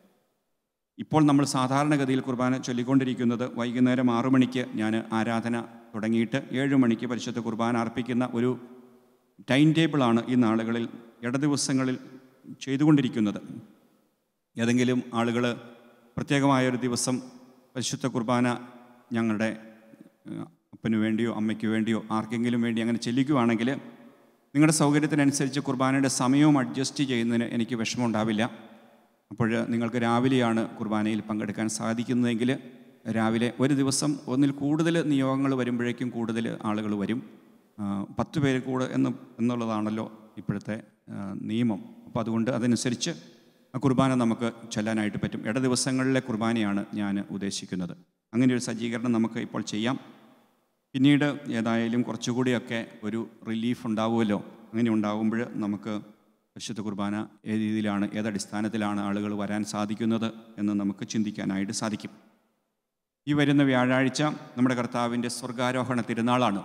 ഇപ്പോൾ നമ്മൾ സാധാരണഗതിയിൽ കുർബാന ചൊല്ലിക്കൊണ്ടിരിക്കുന്നത് വൈകുന്നേരം ആറു മണിക്ക് ഞാൻ ആരാധന തുടങ്ങിയിട്ട് ഏഴ് മണിക്ക് പരിശുദ്ധ കുർബാന അർപ്പിക്കുന്ന ഒരു ടൈം ടേബിളാണ് ഈ നാളുകളിൽ ഇട ദിവസങ്ങളിൽ ചെയ്തുകൊണ്ടിരിക്കുന്നത് ഏതെങ്കിലും ആളുകൾ പ്രത്യേകമായൊരു ദിവസം പരിശുദ്ധ കുർബാന ഞങ്ങളുടെ ഏഹ്, അപ്പന് വേണ്ടിയോ അമ്മയ്ക്ക് വേണ്ടിയോ ആർക്കെങ്കിലും വേണ്ടി അങ്ങനെ ചെല്ലിക്കുവാണെങ്കിൽ നിങ്ങളുടെ സൗകര്യത്തിനനുസരിച്ച് കുർബാനയുടെ സമയവും അഡ്ജസ്റ്റ് ചെയ്യുന്നതിന് എനിക്ക് വിഷമമുണ്ടാവില്ല അപ്പോൾ നിങ്ങൾക്ക് രാവിലെയാണ് കുർബാനയിൽ പങ്കെടുക്കാൻ സാധിക്കുന്നതെങ്കിൽ രാവിലെ ഒരു ദിവസം ഒന്നിൽ കൂടുതൽ നിയോഗങ്ങൾ വരുമ്പോഴേക്കും കൂടുതൽ ആളുകൾ വരും ആ, പത്ത് പേര് കൂടെ എന്ന് എന്നുള്ളതാണല്ലോ ഇപ്പോഴത്തെ ആ, നിയമം അപ്പോൾ അതുകൊണ്ട് അതനുസരിച്ച് ആ കുർബാന നമുക്ക് ചൊല്ലാനായിട്ട് പറ്റും ഇട ദിവസങ്ങളിലെ കുർബാനയാണ് ഞാൻ ഉദ്ദേശിക്കുന്നത് അങ്ങനെ ഒരു സജ്ജീകരണം നമുക്ക് ഇപ്പോൾ ചെയ്യാം പിന്നീട് ഏതായാലും കുറച്ചുകൂടിയൊക്കെ ഒരു റിലീഫ് ഉണ്ടാവുമല്ലോ അങ്ങനെ ഉണ്ടാകുമ്പോൾ നമുക്ക് പരിശുദ്ധ കുർബാന ഏത് രീതിയിലാണ് ഏതടിസ്ഥാനത്തിലാണ് ആളുകൾ വരാൻ സാധിക്കുന്നത് എന്ന് നമുക്ക് ചിന്തിക്കാനായിട്ട് സാധിക്കും ഈ വരുന്ന വ്യാഴാഴ്ച നമ്മുടെ കർത്താവിൻ്റെ സ്വർഗാരോഹണ തിരുനാളാണ്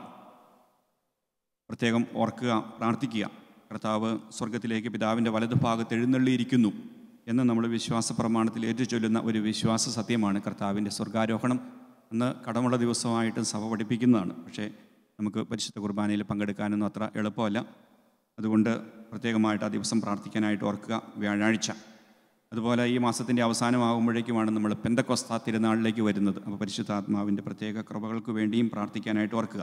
പ്രത്യേകം ഓർക്കുക പ്രാർത്ഥിക്കുക കർത്താവ് സ്വർഗത്തിലേക്ക് പിതാവിൻ്റെ വലതുഭാഗത്ത് എഴുന്നള്ളിയിരിക്കുന്നു എന്ന് നമ്മൾ വിശ്വാസ പ്രമാണത്തിൽ ഏറ്റുചൊല്ലുന്ന ഒരു വിശ്വാസ സത്യമാണ് കർത്താവിൻ്റെ സ്വർഗാരോഹണം എന്ന് കടമുള്ള ദിവസമായിട്ട് സഭ പഠിപ്പിക്കുന്നതാണ് പക്ഷേ നമുക്ക് പരിശുദ്ധ കുർബാനയിൽ പങ്കെടുക്കാനൊന്നും അത്ര എളുപ്പമല്ല അതുകൊണ്ട് പ്രത്യേകമായിട്ട് ആ ദിവസം പ്രാർത്ഥിക്കാനായിട്ട് ഓർക്കുക വ്യാഴാഴ്ച അതുപോലെ ഈ മാസത്തിൻ്റെ അവസാനമാകുമ്പോഴേക്കുമാണ് നമ്മൾ പെന്തക്കൊസ്ത തിരുനാളിലേക്ക് വരുന്നത് അപ്പോൾ പരിശുദ്ധാത്മാവിൻ്റെ പ്രത്യേക കൃപകൾക്ക് വേണ്ടിയും പ്രാർത്ഥിക്കാനായിട്ട് ഓർക്കുക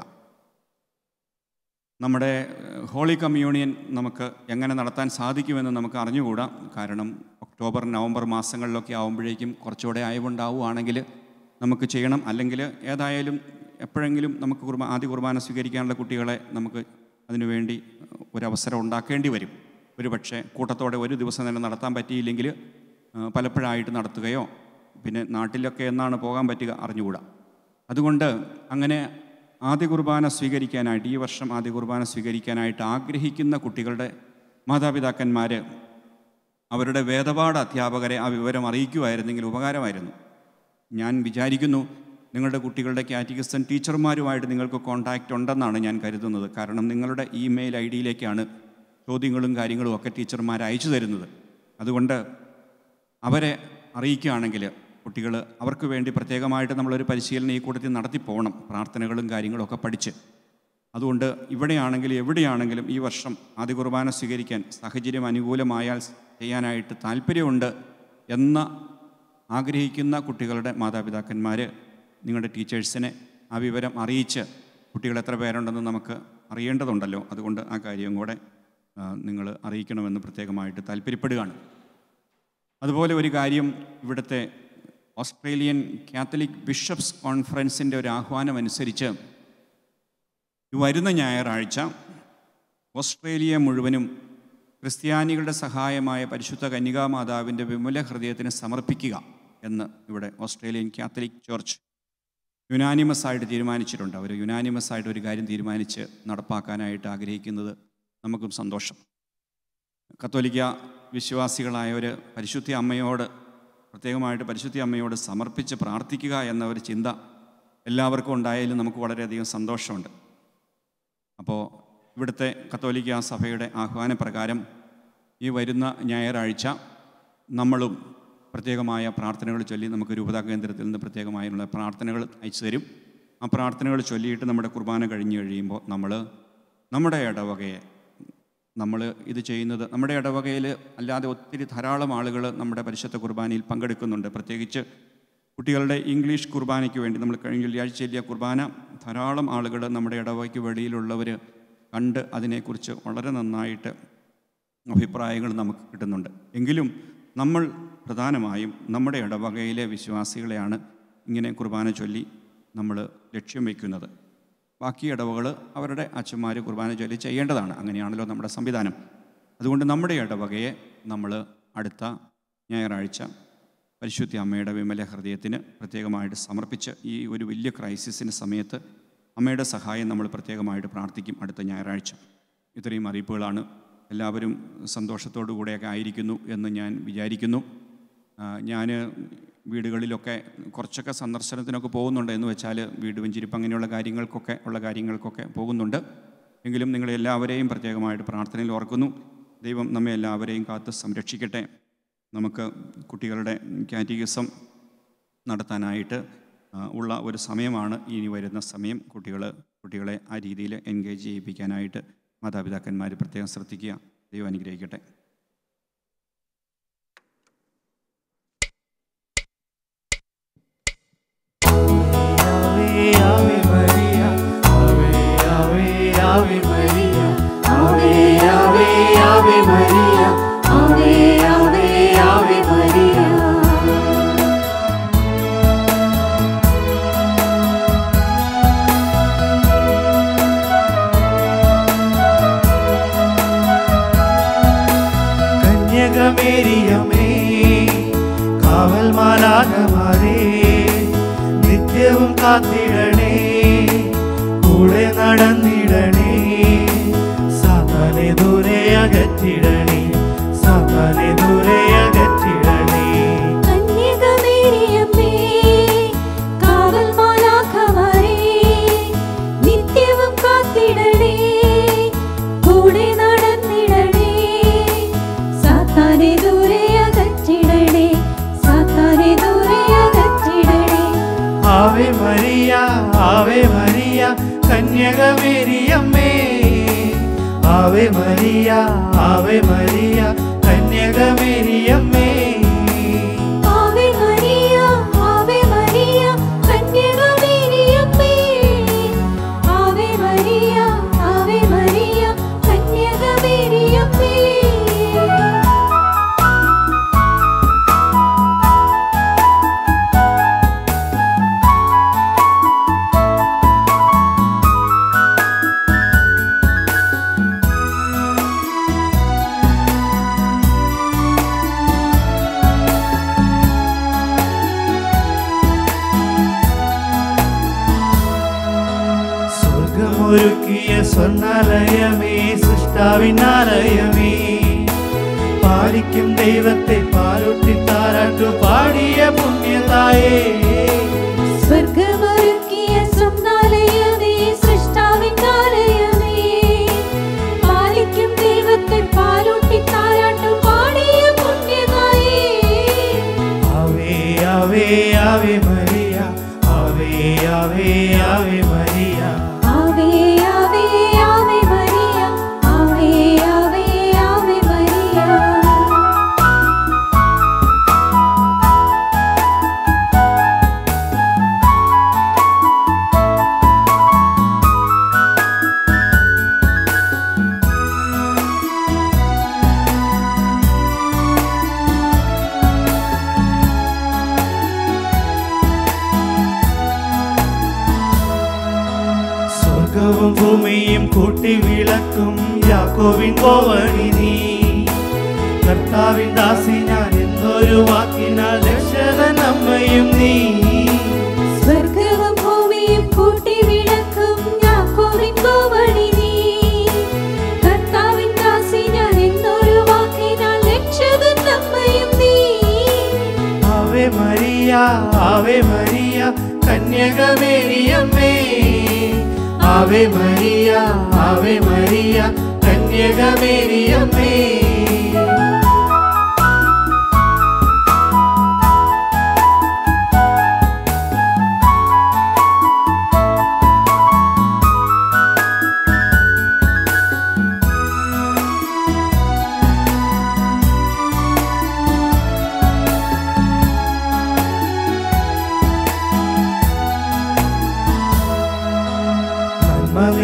നമ്മുടെ ഏഹ്, ഹോളി കമ്മ്യൂണിയൻ നമുക്ക് എങ്ങനെ നടത്താൻ സാധിക്കുമെന്ന് നമുക്ക് അറിഞ്ഞുകൂടാ കാരണം ഒക്ടോബർ നവംബർ മാസങ്ങളിലൊക്കെ ആകുമ്പോഴേക്കും കുറച്ചുകൂടെ അയവുണ്ടാവുകയാണെങ്കിൽ നമുക്ക് ചെയ്യണം അല്ലെങ്കിൽ ഏതായാലും എപ്പോഴെങ്കിലും നമുക്ക് കുർബാ ആദ്യ കുർബാന സ്വീകരിക്കാനുള്ള കുട്ടികളെ നമുക്ക് അതിനുവേണ്ടി ഒരവസരം ഉണ്ടാക്കേണ്ടി വരും ഒരു പക്ഷേ കൂട്ടത്തോടെ ഒരു ദിവസം തന്നെ നടത്താൻ പറ്റിയില്ലെങ്കിൽ ആ, പലപ്പോഴായിട്ട് നടത്തുകയോ പിന്നെ നാട്ടിലൊക്കെ എന്നാണ് പോകാൻ പറ്റുക അറിഞ്ഞുകൂടാ അതുകൊണ്ട് അങ്ങനെ ആദ്യ കുർബാന സ്വീകരിക്കാനായിട്ട് ഈ വർഷം ആദ്യ കുർബാന സ്വീകരിക്കാനായിട്ട് ആഗ്രഹിക്കുന്ന കുട്ടികളുടെ മാതാപിതാക്കന്മാർ അവരുടെ വേദപാഠ അധ്യാപകരെ ആ വിവരം അറിയിക്കുമായിരുന്നെങ്കിൽ ഉപകാരമായിരുന്നു ഞാൻ വിചാരിക്കുന്നു നിങ്ങളുടെ കുട്ടികളുടെ കാറ്റഗിസൺ ടീച്ചർമാരുമായിട്ട് നിങ്ങൾക്ക് കോൺടാക്റ്റ് ഉണ്ടെന്നാണ് ഞാൻ കരുതുന്നത് കാരണം നിങ്ങളുടെ ഇമെയിൽ ഐ ഡിയിലേക്കാണ് ചോദ്യങ്ങളും കാര്യങ്ങളും ഒക്കെ ടീച്ചർമാർ അയച്ചു തരുന്നത് അതുകൊണ്ട് അവരെ അറിയിക്കുകയാണെങ്കിൽ കുട്ടികൾ അവർക്ക് വേണ്ടി പ്രത്യേകമായിട്ട് നമ്മളൊരു പരിശീലനം ഈ കൂട്ടത്തിൽ നടത്തി പോകണം പ്രാർത്ഥനകളും കാര്യങ്ങളും ഒക്കെ പഠിച്ച് അതുകൊണ്ട് ഇവിടെയാണെങ്കിലും എവിടെയാണെങ്കിലും ഈ വർഷം ആദ്യ കുർബാന സ്വീകരിക്കാൻ സാഹചര്യം അനുകൂലമായാൽ ചെയ്യാനായിട്ട് താല്പര്യമുണ്ട് എന്ന ആഗ്രഹിക്കുന്ന കുട്ടികളുടെ മാതാപിതാക്കന്മാർ നിങ്ങളുടെ ടീച്ചേഴ്സിനെ ആ വിവരം അറിയിച്ച് കുട്ടികൾ എത്ര പേരുണ്ടെന്ന് നമുക്ക് അറിയേണ്ടതുണ്ടല്ലോ അതുകൊണ്ട് ആ കാര്യം കൂടെ നിങ്ങൾ അറിയിക്കണമെന്ന് പ്രത്യേകമായിട്ട് താല്പര്യപ്പെടുകയാണ് അതുപോലെ ഒരു കാര്യം ഇവിടുത്തെ ഓസ്ട്രേലിയൻ കാത്തലിക് ബിഷപ്സ് കോൺഫറൻസിൻ്റെ ഒരു ആഹ്വാനം അനുസരിച്ച് ഈ വരുന്ന ഞായറാഴ്ച ഓസ്ട്രേലിയ മുഴുവനും ക്രിസ്ത്യാനികളുടെ സഹായമായ പരിശുദ്ധ കന്യകാമാതാവിൻ്റെ വിമല ഹൃദയത്തിന് സമർപ്പിക്കുക എന്ന് ഇവിടെ ഓസ്ട്രേലിയൻ കാത്തലിക് ചർച്ച് യുനാനിമസ് ആയിട്ട് തീരുമാനിച്ചിട്ടുണ്ട് അവർ യുനാനിമസ് ആയിട്ട് ഒരു കാര്യം തീരുമാനിച്ച് നടപ്പാക്കാനായിട്ട് ആഗ്രഹിക്കുന്നത് നമുക്കും സന്തോഷം കത്തോലിക്ക വിശ്വാസികളായവർ പരിശുദ്ധി അമ്മയോട് പ്രത്യേകമായിട്ട് പരിശുദ്ധി അമ്മയോട് സമർപ്പിച്ച് പ്രാർത്ഥിക്കുക എന്ന ഒരു ചിന്ത എല്ലാവർക്കും ഉണ്ടായാലും നമുക്ക് വളരെയധികം സന്തോഷമുണ്ട് അപ്പോൾ ഇവിടുത്തെ കത്തോലിക്ക സഭയുടെ ആഹ്വാനപ്രകാരം ഈ വരുന്ന ഞായറാഴ്ച നമ്മളും പ്രത്യേകമായ പ്രാർത്ഥനകൾ ചൊല്ലി നമുക്ക് രൂപതാ കേന്ദ്രത്തിൽ നിന്ന് പ്രത്യേകമായുള്ള പ്രാർത്ഥനകൾ അയച്ചു തരും ആ പ്രാർത്ഥനകൾ ചൊല്ലിയിട്ട് നമ്മുടെ കുർബാന കഴിഞ്ഞ് കഴിയുമ്പോൾ നമ്മൾ നമ്മുടെ ഇടവകയെ നമ്മൾ ഇത് ചെയ്യുന്നത് നമ്മുടെ ഇടവകയിൽ അല്ലാതെ ഒത്തിരി ധാരാളം ആളുകൾ നമ്മുടെ പരിശുദ്ധ കുർബാനയിൽ പങ്കെടുക്കുന്നുണ്ട് പ്രത്യേകിച്ച് കുട്ടികളുടെ ഇംഗ്ലീഷ് കുർബാനയ്ക്ക് വേണ്ടി നമ്മൾ കഴിഞ്ഞ വെള്ളിയാഴ്ച ചെല്ലിയ കുർബാന ധാരാളം ആളുകൾ നമ്മുടെ ഇടവകയ്ക്ക് വെളിയിലുള്ളവർ കണ്ട് അതിനെക്കുറിച്ച് വളരെ നന്നായിട്ട് അഭിപ്രായങ്ങൾ നമുക്ക് കിട്ടുന്നുണ്ട് എങ്കിലും നമ്മൾ പ്രധാനമായും നമ്മുടെ ഇടവകയിലെ വിശ്വാസികളെയാണ് ഇങ്ങനെ കുർബാന ചൊല്ലി നമ്മൾ ലക്ഷ്യം വയ്ക്കുന്നത് ബാക്കി ഇടവകൾ അവരുടെ അച്ഛന്മാർ കുർബാന ചൊല്ലി ചെയ്യേണ്ടതാണ് അങ്ങനെയാണല്ലോ നമ്മുടെ സംവിധാനം അതുകൊണ്ട് നമ്മുടെ ഇടവകയെ നമ്മൾ അടുത്ത ഞായറാഴ്ച പരിശുദ്ധ അമ്മയുടെ വിമല ഹൃദയത്തിന് പ്രത്യേകമായിട്ട് സമർപ്പിച്ച് ഈ ഒരു വലിയ ക്രൈസിസിൻ്റെ സമയത്ത് അമ്മയുടെ സഹായം നമ്മൾ പ്രത്യേകമായിട്ട് പ്രാർത്ഥിക്കും അടുത്ത ഞായറാഴ്ച ഇത്രയും അറിയിപ്പുകളാണ് എല്ലാവരും സന്തോഷത്തോടു കൂടെയൊക്കെ ആയിരിക്കുന്നു എന്ന് ഞാൻ വിചാരിക്കുന്നു ഞാൻ വീടുകളിലൊക്കെ കുറച്ചൊക്കെ സന്ദർശനത്തിനൊക്കെ പോകുന്നുണ്ട് എന്ന് വെച്ചാൽ വീട് വെഞ്ചിരിപ്പ് അങ്ങനെയുള്ള കാര്യങ്ങൾക്കൊക്കെ ഉള്ള കാര്യങ്ങൾക്കൊക്കെ പോകുന്നുണ്ട് എങ്കിലും നിങ്ങളെല്ലാവരെയും പ്രത്യേകമായിട്ട് പ്രാർത്ഥനയിൽ ഓർക്കുന്നു ദൈവം നമ്മെ എല്ലാവരെയും കാത്ത് സംരക്ഷിക്കട്ടെ നമുക്ക് കുട്ടികളുടെ കാറ്റഗിസം നടത്താനായിട്ട് ആ, ഉള്ള ഒരു സമയമാണ് ഇനി വരുന്ന സമയം കുട്ടികൾ കുട്ടികളെ ആ രീതിയിൽ എൻഗേജ് ചെയ്യിപ്പിക്കാനായിട്ട് മാതാപിതാക്കന്മാർ പ്രത്യേകം ശ്രദ്ധിക്കുക ദൈവം അനുഗ്രഹിക്കട്ടെ Ave, Ave María, Ave, Ave, Ave María, Ave, Ave, Ave María, Ave, Ave, Ave María. കന്യകമേരിയമേ കാവൽ മാലാകമാരേ നിത്യവും കാത്തിടണേ കൂടെ നടന്നിടണേ സാത്താനെ ദൂരെ അകറ്റിടണേ സാത്താനെ ദൂരെ അകറ്റിടണേ കന്യകമേരിയമ്മേ, കാവൽ മാലാഖമാരേ, നിത്യവും കാത്തിടണേ, കൂടെ നടന്നിടണേ, സാത്താനെ ദൂരെ അകറ്റിടണേ, സാത്താനെ ദൂരെ അകറ്റിടണേ. ആവേ മരിയ ആവേ മരിയ കന്യകമേരിയമ്മേ ആവേ മരിയ ആവേ മരിയ കന്യകമേരിയമ്മേ ആവേ മരിയ, ആവേ മരിയ, കന്യകമേരിയമ്മേ. ആവേ മരിയ, ആവേ മരിയ, കന്യകമേരിയമ്മേ. സ്വർഗമൊരുക്കിയ സ്വർണാലയമേ സൃഷ്ടാവിനാലയമേ പാലിക്കും ദൈവത്തെ പാലൊട്ടി താരാട്ടു പാടിയ പുണ്യതായേ സ്വർഗമൊരുക്കിയ സ്വപ്നാലയമേ, സൃഷ്ടാവിന്നാലയമേ. പാലിക്കും ദൈവത്തെ പാലൂട്ടി താരാട്ടും പാടിയ പുണ്യതായേ. ആവേ ആവേ ആവേ മരിയ ആവേ ആവേ ആവേ മരിയ ആവേ, ആവേ, ആവേ മരിയ. ആവേ, ആവേ, ആവേ മരിയ. സ്വർഗവും ഭൂമിയും കൂട്ടി വിളക്കും യാക്കോവിൻ കോവണി നീ കർത്താവിൻ ദാസി ഞാൻ എന്നൊരു വാക്കിനാൽ രക്ഷകൻ അമ്മയും നീ സ്വർഗവും ഭൂമിയും കൂട്ടി വിളക്കും യാക്കോബിൻ കോവണി നീ. കർത്താവിൻ ദാസി ഞാൻ എന്നൊരു വാക്കിനാൽ രക്ഷകൻ അമ്മയും നീ. ആവേ മരിയ ആവേ മരിയ കന്യകമേരിയമ്മേ ആവേ മരിയ ആവേ മരിയ കന്യകമേരിയമ്മേ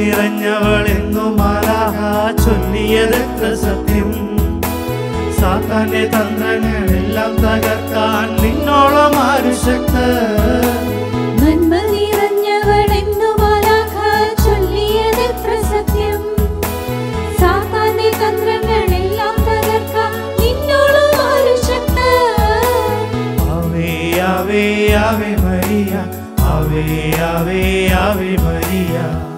നിറഞ്ഞവൾ എന്നു മാലാഹ ചൊല്ലിയതെത്ര സത്യം സാത്താന്റെ തന്ത്രങ്ങളെല്ലാം തകർക്കാൻ നിന്നോളം ആരു ശക്ത നന്മ നിറഞ്ഞവളെന്നു മാലാഖ ചൊല്ലിയതെത്ര സത്യം. സാത്താന്റെ തന്ത്രങ്ങളെല്ലാം തകർക്കാൻ നിന്നോളം ആരു ശക്തൻ? ആവേ ആവേ ആവേ മരിയ ആവേ ആവേ ആവേ മരിയ